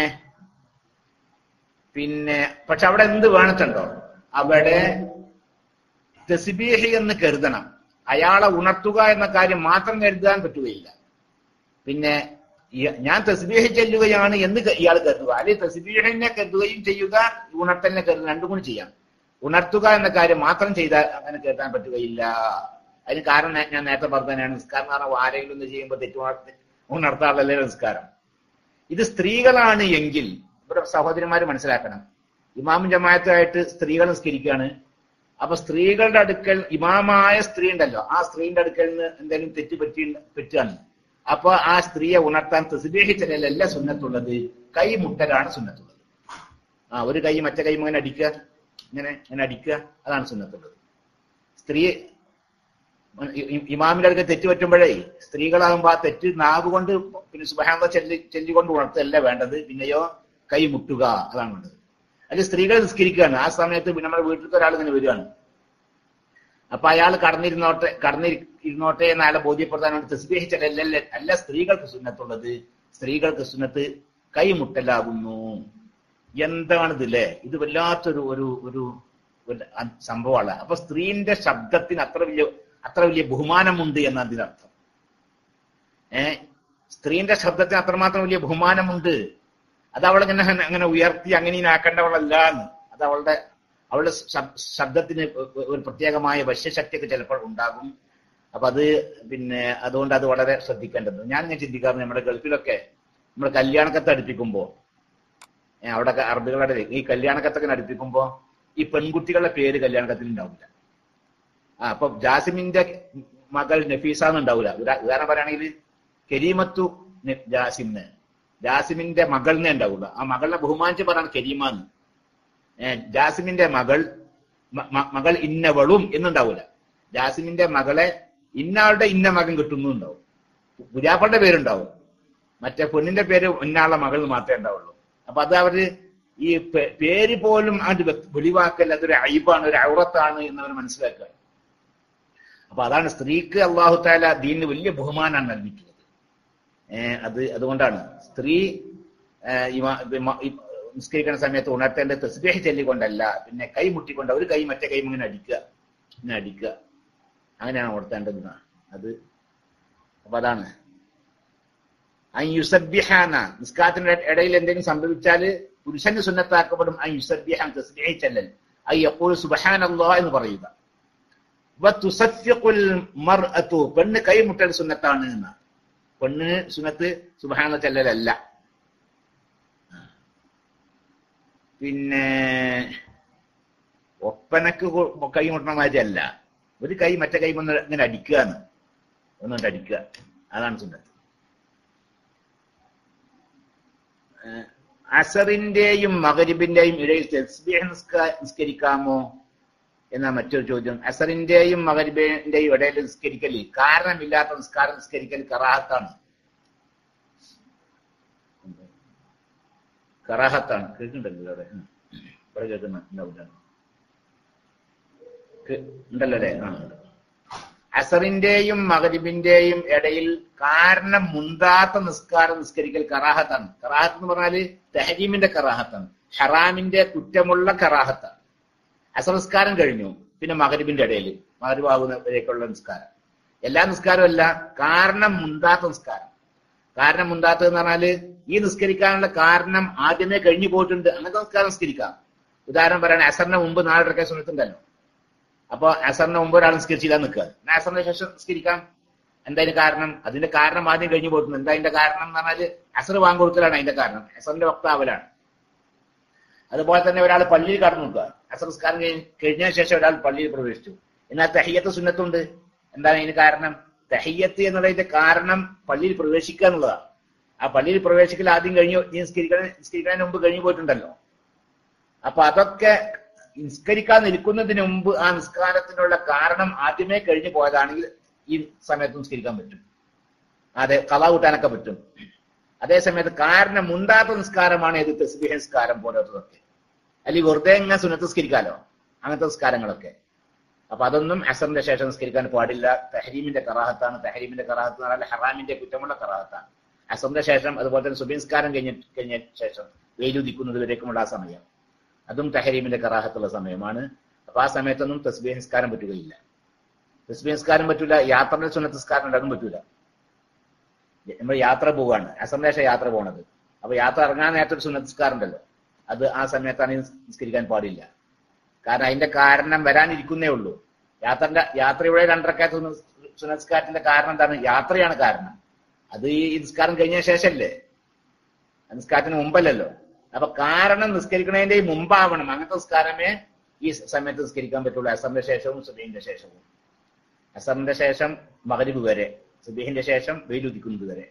പിന്നെ പക്ഷെ അവിടെ എന്ത് വേണത്തുണ്ടോ അവിടെ തസ്ബീഹ് എന്ന് കരുതണം അയാളെ ഉണർത്തുക എന്ന കാര്യം മാത്രം കരുതാൻ പറ്റുകയില്ല പിന്നെ ഈ- ഞാൻ തസ്ബീഹ് ചെല്ലുകയാണ് എന്ന് ക- ഇയാൾ കരുതുക അല്ലെങ്കിൽ തസ്ബീഹിനെ കരുതുകയും ചെയ്യുക ഉണർത്തലിനെ കരുതുക രണ്ടും കൂടി ചെയ്യാം ഉണർത്തുക എന്ന കാര്യം മാത്രം ചെയ്താൽ അങ്ങനെ കരുതാൻ പറ്റുകയില്ല അതിന് കാരണം ഞാൻ- ഞാൻ നേരത്തെ പറഞ്ഞതാണ് നിസ്കാരം എന്ന് പറഞ്ഞാൽ ആരെങ്കിലും ഒന്ന് ചെയ്യുമ്പോൾ തെറ്റു ഉണർത്തി ഉണർത്താറല്ലേ നിസ്കാരം ഇത് സ്ത്രീകളാണ് എങ്കിൽ ഇവിടെ സഹോദരിമാര് മനസ്സിലാക്കണം ഇമാമും ജമാഅത്തുമായിട്ട് സ്ത്രീകൾ നിസ്കരിക്കുകയാണ് അപ്പൊ സ്ത്രീകളുടെ അടുക്കൽ ഇമാമായ സ്ത്രീ ഉണ്ടല്ലോ ആ സ്ത്രീയുടെ അടുക്കൽ നിന്ന് എന്തെങ്കിലും തെറ്റ് പറ്റി പറ്റുകയാണ് അപ്പൊ ആ സ്ത്രീയെ ഉണർത്താൻ തസ്ബീഹിച്ചല്ല സുന്നത്തുള്ളത് കൈ മുട്ടലാണ് സുന്നത്തുള്ളത് ആ ഒരു കൈ മറ്റേ കൈ ഇങ്ങനെ അടിക്കുക ഇങ്ങനെ ഇങ്ങനെ അടിക്കുക അതാണ് സുന്നത്തുള്ളത് സ്ത്രീ ഇ- ഇ- ഇമാമിന്റെ അടുക്കൽ തെറ്റ് പറ്റുമ്പോഴേ സ്ത്രീകളാകുമ്പോ ആ തെറ്റ് നാവ് കൊണ്ട് പിന്നെ സുബഹാന്ത ചെല്ലി ചെല്ലിക്കൊണ്ട് ഉണർത്തല്ല വേണ്ടത് പിന്നെയോ കൈ മുട്ടുക അതാണ് വേണ്ടത് അത് സ്ത്രീകൾ നിസ്കരിക്കുകയാണ് ആ സമയത്ത് പിന്നെ നമ്മുടെ വീട്ടിലേക്ക് ഒരാൾ ഇങ്ങനെ വരികയാണ് അപ്പൊ അയാൾ കടന്നിരുന്നോട്ടെ കടന്നിരുന്നോട്ടെ എന്ന് അയാളെ ബോധ്യപ്പെടുത്താൻ വേണ്ടി തസ്ബീഹ് ചെല്ലല്ല അല്ല സ്ത്രീകൾക്ക് സുന്നത്തുള്ളത് സ്ത്രീകൾക്ക് സുന്നത്ത് കൈമുട്ടലാകുന്നു എന്താണിത് അല്ലേ ഇത് വല്ലാത്തൊരു ഒരു ഒരു ഒരു അ- സംഭവമാണ് അപ്പൊ സ്ത്രീന്റെ ശബ്ദത്തിന് അത്ര വലിയ അത്ര വലിയ ബഹുമാനമുണ്ട് എന്നാണ് ഇതിനർത്ഥം ഏ സ്ത്രീന്റെ ശബ്ദത്തിന് അത്രമാത്രം വലിയ ബഹുമാനമുണ്ട് അത് അവളിങ്ങനെ അങ്ങനെ ഉയർത്തി അങ്ങനെ ആക്കേണ്ടവളല്ല എന്ന് അത് അവളുടെ അവളുടെ ശബ്- ശബ്ദത്തിന് ഒരു പ്രത്യേകമായ വശ്യശക്തിയൊക്കെ ചിലപ്പോൾ ഉണ്ടാകും അപ്പൊ അത് പിന്നെ അതുകൊണ്ട് അത് വളരെ ശ്രദ്ധിക്കേണ്ടത് ഞാൻ ഇങ്ങനെ ചിന്തിക്കാറുണ്ട് നമ്മുടെ ഗൾഫിലൊക്കെ നമ്മൾ കല്യാണക്കത്ത് അടുപ്പിക്കുമ്പോ ഏ, അവിടെ അറബികളുടെ ഈ കല്യാണക്കത്തൊക്കെ അടുപ്പിക്കുമ്പോ ഈ പെൺകുട്ടികളുടെ പേര് കല്യാണക്കത്തിൽ ഉണ്ടാവില്ല ആ അപ്പൊ ജാസിമിന്റെ മകൾ നഫീസ എന്നുണ്ടാവില്ല ഉദാ- ഉദാഹരണം പറയുകയാണെങ്കിൽ കരീമത്തു ന- ജാസിമിന് ജാസിമിന്റെ മകളിനെ ഉണ്ടാവുള്ളൂ ആ മകളിനെ ബഹുമാനിച്ച് പറയാണ് കരീമാന്ന് ഏഹ് ജാസിമിന്റെ മകൾ മ- മ- മകൾ ഇന്നവളും എന്നുണ്ടാവൂല ജാസിമിന്റെ മകളെ ഇന്നാളുടെ ഇന്ന മകൻ കിട്ടുന്നു ഉണ്ടാവും പുരാപ്പളുടെ പേരുണ്ടാവും മറ്റേ പെണ്ണിന്റെ പേര് ഇന്നാളുടെ മകൾ മാത്രമേ ഉണ്ടാവുള്ളൂ അപ്പൊ അത് അവര് ഈ പേ- പേര് പോലും അത് വ്യക്ത- വെളിവാക്കൽ അതൊരു അയിബാണ് ഒരു ഔറത്താണ് എന്നവർ മനസ്സിലാക്കുക അപ്പൊ അതാണ് സ്ത്രീക്ക് അള്ളാഹു താല ദീനിന് വലിയ ബഹുമാനാണ് നൽകിയിട്ടുള്ളത് ഏഹ് അത് അതുകൊണ്ടാണ് സ്ത്രീ ഏഹ് ഇമ- ഇമ- ഇ- നിസ്കരിക്കുന്ന സമയത്ത് ഉണർത്തേണ്ട തസ്ബീഹ് ചൊല്ലിക്കൊണ്ടല്ല പിന്നെ കൈ മുട്ടിക്കൊണ്ട് ഒരു കൈ മറ്റേ കൈ ഇങ്ങനെ അടിക്കുക ഇങ്ങനെ അടിക്കുക അങ്ങനെയാണ് ഉണർത്തേണ്ടത് എന്നാണ്. അത് അപ്പൊ അതാണ് അൻ യുസബ്ബിഹാന നിസ്കാരത്തിന്റെ ഇടയിൽ എന്തെങ്കിലും സംഭവിച്ചാല് പുരുഷന് സുന്നത്താക്കപ്പെടും അൻ യുസബ്ബിഹാൻ തസ്ബീഹ് ചെല്ലൽ ഐ യഖൂൽ സുബ്ഹാനല്ലാഹ് എന്ന് പറയുക വതുസഫിഖുൽ മർഅതു പെണ്ണ് കൈമുട്ടൽ സുന്നത്താണ് എന്നാണ് പെണ്ണിന് സുന്നത്ത് സുബ്ഹാന ചെല്ലലല്ല പിന്നെ ഒപ്പനക്ക് കൊ- കൈ മുട്ടണ മാതിരി അല്ല ഒരു കൈ മറ്റേ കൈ ഒന്ന് ഇങ്ങനെ അടിക്കുക എന്ന് ഒന്നുകൊണ്ട് അടിക്കുക അതാണ് സുന്നത്ത് ഏഹ് അസറിന്റെയും മകരിബിന്റെയും ഇടയിൽ തസ്ബീഹ് നിസ്ക- നിസ്കരിക്കാമോ എന്നാ മറ്റൊരു ചോദ്യം അസറിന്റെയും മകരിബിന്റെയും ഇടയിൽ നിസ്കരിക്കല് കാരണമില്ലാത്ത നിസ്കാരം നിസ്കരിക്കൽ കറാഹത്താണ് കറാഹത്താണ് കേൾക്കുന്നുണ്ടല്ലോ അവിടെ ഉം. ഇവിടെ കേൾക്കുന്ന ഉണ്ടാവില്ല കേ- ഉണ്ടല്ലോ അല്ലേ ആ ഉണ്ട്. അസറിന്റെയും മകരിബിന്റെയും ഇടയിൽ കാരണം മുന്താത്ത നിസ്കാരം നിസ്കരിക്കൽ കറാഹത്താണ് കറാഹത്ത് എന്ന് പറഞ്ഞാല് തെഹരീമിന്റെ കറാഹത്താണ് ഹറാമിന്റെ കുറ്റമുള്ള കറാഹത്താണ് അസർ നിസ്കാരം കഴിഞ്ഞു പിന്നെ മകരിബിന്റെ ഇടയിൽ മകരിബാകുന്നവരേക്കുള്ള നിസ്കാരം എല്ലാ നിസ്കാരവും അല്ല കാരണം മുന്താത്ത നിസ്കാരം കാരണം മുന്താത്തത് എന്ന് പറഞ്ഞാല് ഈ നിസ്കരിക്കാനുള്ള കാരണം ആദ്യമേ കഴിഞ്ഞു പോയിട്ടുണ്ട് അങ്ങനത്തെ നിസ്കാരം നിസ്കരിക്കാം ഉദാഹരണം പറയുകയാണെങ്കിൽ അസറിന് മുമ്പ് നാലരക്കെ സുന്നത്തുണ്ടല്ലോ അപ്പൊ അസറിന് മുമ്പ് ഒരാൾ നിസ്കരിച്ചില്ല നിൽക്കുക എന്നാ അസറിന് ശേഷം നിസ്കരിക്കാം എന്താ അതിന് കാരണം അതിന്റെ കാരണം ആദ്യം കഴിഞ്ഞു പോയിട്ടുണ്ട് എന്താ അതിന്റെ കാരണം എന്ന് പറഞ്ഞാല് അസർ വാങ്ങിക്കൊടുക്കലാണ് അതിന്റെ കാരണം അസറിന്റെ വക്താവലാണ് അതുപോലെ തന്നെ ഒരാൾ പള്ളിയിൽ കടന്നു നോക്കുക അസർ നിസ്കാരം കഴിഞ്ഞ് കഴിഞ്ഞതിന് ശേഷം ഒരാൾ പള്ളിയിൽ പ്രവേശിച്ചു എന്നാൽ തഹിയത്ത് സുന്നത്തുണ്ട് എന്താണ് അതിന് കാരണം തഹിയത്ത് എന്നുള്ളതിന്റെ കാരണം പള്ളിയിൽ പ്രവേശിക്കുക എന്നുള്ളതാണ് ആ പള്ളിയിൽ പ്രവേശിക്കൽ ആദ്യം കഴിഞ്ഞു നീ നിസ്കരിക്കാൻ നിസ്കരിക്കുന്നതിന് മുമ്പ് കഴിഞ്ഞു പോയിട്ടുണ്ടല്ലോ അപ്പൊ അതൊക്കെ നിസ്കരിക്കാൻ നിൽക്കുന്നതിന് മുമ്പ് ആ നിസ്കാരത്തിനുള്ള കാരണം ആദ്യമേ കഴിഞ്ഞു പോയതാണെങ്കിൽ ഈ സമയത്ത് നിസ്കരിക്കാൻ പറ്റും അതെ കള കൂട്ടാനൊക്കെ പറ്റും അതേ സമയത്ത് കാരണം മുണ്ടാത്ത നിസ്കാരമാണ് ഏത് തസ്ബീഹ നിസ്കാരം പോലത്തതൊക്കെ അല്ലെങ്കിൽ വെറുതെ ഇങ്ങനെ സുന്നത്ത് നിസ്കരിക്കാലോ അങ്ങനത്തെ നിസ്കാരങ്ങളൊക്കെ അപ്പൊ അതൊന്നും അസറിന്റെ ശേഷം നിസ്കരിക്കാൻ പാടില്ല തഹരീമിന്റെ കറാഹത്താണ് തഹരീമിന്റെ കറാഹത്ത് എന്ന് പറഞ്ഞാൽ ഹറാമിന്റെ കുറ്റമുള്ള കറാഹത്താണ് അസറിന്റെ ശേഷം അതുപോലെ തന്നെ സുബി നിസ്കാരം കഴിഞ്ഞ കഴിഞ്ഞ ശേഷം വെയിലുദിക്കുന്നത് വരേക്കുമുള്ള ആ സമയം അതും തഹരീമിന്റെ കറാഹത്തുള്ള സമയമാണ് അപ്പൊ ആ സമയത്തൊന്നും തസ്ബീഹ് നിസ്കാരം പറ്റുകയില്ല തസ്ബീഹ് നിസ്കാരം പറ്റൂല യാത്രയുടെ സുന്നത്ത് നിസ്കാരം ഉണ്ട് അതും പറ്റൂല നമ്മൾ യാത്ര പോവാണ് അസറിന്റെ ശേഷം യാത്ര പോണത് അപ്പൊ യാത്ര ഇറങ്ങാൻ നേരത്തെ ഒരു സുന്നത്ത് നിസ്കാരം ഉണ്ടല്ലോ അത് ആ സമയത്താണ് ഈ നിസ്കരിക്കാൻ പാടില്ല കാരണം അതിന്റെ കാരണം വരാനിരിക്കുന്നേ ഉള്ളൂ യാത്രന്റെ യാത്രയുടെ രണ്ടരക്കാത്ത സുനസ്കാരത്തിന്റെ കാരണം എന്താണ് യാത്രയാണ് കാരണം അത് ഈ നിസ്കാരം കഴിഞ്ഞ ശേഷമല്ലേ നിസ്കാരത്തിന് മുമ്പല്ലല്ലോ അപ്പൊ കാരണം നിസ്കരിക്കുന്നതിന്റെ മുമ്പാവണം അങ്ങനത്തെ നിസ്കാരമേ ഈ സമയത്ത് നിസ്കരിക്കാൻ പറ്റുള്ളൂ അസറിന്റെ ശേഷവും സുബീഹിന്റെ ശേഷവും അസറിന്റെ ശേഷം മകരിബ് വരെ സുബീഹിന്റെ ശേഷം വെയിലുദിക്കുന്നത് വരെ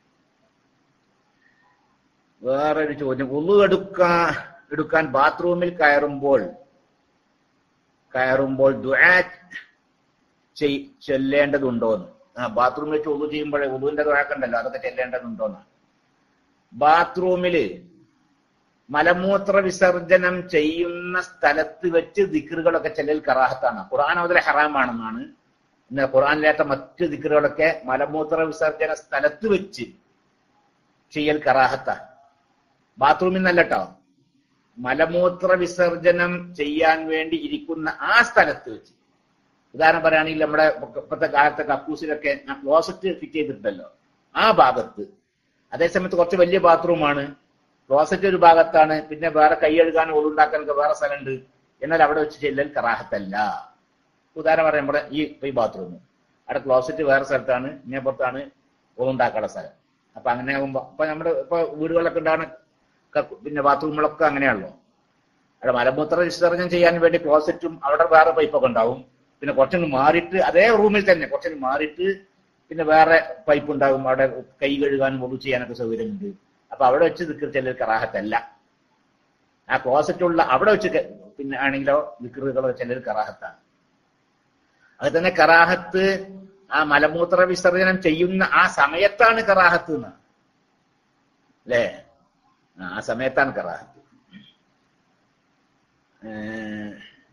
വേറൊരു ചോദ്യം ഉളു എടുക്കാൻ എടുക്കാൻ ബാത്റൂമിൽ കയറുമ്പോൾ കയറുമ്പോൾ ദുആ ചെയ് ചൊല്ലേണ്ടതുണ്ടോന്ന് ആ ബാത്റൂമിൽ വെച്ച് ഉളു ചെയ്യുമ്പോഴേ ഉളുവിന്റെ ദുആക്ക് ഉണ്ടല്ലോ അതൊക്കെ ചെല്ലേണ്ടതുണ്ടോന്ന് ബാത്റൂമില് മലമൂത്ര വിസർജനം ചെയ്യുന്ന സ്ഥലത്ത് വെച്ച് ദിക്കറുകളൊക്കെ ചെല്ലൽ കറാഹത്താണ് ഖുർആൻ അതിലെ ഹറാമാണെന്നാണ് ഇന്ന് ഖുർആനിലേറ്റ മറ്റ് ദിക്കറുകളൊക്കെ മലമൂത്ര വിസർജന സ്ഥലത്ത് വെച്ച് ചെയ്യൽ കറാഹത്താണ് ബാത്റൂമിൽ നിന്നല്ല കേട്ടോ മലമൂത്ര വിസർജനം ചെയ്യാൻ വേണ്ടി ഇരിക്കുന്ന ആ സ്ഥലത്ത് വെച്ച് ഉദാഹരണം പറയുകയാണെങ്കിൽ നമ്മുടെ ഇപ്പോഴത്തെ കാലത്തെ കക്കൂസിലൊക്കെ ക്ലോസറ്റ് ഫിറ്റ് ചെയ്തിട്ടുണ്ടല്ലോ ആ ഭാഗത്ത് അതേസമയത്ത് കുറച്ച് വലിയ ബാത്റൂമാണ് ക്ലോസറ്റ് ഒരു ഭാഗത്താണ് പിന്നെ വേറെ കൈ കഴുകാനും ഒളുണ്ടാക്കാനൊക്കെ വേറെ സ്ഥലമുണ്ട് എന്നാൽ അവിടെ വെച്ച് ചെല്ലൽ കറാഹത്തല്ല ഉദാഹരണം പറയാം നമ്മുടെ ഈ ഈ ബാത്റൂം അവിടെ ക്ലോസറ്റ് വേറെ സ്ഥലത്താണ് ഇങ്ങേപ്പുറത്താണ് ഒളുണ്ടാക്കാനുള്ള സ്ഥലം അപ്പൊ അങ്ങനെ ആകുമ്പോ അപ്പൊ നമ്മുടെ ഇപ്പൊ വീടുകളിലൊക്കെ ഉണ്ടാകുന്ന ക- പിന്നെ ബാത്റൂമുകളൊക്കെ അങ്ങനെയാണല്ലോ അവിടെ മലമൂത്ര വിസർജനം ചെയ്യാൻ വേണ്ടി ക്ലോസറ്റും അവിടെ വേറെ പൈപ്പൊക്കെ ഉണ്ടാവും പിന്നെ കുറച്ചൊന്ന് മാറിയിട്ട് അതേ റൂമിൽ തന്നെ കുറച്ചൊന്ന് മാറിയിട്ട് പിന്നെ വേറെ പൈപ്പ് ഉണ്ടാകും അവിടെ കൈ കഴുകാനും ഒതു ചെയ്യാനൊക്കെ സൗകര്യമുണ്ട് അപ്പൊ അവിടെ വെച്ച് ദിക്കർ ചെല്ലൽ കറാഹത്തല്ല ആ ക്ലോസറ്റുള്ള അവിടെ വെച്ച് ക- പിന്നെ ആണെങ്കിലോ ദിക്കറുകളോ ചെല്ലൽ കറാഹത്താണ് അത് തന്നെ കറാഹത്ത് ആ മലമൂത്ര വിസർജനം ചെയ്യുന്ന ആ സമയത്താണ് കറാഹത്ത് എന്ന് അല്ലേ ആ ആ സമയത്താണ് കറാഹത്ത് ഏഹ്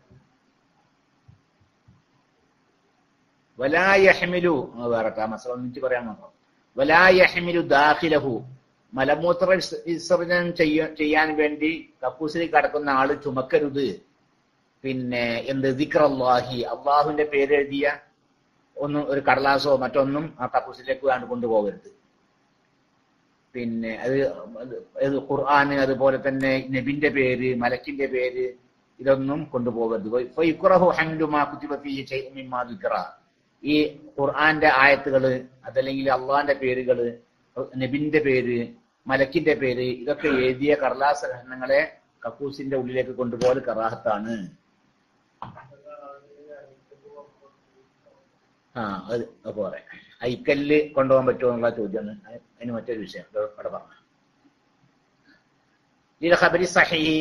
വലായഹമിലു വേറെ മസല ഒന്നിച്ച് പറയാൻ മാത്രം വലായഹമിലു ദാഖിലഹു മലമൂത്ര വിസ- വിസർജനം ചെയ്യ ചെയ്യാൻ വേണ്ടി കക്കൂസിൽ കിടക്കുന്ന ആള് ചുമക്കരുത് പിന്നെ എന്ത് ദിക്റല്ലാഹി അള്ളാഹുവിന്റെ പേരെഴുതിയ ഒന്നും ഒരു കടലാസോ മറ്റൊന്നും ആ കക്കൂസിലേക്ക് വേണ്ട കൊണ്ടുപോകരുത് പിന്നെ അത് അത് ഇത് ഖുർആന് അതുപോലെ തന്നെ നബിന്റെ പേര് മലക്കിന്റെ പേര് ഇതൊന്നും കൊണ്ടുപോകരുത് ഇപ്പൊ ഇക്കുറഹു ഹംലുമാ കുത്തിബ ഫീഹി ശൈഉം മിമ്മാ ദുക്റ. ഈ ഖുർആന്റെ ആയത്തുകള് അതല്ലെങ്കിൽ അള്ളാന്റെ പേരുകള് നബിന്റെ പേര് മലക്കിന്റെ പേര് ഇതൊക്കെ എഴുതിയ കടലാസ ഗ്രഹണങ്ങളെ കക്കൂസിന്റെ ഉള്ളിലേക്ക് കൊണ്ടുപോകൽ കറാഹത്താണ് ആ അത് അത് പോരെ ഐക്കല്ല് കൊണ്ടുപോകാൻ പറ്റുമോ എന്നുള്ള ചോദ്യമാണ് അത് അതിന് മറ്റൊരു വിഷയം ഇത് ഇവിടെ പറഞ്ഞു ഇതിൽ ഖബരി സഹീഹ്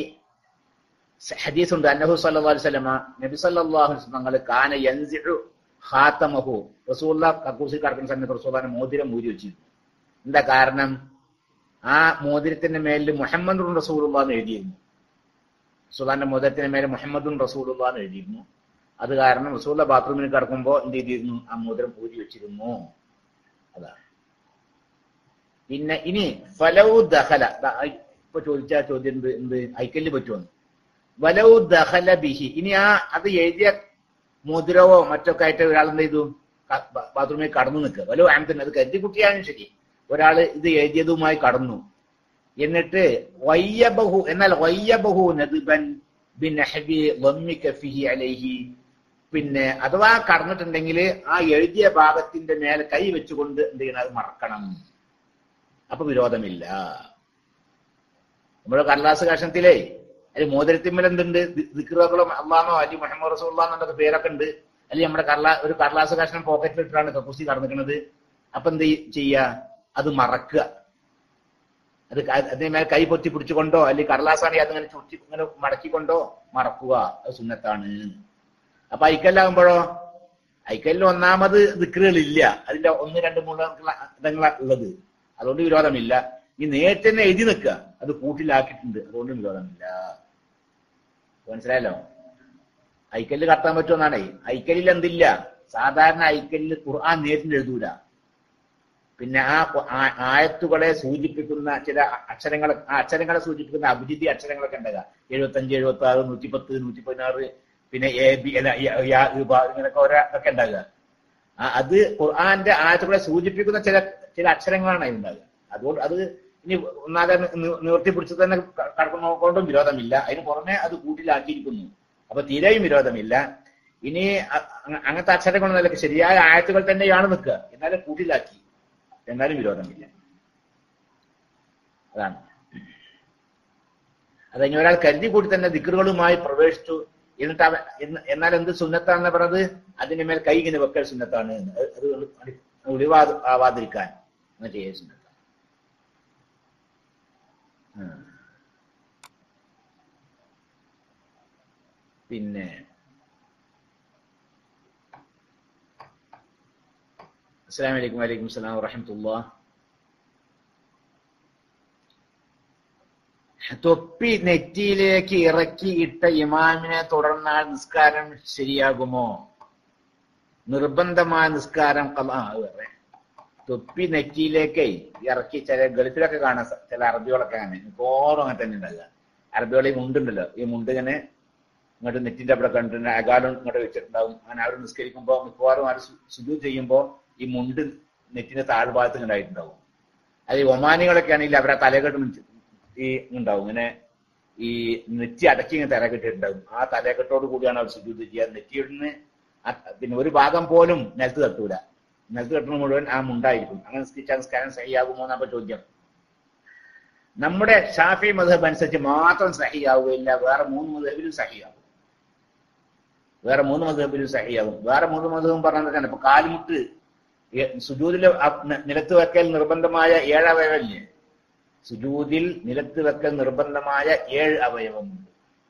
ഹദീസ് ഉണ്ട് അന്നഹു സല്ലല്ലാഹു അലൈഹി വസല്ലമ നബി സല്ലല്ലാഹു അലൈഹി വസല്ലം തങ്ങൾ കാന യൻസിഉ ഖാതമഹു റസൂലുള്ള കക്കൂസിൽ കിടക്കുന്ന സമയത്ത് റസൂലുള്ളാഹിന്റെ മോതിരം ഊരി വെച്ചിരുന്നു എന്താ കാരണം ആ മോതിരത്തിന്റെ മേലിൽ മുഹമ്മദുൻ റസൂലുള്ള എന്ന് എഴുതിയിരുന്നു റസൂലുള്ളാഹിന്റെ മോതിരത്തിന്റെ മേലെ മുഹമ്മദുൻ റസൂലുള്ള എന്ന് എഴുതിയിരുന്നു അത് കാരണം റസൂലുള്ള ബാത്റൂമിൽ കിടക്കുമ്പോൾ എന്ത് ചെയ്തിരുന്നു ആ മോതിരം ഊരി വെച്ചിരുന്നു അതാണ് പിന്നെ ഇനി ഫലൗ ദഹല ദാ ഇപ്പൊ ചോദിച്ച ചോദ്യം എന്ത് എന്ത് ഐക്കല്ല് പറ്റുമെന്ന് വലൗ ദഹല ബിഹി ഇനി ആ അത് എഴുതിയ മോതിരവോ മറ്റൊക്കെ ആയിട്ട് ഒരാൾ എന്ത് ചെയ്തു ക- ബ- ബാത്റൂമിൽ കടന്നു നിൽക്കുക വലോ ആമത്തിന് അത് കരുതി കുട്ടിയാലും ശരി ഒരാള് ഇത് എഴുതിയതുമായി കടന്നു എന്നിട്ട് വയ്യബഹു എന്നാൽ വയ്യബഹു നദിബൻ ബിനഹബി വമ്മിക ഫിഹി അലൈഹി പിന്നെ അഥവാ കടന്നിട്ടുണ്ടെങ്കിൽ ആ എഴുതിയ ഭാഗത്തിന്റെ മേലെ കൈ വെച്ചുകൊണ്ട് എന്ത് ചെയ്യണം അത് മറക്കണം അപ്പൊ വിരോധമില്ല നമ്മുടെ കടലാസ് കഷണത്തിലേ അതിൽ മോതിരത്തിന്മേൽ എന്തുണ്ട് ദിക്റുകളും അള്ളാന്നോ അലി മുഹമ്മദ് റസൂള്ള എന്നൊക്കെ പേരൊക്കെ ഉണ്ട് അല്ലെങ്കിൽ നമ്മുടെ കടലാ ഒരു കടലാസ് കഷ്ണം പോക്കറ്റിൽ ഇട്ടാണ് കക്കൂസി കടന്നിക്കുന്നത് അപ്പൊ എന്ത് ചെയ്യുക അത് മറക്കുക അത് ക- അതിന്മേൽ കൈ പൊത്തി പിടിച്ചുകൊണ്ടോ അല്ലെങ്കിൽ കടലാസാണെങ്കിൽ അതിങ്ങനെ ചുറ്റി ഇങ്ങനെ മടക്കിക്കൊണ്ടോ മറക്കുക അത് സുന്നത്താണ് അപ്പൊ ഐക്കല്ലാകുമ്പോഴോ ഐക്കല്ലിൽ ഒന്നാമത് ദിക്റുകളില്ല അതിന്റെ ഒന്ന് രണ്ട് മൂന്ന് ഇതങ്ങളാ ഉള്ളത് അതുകൊണ്ട് വിരോധമില്ല ഈ നേരത്തെ തന്നെ എഴുതി നിൽക്കുക അത് കൂട്ടിലാക്കിയിട്ടുണ്ട് അതുകൊണ്ട് വിരോധമില്ല മനസ്സിലായല്ലോ ഐക്കല്ല് കത്താൻ പറ്റുമെന്നാണേ ഐക്കല്ലിൽ എന്തില്ല സാധാരണ ഐക്കല്ലിൽ ഖുർആൻ നേരിട്ട് എഴുതൂല പിന്നെ ആ ഖു- ആ- ആയത്തുകളെ സൂചിപ്പിക്കുന്ന ചില അക്ഷരങ്ങൾ ആ അക്ഷരങ്ങളെ സൂചിപ്പിക്കുന്ന അഭിജിതി അക്ഷരങ്ങളൊക്കെ ഉണ്ടാകുക എഴുപത്തഞ്ച് എഴുപത്തി ആറ് നൂറ്റിപ്പത്ത് നൂറ്റി പതിനാറ് പിന്നെ എ ബി അല്ല യ- യ- ഇ, ബ ഇങ്ങനെയൊക്കെ ഓരോ ഇതൊക്കെ ഉണ്ടാകുക ആ, അത് ഖുർആന്റെ ആയത്തുകളെ സൂചിപ്പിക്കുന്ന ചില ചില അക്ഷരങ്ങളാണ് അതിൽ ഉണ്ടാകുക അതുകൊണ്ട് അത് ഇനി ഒന്നാകെ നി- നിവർത്തി പിടിച്ച് തന്നെ ക- കടക്കുന്നതുകൊണ്ടും വിരോധമില്ല അതിന് പുറമെ അത് കൂട്ടിലാക്കിയിരിക്കുന്നു അപ്പൊ തീരെയും വിരോധമില്ല ഇനി അ- അ- അങ്ങനത്തെ അക്ഷരങ്ങളൊന്നും ശരിയായ ആയത്തുകൾ തന്നെയാണ് നിൽക്കുക എന്നാലും കൂട്ടിലാക്കി എന്നാലും വിരോധമില്ല അതാണ് അത് ഇനി ഒരാൾ കരുതി കൂടി തന്നെ ദിക്കറുകളുമായി പ്രവേശിച്ചു എന്നിട്ട് അവൻ എന്ന് എന്നാൽ എന്ത് സുന്നത്താണെന്ന് പറഞ്ഞത് അതിന്റെ മേൽ കൈ ഇങ്ങനെ വെക്കൽ സുന്നത്താണ് എന്ന്. അത് അത് ഒളി- ഒളിവാ ആവാതിരിക്കാൻ അങ്ങനെ ചെയ്യ സുന്നത്താണ് ആ. പിന്നെ അസ്സലാമു അലൈക്കും വലൈക്കും അസ്സലാം വറഹമത്തുള്ള തൊപ്പി നെറ്റിയിലേക്ക് ഇറക്കി ഇട്ട ഇമാമിനെ തുടർന്നാൽ നിസ്കാരം ശരിയാകുമോ നിർബന്ധമായ നിസ്കാരം കള- ആ, അത് വേറെ. തൊപ്പി നെറ്റിയിലേക്ക് ഇറക്കി ചില ഗൾഫിലൊക്കെ കാണാം സ- ചില അറബികളൊക്കെ അങ്ങനെ മിക്കവാറും അങ്ങനെ തന്നെ ഉണ്ടാകുക അറബികൾ ഈ മുണ്ടുണ്ടല്ലോ ഈ മുണ്ട് ഇങ്ങനെ ഇങ്ങോട്ട് നെറ്റിന്റെ അവിടെ കണ്ടിട്ട് അകാലം ഇങ്ങോട്ട് വെച്ചിട്ടുണ്ടാവും അങ്ങനെ അവർ നിസ്കരിക്കുമ്പോൾ മിക്കവാറും അവർ സുജു ചെയ്യുമ്പോൾ ഈ മുണ്ട് നെറ്റിന്റെ താഴ്ഭാഗത്ത് ഇങ്ങനെ ആയിട്ടുണ്ടാവും അത് ഈ ഒമാനികളൊക്കെ ആണെങ്കിൽ അവരെ തലകെട്ട് ഈ ഉണ്ടാവും ഇങ്ങനെ ഈ നെറ്റി അടക്കി ഇങ്ങനെ തലക്കെട്ടിട്ടുണ്ടാവും ആ തലക്കെട്ടോട് കൂടിയാണ് അവർ സുജൂത് ചെയ്യുക നെറ്റിയിടുന്ന് പിന്നെ ഒരു ഭാഗം പോലും നിലത്ത് തട്ടൂല നിലത്ത് തട്ടുന്ന മുഴുവൻ ആ മുണ്ടായിരിക്കും അങ്ങനെ നിസ്കരിച്ചാൽ നിസ്കാരം സഹിയാകുമോ എന്നപ്പോ ചോദ്യം നമ്മുടെ ഷാഫി മധബ് അനുസരിച്ച് മാത്രം സഹിയാവുകയില്ല വേറെ മൂന്ന് മധബിലും സഹിയാവും വേറെ മൂന്ന് മധബിലും സഹിയാവും വേറെ മൂന്ന് മധബും പറഞ്ഞാൽ ഇപ്പൊ കാൽമുട്ട് സുജൂതിൽ നിലത്ത് വെക്കൽ നിർബന്ധമായ ഏഴ് അവയവല്ലേ സുജൂതിൽ നിലത്ത് വെക്കൽ നിർബന്ധമായ ഏഴ് അവയവമുണ്ട്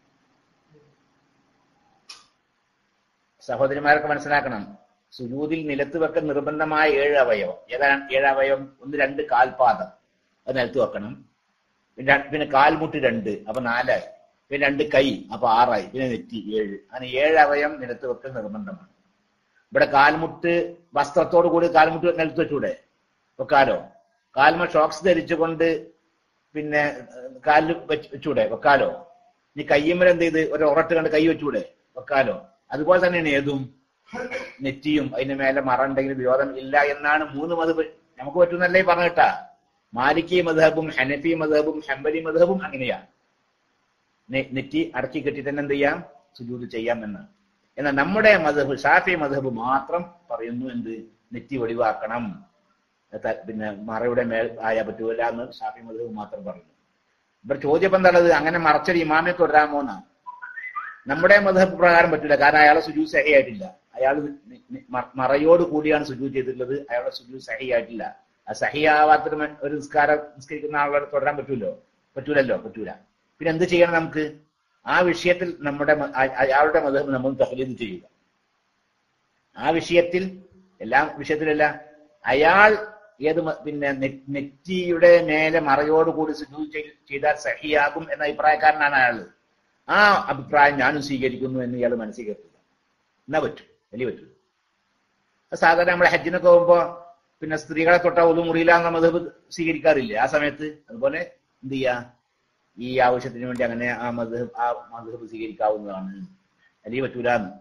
സഹോദരിമാരൊക്കെ മനസ്സിലാക്കണം സുജൂതിൽ നിലത്ത് വെക്കൽ നിർബന്ധമായ ഏഴ് അവയവം ഏതാണ് ഏഴ് അവയവം ഒന്ന് രണ്ട് കാൽപാദം അത് നിലത്ത് വെക്കണം പിന്നെ പിന്നെ കാൽമുട്ട് രണ്ട് അപ്പൊ നാലായി പിന്നെ രണ്ട് കൈ അപ്പൊ ആറായി പിന്നെ നെറ്റി ഏഴ് അങ്ങനെ ഏഴ് അവയം നിലത്ത് വെക്കൽ നിർബന്ധമാണ് ഇവിടെ കാൽമുട്ട് വസ്ത്രത്തോടു കൂടി കാൽമുട്ട് നിലത്ത് വെച്ചൂടെ വെക്കാലോ കാൽമ ഷോക്സ് ധരിച്ചുകൊണ്ട് പിന്നെ കാലിൽ വെച്ചൂടെ വെക്കാലോ നീ കയ്യമ്മൽ എന്ത് ചെയ്ത് ഒരു ഉറട്ട് കണ്ട് കൈ വെച്ചൂടെ വെക്കാലോ അതുപോലെ തന്നെയാണ് ഏതും നെറ്റിയും അതിന് മേലെ മറ ഉണ്ടെങ്കിൽ വിരോധം ഇല്ല എന്നാണ് മൂന്ന് മതബ് നമുക്ക് പറ്റുന്നല്ലേ പറഞ്ഞിട്ടാ മാലിക്കി മധബും ഹനഫി മധബും ഹംബലി മധബും അങ്ങനെയാണ് നെറ്റി അടക്കി കെട്ടി തന്നെ എന്ത് ചെയ്യാം സുജൂത് ചെയ്യാം എന്ന് എന്നാൽ നമ്മുടെ മധബ് ഷാഫി മധബ് മാത്രം പറയുന്നു എന്ത് നെറ്റി ഒഴിവാക്കണം പിന്നെ മറയുടെ മേൽ ആയാ പറ്റൂല എന്ന് ഷാഫി മധബ് മാത്രം പറയുന്നു ഇവിടെ ചോദ്യം എന്താണത് അങ്ങനെ മറച്ചൊരു ഇമാമെ തുടരാമോ എന്നാണ് നമ്മുടെ മധബ് പ്രകാരം പറ്റില്ല കാരണം അയാളെ സുജു സഹിയായിട്ടില്ല അയാൾ മറയോട് കൂടിയാണ് സുജു ചെയ്തിട്ടുള്ളത് അയാളുടെ സുജു സഹിയായിട്ടില്ല ആ സഹിയാവാത്തൊരു ഒരു നിസ്കാരം നിസ്കരിക്കുന്ന ആളോട് തുടരാൻ പറ്റൂലോ പറ്റൂലല്ലോ പറ്റൂല പിന്നെ എന്ത് ചെയ്യണം നമുക്ക് ആ വിഷയത്തിൽ നമ്മുടെ അയാളുടെ മതം നമ്മൾ തഹലീദ് ചെയ്യുക ആ വിഷയത്തിൽ എല്ലാ വിഷയത്തിലല്ല അയാൾ ഏത് പിന്നെ നെറ്റിയുടെ മേലെ മറയോടുകൂടി സുജു ചെയ്താൽ സഹിയാകും എന്ന അഭിപ്രായക്കാരനാണ് അയാൾ ആ അഭിപ്രായം ഞാനും സ്വീകരിക്കുന്നു എന്ന് ഇയാൾ മനസ്സിൽ കരുതുക എന്നാ പറ്റും വലിയ പറ്റൂ സാധാരണ നമ്മളെ ഹജ്ജിനൊക്കെ പോകുമ്പോ പിന്നെ സ്ത്രീകളെ തൊട്ട ഒതു മുറിയിലാന്ന മതബ് സ്വീകരിക്കാറില്ലേ ആ സമയത്ത് അതുപോലെ എന്ത് ചെയ്യാ ഈ ആവശ്യത്തിന് വേണ്ടി അങ്ങനെ ആ മധു ആ മധുഹബ് സ്വീകരിക്കാവുന്നതാണ് അല്ലെങ്കിൽ പറ്റൂലെന്ന്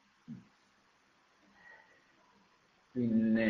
പിന്നെ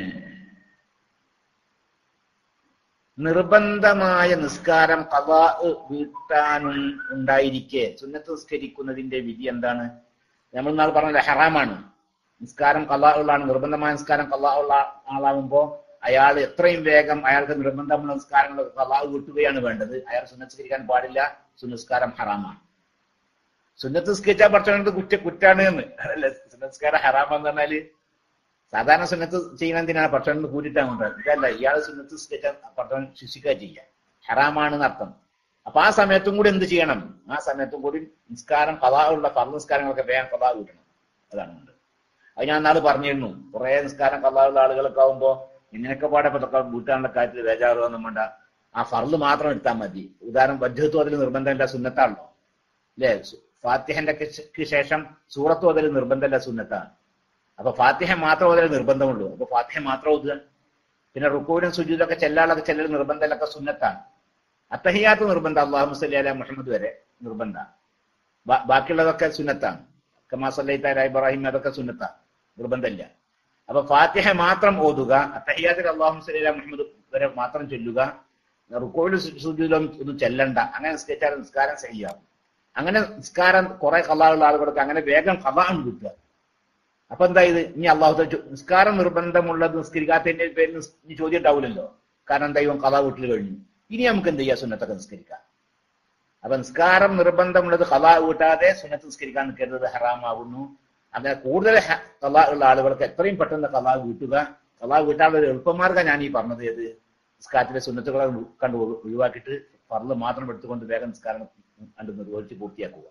നിർബന്ധമായ നിസ്കാരം കഥാ വീട്ടാനും ഉണ്ടായിരിക്കെ സുന്നത്ത് നിസ്കരിക്കുന്നതിന്റെ വിധി എന്താണ് നമ്മൾ നാൾ പറഞ്ഞത് ഹറാമാണ് നിസ്കാരം കലാ ഉള്ളതാണ് നിർബന്ധമായ നിസ്കാരം കലാ ഉള്ള ആളാകുമ്പോ അയാൾ എത്രയും വേഗം അയാൾക്ക് നിർബന്ധമുള്ള നിസ്കാരങ്ങൾ കലാവ് വിട്ടുകയാണ് വേണ്ടത് അയാൾ സുന്നസ്കരിക്കാൻ പാടില്ല സുനസ്കാരം ഹറാമാണ് സുന്നത്ത് നിസ്കരിച്ചാൽ പഠിച്ചത് കുറ്റ കുറ്റാണ് എന്ന് അല്ലേ സുന്നസ്കാരം ഹറാമെന്ന് പറഞ്ഞാല് സാധാരണ സുന്നത്ത് ചെയ്യുന്ന എന്തിനാണ് പഠിച്ചവന് കൂട്ടിട്ടാൻ കൊണ്ടുവരുന്നത് ഇതല്ല ഇയാൾ സുന്നത്ത് നിസ്കരിച്ചാൽ പഠിച്ചവൻ ശിക്ഷിക്കുക ചെയ്യുക ഹറാമാണെന്ന് അർത്ഥം അപ്പൊ ആ സമയത്തും കൂടി എന്ത് ചെയ്യണം ആ സമയത്തും കൂടി നിസ്കാരം കഥാ ഉള്ള ഫർ നിസ്കാരങ്ങളൊക്കെ വേഗം കഥാ കൂട്ടണം അതാണ് ഉണ്ട് അത് ഞാൻ നാളെ പറഞ്ഞിരുന്നു കുറെ നിസ്കാരം കഥാ ഉള്ള ആളുകളൊക്കെ ആവുമ്പോ ഇങ്ങനെയൊക്കെ പാടെ ഇതൊക്കെ വീട്ടാനുള്ള കാര്യത്തിൽ ബേജാറുവൊന്നും വേണ്ട ആ ഫർള് മാത്രം എടുത്താൽ മതി ഉദാഹരണം വജ്ജത്വം അതിൽ നിർബന്ധമില്ല സുന്നത്താണല്ലോ അല്ലേ ഫാത്തിഹന്റെ ശേഷം സൂറത്ത് അതിൽ നിർബന്ധമല്ല സുന്നത്താണ് അപ്പൊ ഫാത്തിഹ മാത്രം ഓതൽ നിർബന്ധമുള്ളൂ അപ്പൊ ഫാത്തിഹ മാത്രം ഓതുക പിന്നെ റുക്കൂരും സുജൂദൊക്കെ ചെല്ലാളൊക്കെ ചെല്ലൽ നിർബന്ധമല്ലൊക്കെ സുന്നത്താണ് അത്തഹിയാത്ത് നിർബന്ധം അള്ളാഹു മുസ്ലി അല മുഹമ്മദ് വരെ നിർബന്ധ ബാക്കിയുള്ളതൊക്കെ സുന്നത്താണ് കമാ സല്ലൈത്ത ഇബ്രാഹിം അതൊക്കെ സുന്നത്താണ് നിർബന്ധമില്ല അപ്പൊ ഫാത്തിഹ മാത്രം ഓതുക അത്തഹിയാത്തിൽ അള്ളാഹു മുസ്ലി അല മുഹമ്മദ് വരെ മാത്രം ചൊല്ലുക റുക്കോയിലും സുജൂദിലും ഒന്നും ചെല്ലണ്ട അങ്ങനെ നിസ്കരിച്ചാൽ നിസ്കാരം ചെയ്യാവും അങ്ങനെ നിസ്കാരം കുറെ കലാളുള്ള ആളുകൾക്ക് അങ്ങനെ വേഗം കലാൻ കിട്ടുക അപ്പൊ എന്താ ഇത് ഇനി അള്ളാഹു നിസ്കാരം നിർബന്ധമുള്ളത് നിസ്കരിക്കാത്തതിന്റെ പേരിൽ ഇനി ചോദ്യം ഉണ്ടാവില്ലല്ലോ കാരണം എന്താ ഇവൻ കലാ വീട്ടിൽ കഴിഞ്ഞു ഇനി നമുക്ക് എന്ത് ചെയ്യാം സുന്നത്തൊക്കെ നിസ്കരിക്കാം അപ്പൊ നിസ്കാരം നിർബന്ധമുള്ളത് കലാ വീട്ടാതെ സുന്നത്ത് നിസ്കരിക്കാൻ നിൽക്കരുത് ഹറാമാവുന്നു അങ്ങനെ കൂടുതൽ കലാ ഉള്ള ആളുകൾക്ക് എത്രയും പെട്ടെന്ന് കലാ വീട്ടുക കലാ വീട്ടാനുള്ള ഒരു എളുപ്പമാർഗം ഞാൻ ഈ പറഞ്ഞത് ഏത് നിസ്കാരത്തിലെ സുന്നത്തുകളെ കണ്ട് ഒഴിവാക്കിയിട്ട് ഫർള് മാത്രം എടുത്തുകൊണ്ട് വേഗം നിസ്കാരം കണ്ട് നിർവഹിച്ച് പൂർത്തിയാക്കുക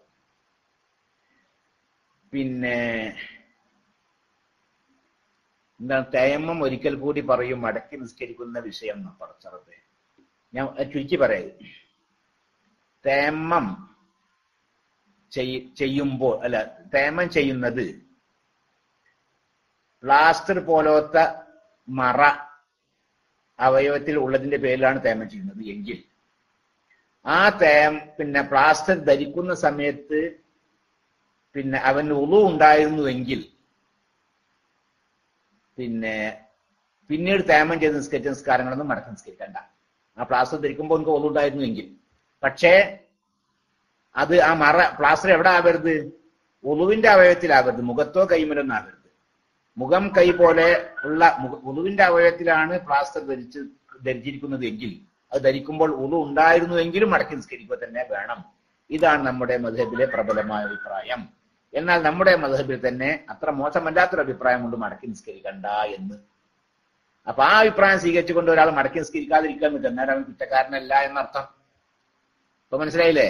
പിന്നെ എന്താണ് തേമം ഒരിക്കൽ കൂടി പറയും മടക്കി നിസ്കരിക്കുന്ന വിഷയം പറച്ചറത്തെ ഞാൻ ചുരുക്കി പറയാം തേമം ചെയ്യുമ്പോൾ അല്ല തേമം ചെയ്യുന്നത് പ്ലാസ്റ്റർ പോലത്തെ മറ അവയവത്തിൽ ഉള്ളതിന്റെ പേരിലാണ് തേമം ചെയ്യുന്നത് എങ്കിൽ ആ തേം പിന്നെ പ്ലാസ്റ്റർ ധരിക്കുന്ന സമയത്ത് പിന്നെ അവന് ഉളു ഉണ്ടായിരുന്നുവെങ്കിൽ പിന്നെ പിന്നീട് തേമം ചെയ്ത് നിസ്കരിച്ച നിസ്കാരങ്ങളൊന്നും മടക്കം നിസ്കരിക്കണ്ട ആ പ്ലാസ്റ്റർ ധരിക്കുമ്പോൾ എനിക്ക് ഒന്നുണ്ടായിരുന്നുവെങ്കിൽ പക്ഷേ അത് ആ മറ പ്ലാസ്റ്റർ എവിടെ ആവരുത് ഉളുവിന്റെ അവയവത്തിലാവരുത് മുഖത്തോ കൈമലൊന്നും ആവരുത് മുഖം കൈ പോലെ ഉള്ള ഉളുവിന്റെ അവയവത്തിലാണ് പ്ലാസ്റ്റർ ധരിച്ച് ധരിച്ചിരിക്കുന്നത് എങ്കിൽ അത് ധരിക്കുമ്പോൾ ഉളു ഉണ്ടായിരുന്നുവെങ്കിലും മടക്കി നിസ്കരിക്കുക തന്നെ വേണം ഇതാണ് നമ്മുടെ മധബിലെ പ്രബലമായ അഭിപ്രായം എന്നാൽ നമ്മുടെ മധബിൽ തന്നെ അത്ര മോശമല്ലാത്തൊരു അഭിപ്രായം കൊണ്ട് മടക്കി നിസ്കരിക്കണ്ട എന്ന് അപ്പൊ ആ അഭിപ്രായം സ്വീകരിച്ചുകൊണ്ട് ഒരാൾ മടക്കി നിസ്കരിക്കാതിരിക്കുക എന്ന് എന്നാൽ അവൻ കുറ്റക്കാരനല്ല എന്നർത്ഥം ഇപ്പൊ മനസ്സിലായില്ലേ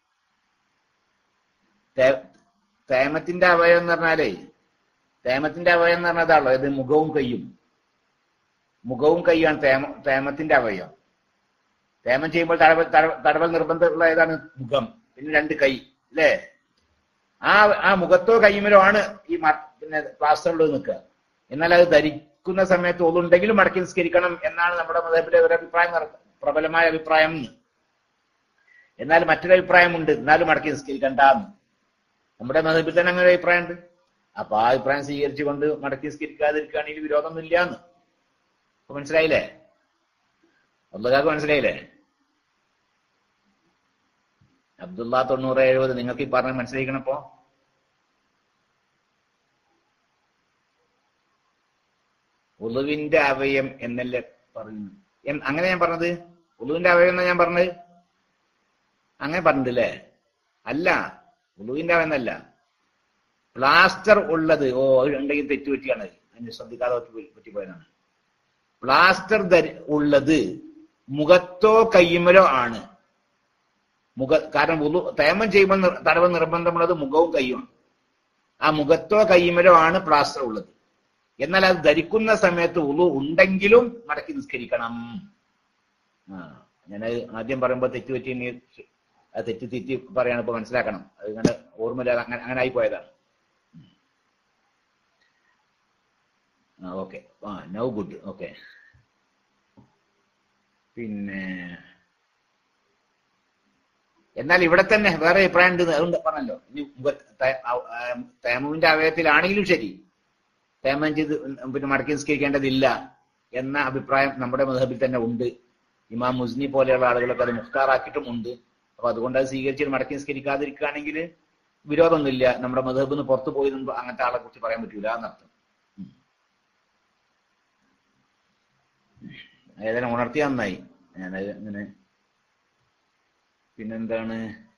തേ- തേമത്തിന്റെ അവയവം എന്ന് പറഞ്ഞാലേ തേമത്തിന്റെ അവയവം എന്ന് പറഞ്ഞതാണല്ലോ ഇത് മുഖവും കൈയും മുഖവും കൈയാണ് തേമ തേമത്തിന്റെ അവയവം തേമം ചെയ്യുമ്പോൾ തടവൽ തടവ- തടവൽ നിർബന്ധമുള്ള ഏതാണ് മുഖം പിന്നെ രണ്ട് കൈ അല്ലേ ആ ആ മുഖത്തോ കൈമലോ ആണ് ഈ മ- പിന്നെ പ്ലാസ്റ്ററിൽ നിൽക്കുക എന്നാൽ അത് ധരിക്കുന്ന സമയത്ത് ഒന്നുണ്ടെങ്കിലും മടക്കി നിസ്കരിക്കണം എന്നാണ് നമ്മുടെ മതത്തിലെ ഒരു അഭിപ്രായം നട- പ്രബലമായ അഭിപ്രായം എന്ന്. എന്നാൽ മറ്റൊരു അഭിപ്രായമുണ്ട് എന്നാലും മടക്കി നിസ്കരിക്കണ്ട എന്ന്. നമ്മുടെ മതത്തിൽ തന്നെ അങ്ങനെ ഒരു അഭിപ്രായമുണ്ട് അപ്പൊ ആ അഭിപ്രായം സ്വീകരിച്ചുകൊണ്ട് മടക്കി നിസ്കരിക്കാതിരിക്കുകയാണെങ്കിൽ വിരോധമൊന്നുമില്ല എന്ന് അപ്പൊ മനസ്സിലായില്ലേ അബ്ദുല്ലാക്ക് മനസ്സിലായില്ലേ അബ്ദുള്ള തൊണ്ണൂറ് എഴുപത് നിങ്ങൾക്ക് ഈ പറഞ്ഞ മനസ്സിലാക്കണപ്പോ ഉളുവിന്റെ അവയം എന്നല്ലേ പറഞ്ഞു എൻ- അങ്ങനെ ഞാൻ പറഞ്ഞത് ഉളുവിന്റെ അവയം എന്നാ ഞാൻ പറഞ്ഞത് അങ്ങനെ പറഞ്ഞിട്ടില്ലേ അല്ല ഉളുവിന്റെ അവയം എന്നല്ല പ്ലാസ്റ്റർ ഉള്ളത് ഓ അത് ഉണ്ടെങ്കിൽ തെറ്റുപറ്റിയാണ് അതിന് ശ്രദ്ധിക്കാതെ പറ്റി- പറ്റിപ്പോയതാണ് പ്ലാസ്റ്റർ ധരി ഉള്ളത് മുഖത്തോ കയ്യുമലോ ആണ് മുഖ കാരണം ഉളു തേമം ചെയ്യുമ്പോൾ നിർ- തടവ് നിർബന്ധമുള്ളത് മുഖവും കൈയുമാണ് ആ മുഖത്തോ കയ്യുമലോ ആണ് പ്ലാസ്റ്റർ ഉള്ളത് എന്നാൽ അത് ധരിക്കുന്ന സമയത്ത് ഉളു ഉണ്ടെങ്കിലും മടക്കി നിസ്കരിക്കണം ആ ഞാനത് ആദ്യം പറയുമ്പോൾ തെറ്റ് പറ്റി ഇനി ആ തെറ്റ് തെറ്റി പറയാണ് ഇപ്പൊ മനസ്സിലാക്കണം അത് ഇങ്ങനെ ഓർമ്മയില്ലാതെ അങ്ങനെ അങ്ങനെ ആയി പോയതാണ് ആ ഓക്കെ ആ നൗ ഗുഡ് ഓക്കെ പിന്നെ എന്നാൽ ഇവിടെ തന്നെ വേറെ അഭിപ്രായം ഉണ്ട് അതുകൊണ്ട് പറഞ്ഞല്ലോ ഇനി മുഖ- ത- ആ- ആ തേമുവിന്റെ അവയവത്തിലാണെങ്കിലും ശരി തേമം ചെയ്ത് പിന്നെ മടക്കി നിസ്കരിക്കേണ്ടതില്ല എന്ന അഭിപ്രായം നമ്മുടെ മധബിൽ തന്നെ ഉണ്ട് ഇമാം മുസ്നി പോലെയുള്ള ആളുകളൊക്കെ അത് മുഖ്താറാക്കിയിട്ടും ഉണ്ട് അപ്പൊ അതുകൊണ്ട് അത് സ്വീകരിച്ചിട്ട് മടക്കി നിസ്കരിക്കാതിരിക്കുകയാണെങ്കിൽ വിരോധമൊന്നുമില്ല നമ്മുടെ മധബിൽ നിന്ന് പുറത്തു പോയി നിന്ന് അങ്ങനത്തെ ആളെ കുറിച്ച് പറയാൻ പറ്റൂല എന്നർത്ഥം ഉം. ഏതായാലും ഉണർത്തിയ നന്നായി ഞാനത് ഇങ്ങനെ പിന്നെന്താണ്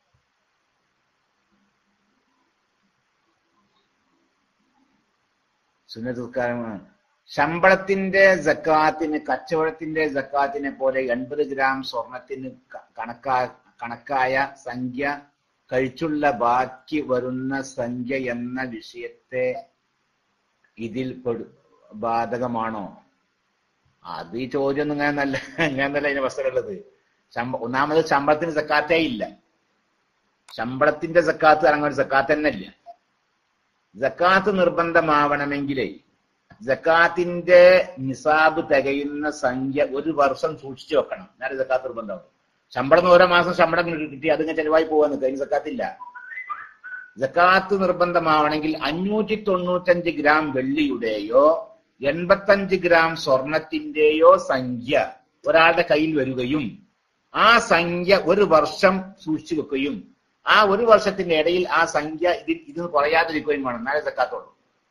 സുന്നതസ്കാരമാണ് ശമ്പളത്തിന്റെ ജക്കാത്തിന് കച്ചവടത്തിന്റെ ജക്കാത്തിനെ പോലെ എൺപത് ഗ്രാം സ്വർണത്തിന് ക- കണക്കാ കണക്കായ സംഖ്യ കഴിച്ചുള്ള ബാക്കി വരുന്ന സംഖ്യ എന്ന വിഷയത്തെ ഇതിൽ പെടു ബാധകമാണോ അത് ഈ ചോദ്യം ഒന്നും ഇങ്ങനെ നല്ല ഇങ്ങനെ നല്ല അതിന്റെ അവസരമുള്ളത് ശമ്പ ഒന്നാമത് ശമ്പളത്തിന് സക്കാത്തേ ഇല്ല ശമ്പളത്തിന്റെ സക്കാത്ത് ഇറങ്ങുന്ന ഒരു സക്കാത്ത് തന്നെ ഇല്ല ജക്കാത്ത് നിർബന്ധമാവണമെങ്കിലേ ജക്കാത്തിന്റെ നിസാബ് തികയുന്ന സംഖ്യ ഒരു വർഷം സൂക്ഷിച്ചു വെക്കണം എന്നാലും ജക്കാത്ത് നിർബന്ധമാവും ശമ്പളം ഓരോ മാസം ശമ്പളം കിട്ടി അതിങ്ങനെ ചെലവായി പോവാന്ന് അതിന് ജക്കാത്തില്ല ജക്കാത്ത് നിർബന്ധമാവണമെങ്കിൽ അഞ്ഞൂറ്റി തൊണ്ണൂറ്റഞ്ച് ഗ്രാം വെള്ളിയുടെയോ എൺപത്തഞ്ച് ഗ്രാം സ്വർണത്തിന്റെയോ സംഖ്യ ഒരാളുടെ കയ്യിൽ വരികയും ആ സംഖ്യ ഒരു വർഷം സൂക്ഷിച്ചു വെക്കുകയും ആ ഒരു വർഷത്തിന്റെ ഇടയിൽ ആ സംഖ്യ ഇതിൽ ഇതിന് കുറയാതിരിക്കുകയും വേണം എന്നാലേ സക്കാത്തുള്ളൂ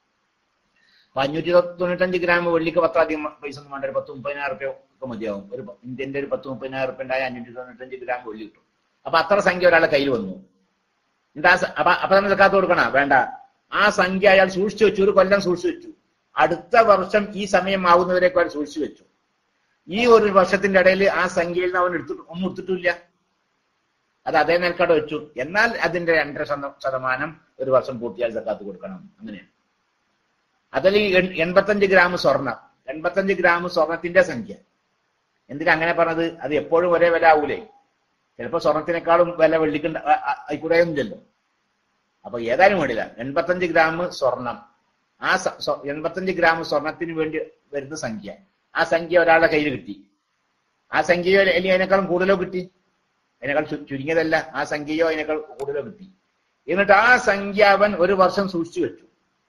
അപ്പൊ അഞ്ഞൂറ്റി തൊണ്ണൂറ്റഞ്ച് ഗ്രാം വെള്ളിക്ക് പത്താധികം പൈസ ഒന്നും വേണ്ട ഒരു പത്ത് മുപ്പതിനായിരം റുപ്യ ഒക്കെ മതിയാവും ഒരു പ- ഇന്ത്യന്റെ ഒരു പത്ത് മുപ്പതിനായിരം റുപ്യ ഉണ്ടായ അഞ്ഞൂറ്റി തൊണ്ണൂറ്റഞ്ച് ഗ്രാം വെള്ളി കിട്ടും അപ്പൊ അത്ര സംഖ്യ ഒരാളുടെ കയ്യിൽ വന്നു എന്നിട്ട് ആ സ- അപ്പൊ അപ്പൊ തന്നെ സക്കാത്ത് കൊടുക്കണ വേണ്ട ആ സംഖ്യ അയാൾ സൂക്ഷിച്ചു വെച്ചു ഒരു കൊല്ലം സൂക്ഷിച്ചു വെച്ചു അടുത്ത വർഷം ഈ സമയം ആവുന്നവരേക്ക് അയാൾ സൂക്ഷിച്ചു വെച്ചു ഈ ഒരു വർഷത്തിന്റെ ഇടയിൽ ആ സംഖ്യയിൽ നിന്ന് അവൻ എടുത്തിട്ട് ഒന്നും എടുത്തിട്ടില്ല അത് അതേ നിലക്കട വെച്ചു എന്നാൽ അതിന്റെ രണ്ടര ശത- ശതമാനം ഒരു വർഷം പൂർത്തിയാൽ സക്കാത്ത് കൊടുക്കണം അങ്ങനെയാണ് അതിൽ ഈ എൺ- എൺപത്തഞ്ച് ഗ്രാം സ്വർണം എൺപത്തഞ്ച് ഗ്രാം സ്വർണത്തിന്റെ സംഖ്യ എന്തിനാ അങ്ങനെ പറഞ്ഞത് അത് എപ്പോഴും ഒരേ വില ആവൂലേ ചിലപ്പോ സ്വർണത്തിനേക്കാളും വില വെള്ളിക്ക് ആയിക്കൂടെയൊന്നുമില്ലല്ലോ അപ്പൊ ഏതായാലും വേണ്ടില്ല എൺപത്തഞ്ച് ഗ്രാം സ്വർണം ആ സ- സ്വ- എൺപത്തഞ്ച് ഗ്രാം സ്വർണത്തിന് വേണ്ടി വരുന്ന സംഖ്യ ആ സംഖ്യ ഒരാളുടെ കയ്യിൽ കിട്ടി ആ സംഖ്യയോ അല്ലെങ്കിൽ അതിനേക്കാളും കൂടുതലോ കിട്ടി അതിനേക്കാൾ ചു- ചുരുങ്ങിയതല്ല ആ സംഖ്യയോ അതിനേക്കാൾ കൂടുതലോ കിട്ടി എന്നിട്ട് ആ സംഖ്യ അവൻ ഒരു വർഷം സൂക്ഷിച്ചു വെച്ചു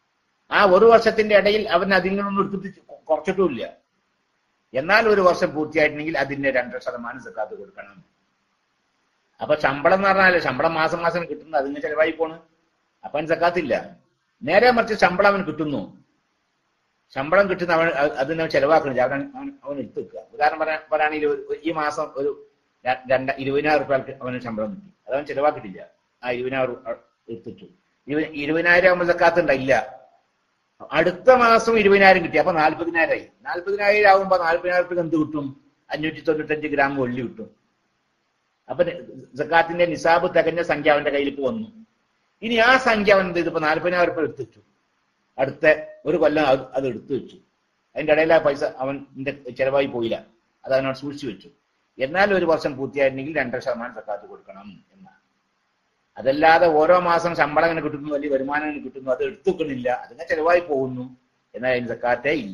ആ ഒരു വർഷത്തിന്റെ ഇടയിൽ അവൻ അതിൽ നിന്നൊന്നും എടുത്തിട്ട് കൊ- കുറച്ചിട്ടുമില്ല എന്നാൽ ഒരു വർഷം പൂർത്തിയായിട്ടുണ്ടെങ്കിൽ അതിന്റെ രണ്ടര ശതമാനം സക്കാത്ത് കൊടുക്കണം അപ്പൊ ശമ്പളം എന്ന് പറഞ്ഞാല് ശമ്പളം മാസം മാസം കിട്ടുന്നത് അതിന് ചെലവായി പോണ് അപ്പൊ അവൻ സക്കാത്തില്ല നേരെ മറിച്ച് ശമ്പളം അവൻ കിട്ടുന്നു ശമ്പളം കിട്ടുന്ന അവൻ അത് അതിനെ ചെലവാക്കണില്ല അവൻ അവൻ അവൻ എടുത്തു വെക്കുക ഉദാഹരണം പറയാൻ പറയുകയാണെങ്കിൽ ഒരു- ഈ മാസം ഒരു ര- രണ്ട് ഇരുപതിനായിരം റുപ്യ അവന് ശമ്പളം കിട്ടി അത് അവൻ ചെലവാക്കിയിട്ടില്ല ആ ഇരുപതിനായിരം ഉ- എടുത്തിട്ടു ഇരുപ- ഇരുപതിനായിരം ആകുമ്പോൾ സക്കാത്തുണ്ട ഇല്ല അടുത്ത മാസം ഇരുപതിനായിരം കിട്ടി അപ്പൊ നാല്പതിനായിരമായി നാല്പതിനായിരം ആകുമ്പോ നാല്പതിനായിരം റുപ്യ എന്ത് കിട്ടും അഞ്ഞൂറ്റി തൊണ്ണൂറ്റഞ്ച് ഗ്രാം വെള്ളി കിട്ടും അപ്പൊ സക്കാത്തിന്റെ നിസാബ് തികഞ്ഞ സംഖ്യ അവന്റെ കയ്യിലേക്ക് വന്നു ഇനി ആ സംഖ്യ അവൻ എന്ത് ചെയ്തു ഇപ്പൊ നാല്പതിനായിരം റുപ്യ എടുത്തു അടുത്ത ഒരു കൊല്ലം അത് അത് എടുത്തു വെച്ചു അതിന്റെ ഇടയിൽ ആ പൈസ അവന്റെ ചെലവായി പോയില്ല അത് അവനോട് സൂക്ഷിച്ചു വെച്ചു എന്നാൽ ഒരു വർഷം പൂർത്തിയായിരുന്നെങ്കിൽ രണ്ടര ശതമാനം സക്കാത്ത് കൊടുക്കണം എന്നാണ് അതല്ലാതെ ഓരോ മാസം ശമ്പളം ഇങ്ങനെ കിട്ടുന്നു വലിയ വരുമാനം ഇങ്ങനെ കിട്ടുന്നു അത് എടുത്തു വെക്കണില്ല അതിങ്ങനെ ചെലവായി പോകുന്നു എന്നാൽ അതിന് സക്കാത്തേ ഇല്ല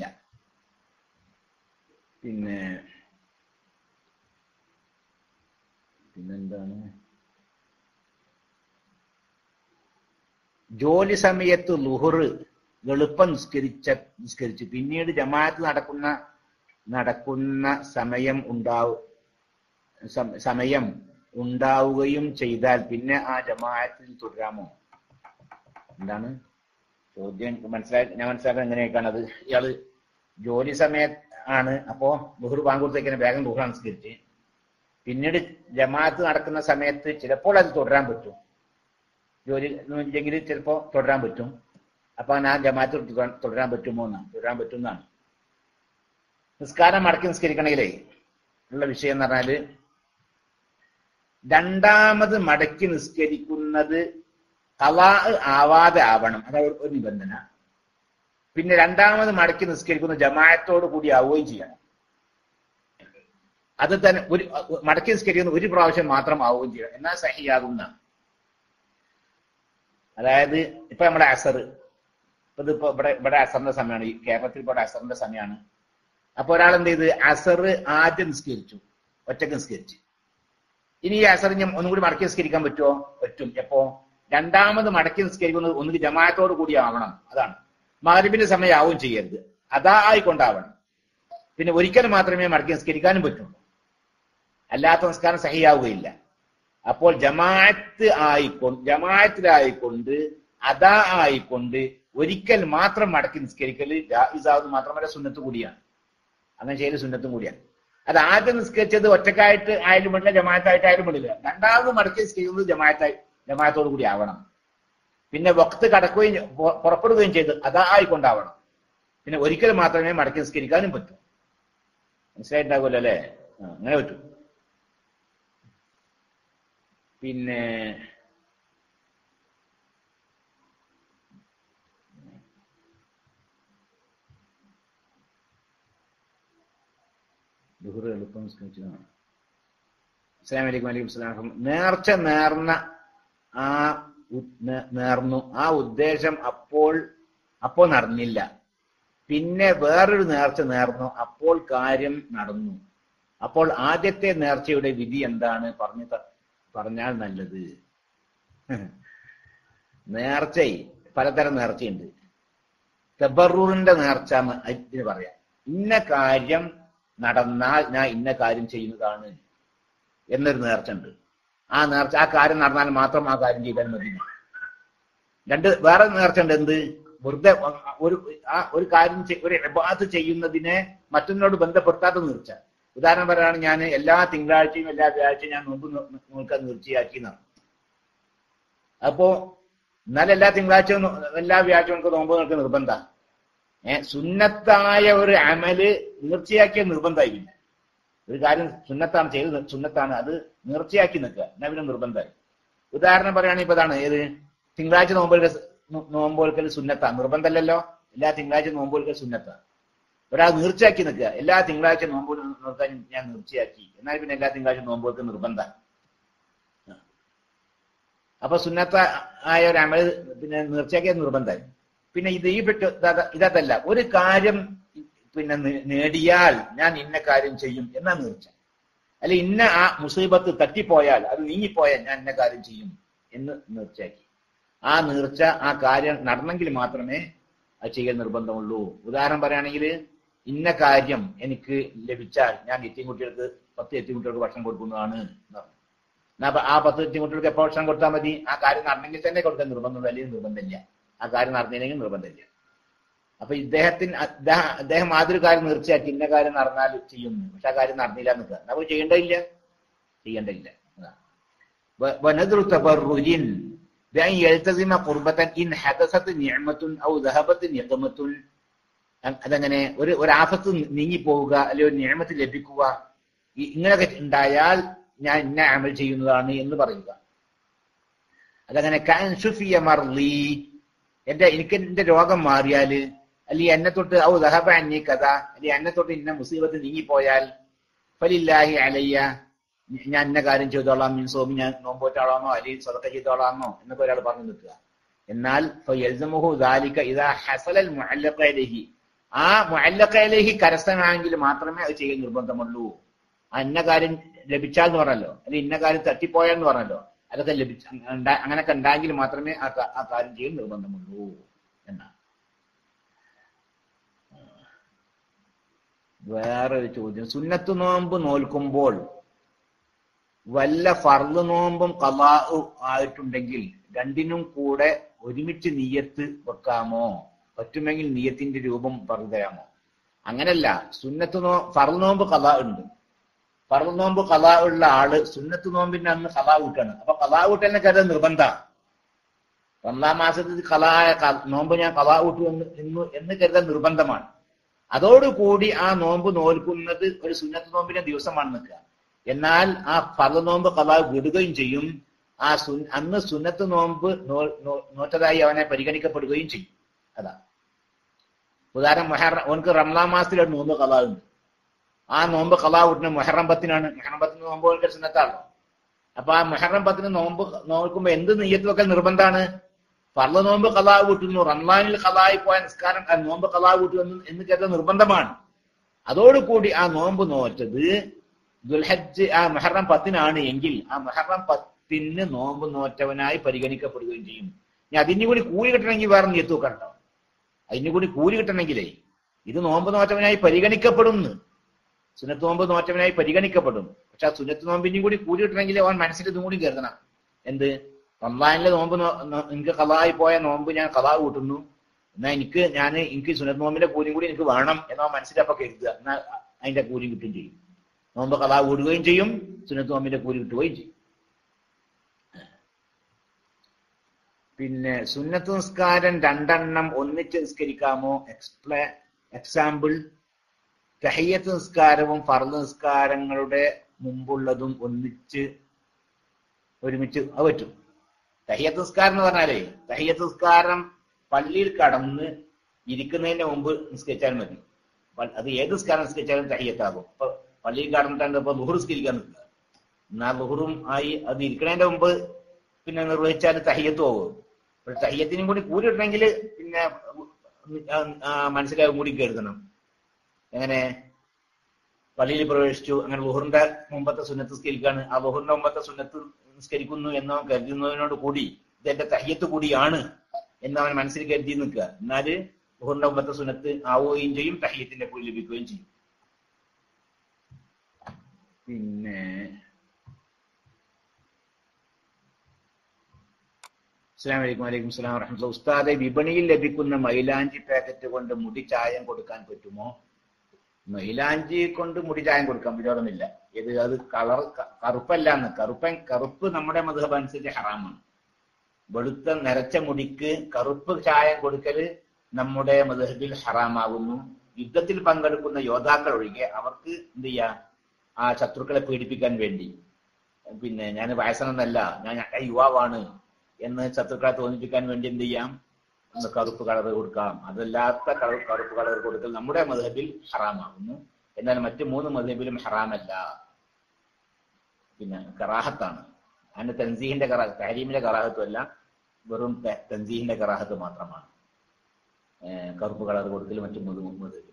പിന്നെ പിന്നെന്താണ് ജോലി സമയത്ത് ലുഹറ് എളുപ്പം നിസ്കരിച്ച നിസ്കരിച്ചു പിന്നീട് ജമാഅത്ത് നടക്കുന്ന നടക്കുന്ന സമയം ഉണ്ടാവും സം- സമയം ഉണ്ടാവുകയും ചെയ്താൽ പിന്നെ ആ ജമാഅത്തിൽ തുടരാമോ എന്താണ് ചോദ്യം മനസ്സിലായി ഞാൻ മനസ്സിലാക്കാൻ എങ്ങനെയൊക്കെയാണ് അത് ഇയാള് ജോലി സമയം ആണ് അപ്പോ ബുഹർ ബാങ്കൂർത്തേക്കിനെ വേഗം ബുഹർ നിസ്കരിച്ച് പിന്നീട് ജമാഅത്ത് നടക്കുന്ന സമയത്ത് ചിലപ്പോൾ അത് തുടരാൻ പറ്റും ജോലി ഒന്നും ഇല്ലെങ്കിൽ ചിലപ്പോ തുടരാൻ പറ്റും അപ്പൊ ആ ജമാഅത്ത് തുടരാൻ- തുടരാൻ പറ്റുമോ എന്നാണ് തുടരാൻ പറ്റുന്നതാണ് നിസ്കാരം മടക്കി നിസ്കരിക്കണമെങ്കിലേ ഉള്ള വിഷയം എന്ന് പറഞ്ഞാല് രണ്ടാമത് മടക്കി നിസ്കരിക്കുന്നത് കലാ ആവാതെ ആവണം അതാണ് ഒരു നിബന്ധന പിന്നെ രണ്ടാമത് മടക്കി നിസ്കരിക്കുന്ന ജമാഅത്തോട് കൂടി ആവുകയും ചെയ്യണം അത് തന്നെ ഒരു മടക്കി നിസ്കരിക്കുന്ന ഒരു പ്രാവശ്യം മാത്രം ആവുകയും ചെയ്യണം എന്നാൽ സഹിയാകുന്ന അതായത് ഇപ്പൊ നമ്മുടെ അസർ ഇപ്പൊ ഇതിപ്പോ ഇവിടെ ഇവിടെ അസറിന്റെ സമയമാണ് ഈ കേരളത്തിൽ ഇവിടെ അസറിന്റെ സമയമാണ് അപ്പൊ ഒരാൾ എന്ത് ചെയ്ത് അസർ ആദ്യം നിസ്കരിച്ചു ഒറ്റക്ക് നിസ്കരിച്ചു ഇനി ഈ അസർ ഞാൻ ഒന്നും കൂടി മടക്കി നിസ്കരിക്കാൻ പറ്റുമോ പറ്റും എപ്പോ രണ്ടാമത് മടക്കി നിസ്കരിക്കുന്നത് ഒന്നുകിൽ ജമാഅത്തോട് കൂടി ആവണം അതാണ് മകരിബിന്റെ സമയം ആവുകയും ചെയ്യരുത് അതാ ആയിക്കൊണ്ടാവണം പിന്നെ ഒരിക്കൽ മാത്രമേ മടക്കി നിസ്കരിക്കാനും പറ്റുള്ളൂ അല്ലാത്ത നിസ്കാരം സഹിയാവുകയില്ല അപ്പോൾ ജമാഅത്ത് ആയിക്കൊണ്ട് ജമാഅത്തിലായിക്കൊണ്ട് അതാ ആയിക്കൊണ്ട് ഒരിക്കൽ മാത്രം മടക്കി നിസ്കരിക്കല് ജായിസാവുന്നത് മാത്രമല്ല സുന്നത്ത് കൂടിയാണ് അങ്ങനെ ചെയ്യല് സുന്നത്തും കൂടിയാണ് അത് ആദ്യം നിസ്കരിച്ചത് ഒറ്റക്കായിട്ട് ആയാലും വേണ്ടില്ല ജമാഅത്തായിട്ട് ആയാലും വേണ്ടില്ല രണ്ടാമത് മടക്കി നിസ്കരിക്കുന്നത് ജമാഅത്തായി ജമാഅത്തോടു കൂടി ആവണം പിന്നെ വക്ത് കടക്കുകയും പൊ- പുറപ്പെടുകയും ചെയ്ത് അതാ ആയിക്കൊണ്ടാവണം പിന്നെ ഒരിക്കൽ മാത്രമേ മടക്കി നിസ്കരിക്കാനും പറ്റൂ മനസ്സിലായിട്ടുണ്ടാകുമല്ലോ അല്ലേ ആ, അങ്ങനെ പറ്റൂ പിന്നെ ദുഹർ എളുപ്പം നിസ്കരിച്ചതാണ് അസ്സലാമു അലൈക്കും വലൈക്കും സ്ലാം നേർച്ച നേർന്ന ആ ഉ- നേ- നേർന്നു ആ ഉദ്ദേശം അപ്പോൾ അപ്പോൾ നടന്നില്ല പിന്നെ വേറൊരു നേർച്ച നേർന്നു അപ്പോൾ കാര്യം നടന്നു അപ്പോൾ ആദ്യത്തെ നേർച്ചയുടെ വിധി എന്താണ് പറഞ്ഞു ത- പറഞ്ഞാൽ നല്ലത് നേർച്ച പലതരം നേർച്ചയുണ്ട് തെബറൂറിന്റെ നേർച്ച എന്ന് ഇതിന് പറയാം ഇന്ന കാര്യം നടന്നാൽ ഞാൻ ഇന്ന കാര്യം ചെയ്യുന്നതാണ് എന്നൊരു നേർച്ച ഉണ്ട് ആ നേർച്ച ആ കാര്യം നടന്നാൽ മാത്രം ആ കാര്യം ചെയ്താൽ മതി രണ്ട് വേറെ നേർച്ച ഉണ്ട് എന്ത് വെറുതെ ഒരു ആ ഒരു കാര്യം ചെയ്- ഒരു ഇബാദത്ത് ചെയ്യുന്നതിനെ മറ്റൊന്നിനോട് ബന്ധപ്പെടുത്താത്ത നേർച്ച ഉദാഹരണം പറയുകയാണെങ്കിൽ ഞാൻ എല്ലാ തിങ്കളാഴ്ചയും എല്ലാ വ്യാഴ്ചയും ഞാൻ നോമ്പ് നോ- നോക്കാൻ നേർച്ചയാക്കി എന്നാണ് അപ്പോ എന്നാൽ എല്ലാ തിങ്കളാഴ്ചയും നോ- എല്ലാ വ്യാഴ്ചയും നമുക്ക് നോമ്പ് നോക്കാൻ നിർബന്ധ ഏഹ് സുന്നത്തായ ഒരു അമല് നേർച്ചയാക്കിയ നിർബന്ധമായില്ല ഒരു കാര്യം സുന്നത്താണ് ചെയ്ത് സുന്നത്താണ് അത് നേർച്ചയാക്കി നിൽക്കുക എന്നാ പിന്നെ നിർബന്ധമായി ഉദാഹരണം പറയുകയാണെങ്കിൽ ഇപ്പൊ ഇതാണ് ഏത് തിങ്കളാഴ്ച നോമ്പൊരുക്കൽ നോമ്പോൽക്കൽ സുന്നത്താണ് നിർബന്ധമല്ലല്ലോ എല്ലാ തിങ്കളാഴ്ച നോമ്പോൽക്കൽ സുന്നത്താണ് ഒരാൾ നേർച്ചയാക്കി നിൽക്കുക എല്ലാ തിങ്കളാഴ്ച നോമ്പ് നോക്കാൻ ഞാൻ നേർച്ചയാക്കി എന്നാൽ പിന്നെ എല്ലാ തിങ്കളാഴ്ച നോമ്പോൽക്കൽ നിർബന്ധം അപ്പൊ സുന്നത്ത ആയ ഒരു അമൽ പിന്നെ നേർച്ചയാക്കിയത് നിർബന്ധമായി പിന്നെ ഇത് ഈ പെട്ട് ഇതാ- ഇതല്ല ഒരു കാര്യം പിന്നെ നേ- നേടിയാൽ ഞാൻ ഇന്ന കാര്യം ചെയ്യും എന്നാ നേർച്ച അല്ല ഇന്ന ആ മുസീബത്ത് തട്ടിപ്പോയാൽ അത് നീങ്ങിപ്പോയാൽ ഞാൻ ഇന്ന കാര്യം ചെയ്യും എന്ന് നേർച്ചയാക്കി ആ നേർച്ച ആ കാര്യം നടന്നെങ്കിൽ മാത്രമേ അത് ചെയ്യൽ നിർബന്ധമുള്ളൂ ഉദാഹരണം പറയുകയാണെങ്കിൽ ഇന്ന കാര്യം എനിക്ക് ലഭിച്ചാൽ ഞാൻ എത്തിയും കുട്ടികൾക്ക് പത്ത് എത്തിയും കുട്ടികൾക്ക് ഭക്ഷണം കൊടുക്കുന്നതാണ് എന്ന് പറഞ്ഞു എന്നാ അപ്പൊ ആ പത്ത് കുട്ടികൾക്ക് എപ്പോൾ ഭക്ഷണം കൊടുത്താൽ മതി ആ കാര്യം നടന്നെങ്കിൽ തന്നെ കൊടുക്കാൻ നിർബന്ധം അല്ലെങ്കിൽ നിർബന്ധമില്ല ആ കാര്യം നടന്നില്ലെങ്കിൽ നിർബന്ധമില്ല അപ്പൊ ഇദ്ദേഹത്തിന് അദ്ദേഹം അദ്ദേഹം ആദ്യൊരു കാര്യം തീർച്ചയായിട്ടും ഇന്ന കാര്യം നടന്നാൽ ചെയ്യുന്നു പക്ഷെ ആ കാര്യം നടന്നില്ല നിൽക്കുക നമ്മൾ ചെയ്യേണ്ടതില്ല ചെയ്യേണ്ടതില്ല അതാണ്. വ- വനദ്റു തബറുജിൻ بأن يلتزم قربة إن حدثت نعمة أو ذهبت نقمة അ- അതങ്ങനെ ഒരു ഒരു ആഫത്ത് നീങ്ങി പോവുക അല്ലെങ്കിൽ ഒരു നിയമത്ത് ലഭിക്കുക ഈ- ഇങ്ങനെയൊക്കെ ഉണ്ടായാൽ ഞാൻ ഇന്ന അമൽ ചെയ്യുന്നതാണ് എന്ന് പറയുക അതങ്ങനെ കാൻഷുഫിയ മർലി എന്റെ എനിക്ക് എന്റെ രോഗം മാറിയാല് അല്ലെങ്കിൽ എന്നെ തൊട്ട് ഔ ദഹബ അന്നി കഥ അല്ലെങ്കിൽ എന്നെ തൊട്ട് ഇന്ന മുസീബത്ത് നീങ്ങിപ്പോയാൽ ഫലില്ലാഹി അലയ്യ ഞാൻ ഇന്ന കാര്യം ചെയ്തോളാം മീൻ സോമി ഞാൻ നോമ്പോറ്റാളാമോ അല്ലെങ്കിൽ സ്വതക്ക ചെയ്തോളാമോ എന്നൊക്കെ ഒരാൾ പറഞ്ഞു നിൽക്കുക എന്നാൽ ഫയൽസമുഹു ദാലിക ഇദാ ഹസലൽ മുഅല്ലഖ ഇലൈഹി ആ മുഅല്ലഖ ഇലൈഹി കരസ്ഥനാണെങ്കിൽ മാത്രമേ അത് ചെയ്യാൻ നിർബന്ധമുള്ളൂ ആ ഇന്ന കാര്യം ലഭിച്ചാൽ എന്ന് പറഞ്ഞല്ലോ അല്ലെങ്കിൽ ഇന്ന കാര്യം തട്ടിപ്പോയാൽ എന്ന് പറഞ്ഞല്ലോ അതൊക്കെ ലഭിച്ച ഉണ്ടാ- അങ്ങനെയൊക്കെ ഉണ്ടായെങ്കിൽ മാത്രമേ ആ കാ- ആ കാര്യം ചെയ്യാൻ നിർബന്ധമുള്ളൂ എന്നാണ് വേറൊരു ചോദ്യം സുന്നത്ത് നോമ്പ് നോൽക്കുമ്പോൾ വല്ല ഫർദ് നോമ്പും കലാ ആയിട്ടുണ്ടെങ്കിൽ രണ്ടിനും കൂടെ ഒരുമിച്ച് നീയത്ത് വെക്കാമോ പറ്റുമെങ്കിൽ നീയത്തിന്റെ രൂപം പറഞ്ഞു തരാമോ അങ്ങനല്ല സുന്നത്ത് നോ ഫർദ് നോമ്പ് കലാ ഉണ്ട് ഫർദ് നോമ്പ് കലാ ഉള്ള ആള് സുന്നത്ത് നോമ്പിന്റെ അന്ന് കലാ കൂട്ടാണ് അപ്പൊ കലാ കൂട്ടലിനെ കരുത നിർബന്ധ ഒന്നാം മാസത്തിൽ കലായ നോമ്പ് ഞാൻ കലാ കൂട്ടു എന്ന് എന്ന് എന്ന് കരുതാൻ നിർബന്ധമാണ് അതോടുകൂടി ആ നോമ്പ് നോൽക്കുന്നത് ഒരു സുന്നത്ത് നോമ്പിന്റെ ദിവസമാണ് നിൽക്കുക എന്നാൽ ആ ഫർദ് നോമ്പ് കലാ വിടുകയും ചെയ്യും ആ സു അന്ന് സുന്നത്ത് നോമ്പ് നോ- നോ- നോറ്റതായി അവനെ പരിഗണിക്കപ്പെടുകയും ചെയ്യും അതാ ഉദാഹരണം മൊഹറ ഓനക്ക് റംലാൻ മാസത്തിൽ ഒരു നോമ്പ് കലാ ഉണ്ട് ആ നോമ്പ് കലാ വിട്ടുന്ന മൊഹറം പത്തിനാണ് മൊഹറം പത്തിന് നോമ്പ് ഓനക്ക് സുന്നത്താണല്ലോ അപ്പൊ ആ മൊഹറം പത്തിന് നോമ്പ് നോക്കുമ്പോ എന്ത് നെയ്യത്ത് വെക്കൽ നിർബന്ധമാണ് ഫർദ് നോമ്പ് കലാ കൂട്ടുന്നു റംലാനിൽ കലായി പോയ നിസ്കാരം ആ നോമ്പ് കലാ കൂട്ടു എന്ന് എന്ന് കേട്ട നിർബന്ധമാണ് അതോടുകൂടി ആ നോമ്പ് നോറ്റത് ദുൽഹജ്ജ് ആ മുഹറം പത്തിനാണ് എങ്കിൽ ആ മുഹറം പത്തിന് നോമ്പ് നോറ്റവനായി പരിഗണിക്കപ്പെടുകയും ചെയ്യും ഇനി അതിന് കൂടി കൂലി കിട്ടണമെങ്കിൽ വേറെ നീത്ത് വെക്കണ്ടോ അതിന് കൂടി കൂലി കിട്ടണമെങ്കിലേ ഇത് നോമ്പ് നോറ്റവനായി പരിഗണിക്കപ്പെടുന്നു സുന്നത്ത് നോമ്പ് നോറ്റവനായി പരിഗണിക്കപ്പെടും പക്ഷെ ആ സുന്നത്ത് നോമ്പിനും കൂടി കൂലി കിട്ടണമെങ്കിൽ അവൻ മനസ്സിൽ ഇതും കൂടി കരുതണം എന്ത് റംലാനിലെ നോമ്പ് നോ- നോ- എനിക്ക് കലായി പോയ നോമ്പ് ഞാൻ കലാ കൂട്ടുന്നു എന്നാ എനിക്ക് ഞാൻ എനിക്ക് സുന്നത്ത് നോമ്പിന്റെ കൂലിയും കൂടി എനിക്ക് വേണം എന്നോ മനസ്സിലപ്പൊ കരുതുക എന്നാ അതിന്റെ കൂലി കിട്ടുകയും ചെയ്യും നോമ്പ് കലാ കൂടുകയും ചെയ്യും സുന്നത്ത് നോമ്പിന്റെ കൂലി കിട്ടുകയും ചെയ്യും പിന്നെ സുന്നത്ത് നിസ്കാരം രണ്ടെണ്ണം ഒന്നിച്ച് നിസ്കരിക്കാമോ എക്സ്പ്ലേ എക്സാമ്പിൾ തഹയ്യത്ത് നിസ്കാരവും ഫർദ് നിസ്കാരങ്ങളുടെ മുമ്പുള്ളതും ഒന്നിച്ച് ഒരുമിച്ച് അത് പറ്റും തഹയ്യത്ത് നിസ്കാരം എന്ന് പറഞ്ഞാലേ തഹയ്യത്ത് നിസ്കാരം പള്ളിയിൽ കടന്ന് ഇരിക്കുന്നതിന് മുമ്പ് നിസ്കരിച്ചാൽ മതി പ- അത് ഏത് നിസ്കാരം നിസ്കരിച്ചാലും തഹയ്യത്താകും ഇപ്പൊ പള്ളിയിൽ കടന്നിട്ടാണ് ഇപ്പൊ ലുഹുർ നിസ്കരിക്കാൻ നിൽക്കുക എന്നാൽ ലുഹുറും ആയി അത് ഇരിക്കുന്നതിന്റെ മുമ്പ് പിന്നെ നിർവഹിച്ചാൽ തഹയ്യത്ത് പോകും അപ്പോൾ തഹയ്യത്തിനും കൂടി കൂടി ഇടണമെങ്കിൽ പിന്നെ ആ, ആ, മനസ്സിലാവും കൂടി കരുതണം എങ്ങനെ പള്ളിയിൽ പ്രവേശിച്ചു അങ്ങനെ ലുഹറിന്റെ മുമ്പത്തെ സുന്നത്ത് നിസ്കരിക്കാണ് ആ ലുഹറിന്റെ മുമ്പത്തെ സുന്നത്ത് നിസ്കരിക്കുന്നു എന്നോ കരുതുന്നതിനോട് കൂടി ഇത് എന്റെ തഹ്യത്ത് കൂടിയാണ് എന്ന് അവൻ മനസ്സിൽ കരുതി നിൽക്കുക എന്നാല് ലുഹറിന്റെ മുമ്പത്തെ സുന്നത്ത് ആവുകയും ചെയ്യും തഹ്യത്തിന്റെ കൂലി ലഭിക്കുകയും ചെയ്യും പിന്നെ അസ്സാം വലൈക്കും വലൈക്കും സ്ലാം വറഹമുല്ല ഉസ്താദെ വിപണിയിൽ ലഭിക്കുന്ന മൈലാഞ്ചി പാക്കറ്റ് കൊണ്ട് മുടി ചായം കൊടുക്കാൻ പറ്റുമോ മൈലാഞ്ചി കൊണ്ട് മുടി ചായം കൊടുക്കാൻ വിരോധമില്ല ഇത് അത് കളർ കറുപ്പല്ല എന്ന് കറുപ്പൻ കറുപ്പ് നമ്മുടെ മധുഹബ് അനുസരിച്ച് ഹറാമാണ് വെളുത്ത നരച്ച മുടിക്ക് കറുപ്പ് ചായം കൊടുക്കല് നമ്മുടെ മധുഹബിൽ ഹറാമാകുന്നു യുദ്ധത്തിൽ പങ്കെടുക്കുന്ന യോദ്ധാക്കൾ ഒഴികെ അവർക്ക് എന്ത് ചെയ്യാ ആ ശത്രുക്കളെ പീഡിപ്പിക്കാൻ വേണ്ടി പിന്നെ ഞാൻ വയസ്സനൊന്നല്ല ഞാൻ യുവാവാണ് എന്ന് ശത്രുക്കളെ തോന്നിപ്പിക്കാൻ വേണ്ടി എന്ത് ചെയ്യാം ഒന്ന് കറുപ്പ് കളർ കൊടുക്കാം അതല്ലാത്ത കളർ കറുപ്പ് കളർ കൊടുക്കൽ നമ്മുടെ മധബിൽ ഹറാമാകുന്നു എന്നാൽ മറ്റു മൂന്ന് മധബിലും ഹറാമല്ല പിന്നെ കറാഹത്താണ് അതിന് തൻസീഹിന്റെ കറാ തഹരീമിന്റെ കറാഹത്തും അല്ല വെറും ത- തൻസീഹിന്റെ കറാഹത്ത് മാത്രമാണ് ഏഹ് കറുപ്പ് കളർ കൊടുക്കൽ മറ്റു മൂന്ന് മധബിലും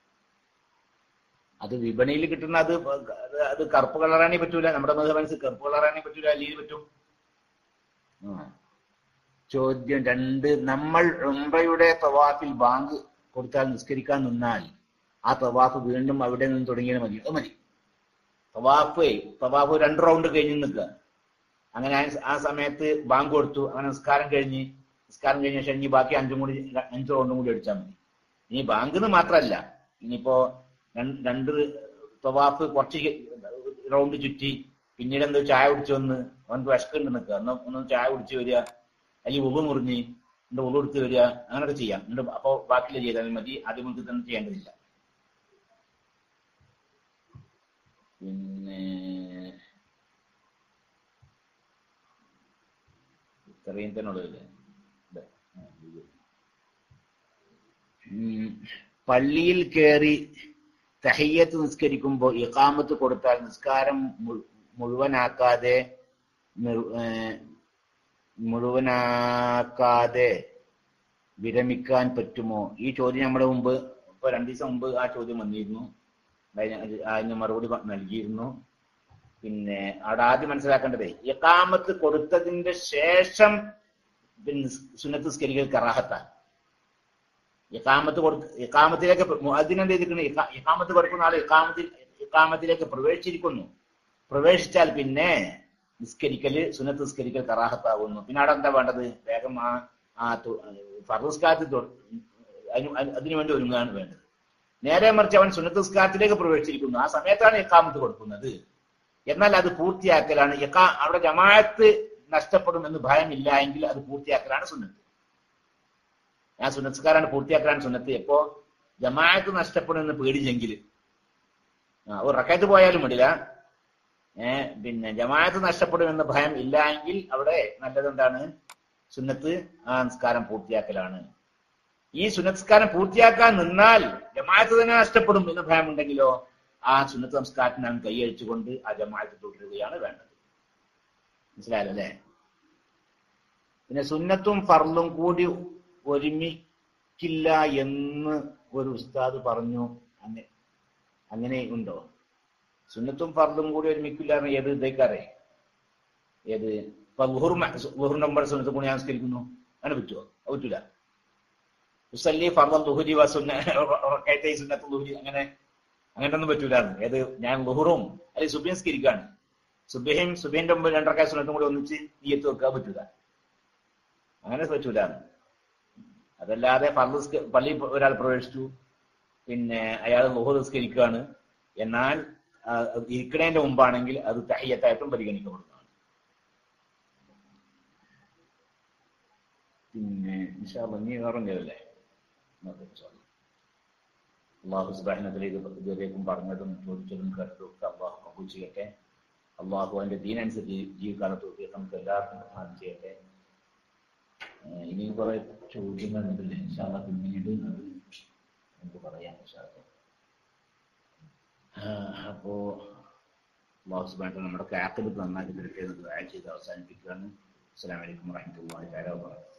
അത് വിപണിയിൽ കിട്ടുന്ന അത് അത് അത് കറുപ്പ് കളറാണേ പറ്റൂല നമ്മുടെ മധബനുസരിച്ച് കറുപ്പ് കളറാണേ പറ്റൂല അല്ലെങ്കിൽ പറ്റും ആ ചോദ്യം രണ്ട് നമ്മൾ ഉംറയുടെ തവാഫിൽ ബാങ്ക് കൊടുത്താൽ നിസ്കരിക്കാൻ നിന്നാൽ ആ തവാഫ് വീണ്ടും അവിടെ നിന്ന് തുടങ്ങിയാൽ മതി അത് മതി തവാഫ് തവാഫ് രണ്ട് റൗണ്ട് കഴിഞ്ഞ് നിൽക്കുക അങ്ങനെ ആ- ആ സമയത്ത് ബാങ്ക് കൊടുത്തു അങ്ങനെ നിസ്കാരം കഴിഞ്ഞ് നിസ്കാരം കഴിഞ്ഞ ശേഷം ഇനി ബാക്കി അഞ്ചും കൂടി ര- അഞ്ച് റൗണ്ടും കൂടി അടിച്ചാൽ മതി ഇനി ബാങ്കിന്ന് മാത്രമല്ല ഇനിയിപ്പോ രണ്ട് രണ്ട് തൊവാഫ് കുറച്ച് റൗണ്ട് ചുറ്റി പിന്നീട് എന്തോ ചായ കുടിച്ചു വന്ന് അവനക്ക് വിശക്കുണ്ട് നിൽക്കുക ഒന്ന് ഒന്ന് ചായ കുടിച്ച് വരിക അല്ലെങ്കിൽ ഉളു മുറിഞ്ഞ് എന്റെ ഉളു എടുത്ത് വരിക അങ്ങനെയൊക്കെ ചെയ്യാം എന്നിട്ട് അപ്പോ ബാക്കിയുള്ള ചെയ്താൽ മതി ആദ്യം മുതൽ തന്നെ ചെയ്യേണ്ടതില്ല പിന്നെ ഇത്രയും തന്നെ ഉള്ളതല്ലേ ഇത്. ആ, ഇത്. ഉം. പള്ളിയിൽ കയറി തഹയ്യത്ത് നിസ്കരിക്കുമ്പോൾ ഇഖാമത്ത് കൊടുത്താൽ നിസ്കാരം മു- മുഴുവനാക്കാതെ നിർ- ഏർ മുഴുവനാക്കാതെ വിരമിക്കാൻ പറ്റുമോ ഈ ചോദ്യം നമ്മുടെ മുമ്പ് ഇപ്പൊ രണ്ടു ദിവസം മുമ്പ് ആ ചോദ്യം വന്നിരുന്നു അതിന് അതിന് മറുപടി പ- നൽകിയിരുന്നു പിന്നെ അവിടെ ആദ്യം മനസ്സിലാക്കേണ്ടത് ഇഖാമത്ത് കൊടുത്തതിന്റെ ശേഷം പിന്നെ സുന്നത്ത് സ്കരിക്കൽ കറാഹത്താണ് ഇഖാമത്ത് കൊടുത്ത് ഇഖാമത്തിലേക്ക് അതിനെന്ത് ചെയ്തിരിക്കുന്നു ഇഖാ- ഇഖാമത്ത് കൊടുക്കുന്ന ആൾ ഇഖാമത്തിൽ ഇഖാമത്തിലേക്ക് പ്രവേശിച്ചിരിക്കുന്നു പ്രവേശിച്ചാൽ പിന്നെ നിസ്കരിക്കല് സുന്നത്ത് നിസ്കരിക്കൽ കറാഹത്താകുന്നു പിന്നെ അവിടെ എന്താ വേണ്ടത് വേഗം ആ ആ ഫർസ്കാത്ത് അതിന് അതിനു വേണ്ടി ഒരുങ്ങുകയാണ് വേണ്ടത് നേരെ മറിച്ച് അവൻ സുന്നത്ത് നിസ്കാരത്തിലേക്ക് പ്രവേശിച്ചിരിക്കുന്നു ആ സമയത്താണ് ഇഖാമത്ത് കൊടുക്കുന്നത് എന്നാൽ അത് പൂർത്തിയാക്കലാണ് ഇഖാ അവിടെ ജമാഅത്ത് നഷ്ടപ്പെടുമെന്ന് ഭയമില്ല എങ്കിൽ അത് പൂർത്തിയാക്കലാണ് സുന്നത്ത് ഞാൻ സുന്നത്സ്കാരാണ് പൂർത്തിയാക്കലാണ് സുന്നത്ത് എപ്പോ ജമാഅത്ത് നഷ്ടപ്പെടുമെന്ന് പേടിച്ചെങ്കിൽ ആ ഒരു റക്കായത്ത് പോയാലും വേണ്ടില്ല ഏഹ് പിന്നെ ജമാഅത്ത് നഷ്ടപ്പെടുമെന്ന് ഭയം ഇല്ല എങ്കിൽ അവിടെ നല്ലത് എന്താണ് സുന്നത്ത് ആ നിസ്കാരം പൂർത്തിയാക്കലാണ് ഈ സുന്നത്സ്കാരം പൂർത്തിയാക്കാൻ നിന്നാൽ ജമാഅത്ത് തന്നെ നഷ്ടപ്പെടും എന്ന് ഭയമുണ്ടെങ്കിലോ ആ സുന്നത്ത് സംസ്കാരത്തിന് അവൻ കൈയഴിച്ചുകൊണ്ട് ആ ജമാഅത്ത് തുടരുകയാണ് വേണ്ടത് മനസ്സിലായല്ലോ അല്ലേ പിന്നെ സുന്നത്തും ഫർളും കൂടി ഒരുമിക്കില്ല എന്ന് ഒരു ഉസ്താദ് പറഞ്ഞു അങ്ങനെ അങ്ങനെ ഉണ്ടോ സുന്നത്തും ഫർളും കൂടി ഒരുമിക്കില്ല എന്ന് ഏത് ഇതേക്കാറേ ഏത് ഇപ്പൊ ലുഹുർ ലുഹുറിന്റെ മുമ്പ് സുന്നത്തും കൂടി ഞാൻ സംസ്കരിക്കുന്നു അങ്ങനെ പറ്റുമോ അത് പറ്റൂല ഉസല്ലി ഫർദൽ ലുഹുരി വ സുന്ന റക്കഅത്തൈ സുന്നത്ത് ലുഹുരി അങ്ങനെ അങ്ങനെ ഒന്നും പറ്റൂലാന്ന് ഏത് ഞാൻ ലുഹുറും അല്ലെങ്കിൽ സുബിൻ സ്കരിക്കാണ് സുബിഹിം സുബിന്റെ മുമ്പ് രണ്ടരക്കായ സുന്നത്തും കൂടി ഒന്നിച്ച് നീയത്ത് വെക്കാൻ പറ്റൂല അങ്ങനെ പറ്റൂലാന്ന് അതല്ലാതെ ഫർദ് സ്ക- പള്ളി ഒരാൾ പ്രവേശിച്ചു പിന്നെ അയാൾ ലുഹുർ നിസ്കരിക്കുകയാണ് എന്നാൽ ആ, ഇരിക്കണേന്റെ മുമ്പാണെങ്കിൽ അത് തഹയ്യത്തായിട്ടും പരിഗണിക്കപ്പെടുന്നതാണ് പിന്നെ ഇൻഷാ അല്ലാ, നീ വേറെ എന്തെങ്കിലുമല്ലേ അള്ളാഹു സുബാഹിനത്തിലേക്ക് ഇതുവരേക്കും പറഞ്ഞതും ചോദിച്ചതും കേട്ടതും ഒക്കെ അള്ളാഹു കബൂൽ ചെയ്യട്ടെ അള്ളാഹു അതിന്റെ ദീനനുസരിച്ച് ജീ- ജീവിക്കാനുള്ള തോഫീഖ് നമുക്ക് എല്ലാവർക്കും പ്രധാനം ചെയ്യട്ടെ ഏഹ് ഇനിയും കുറെ ചോദ്യങ്ങളുണ്ടല്ലേ ഇൻഷാല്ല പിന്നീട് അത് നമുക്ക് പറയാം ഇൻഷാല്ല അപ്പോ അള്ളാഹു സുബാന നമ്മുടെ കാക്കബത്ത് നന്നാക്കി തരട്ടെ എന്ന് ദുആ ചെയ്ത് അവസാനിപ്പിക്കുകയാണ് അസ്സലാമു അലൈക്കും വറഹ്മത്തുള്ളാഹി തആല വബറകാതുഹു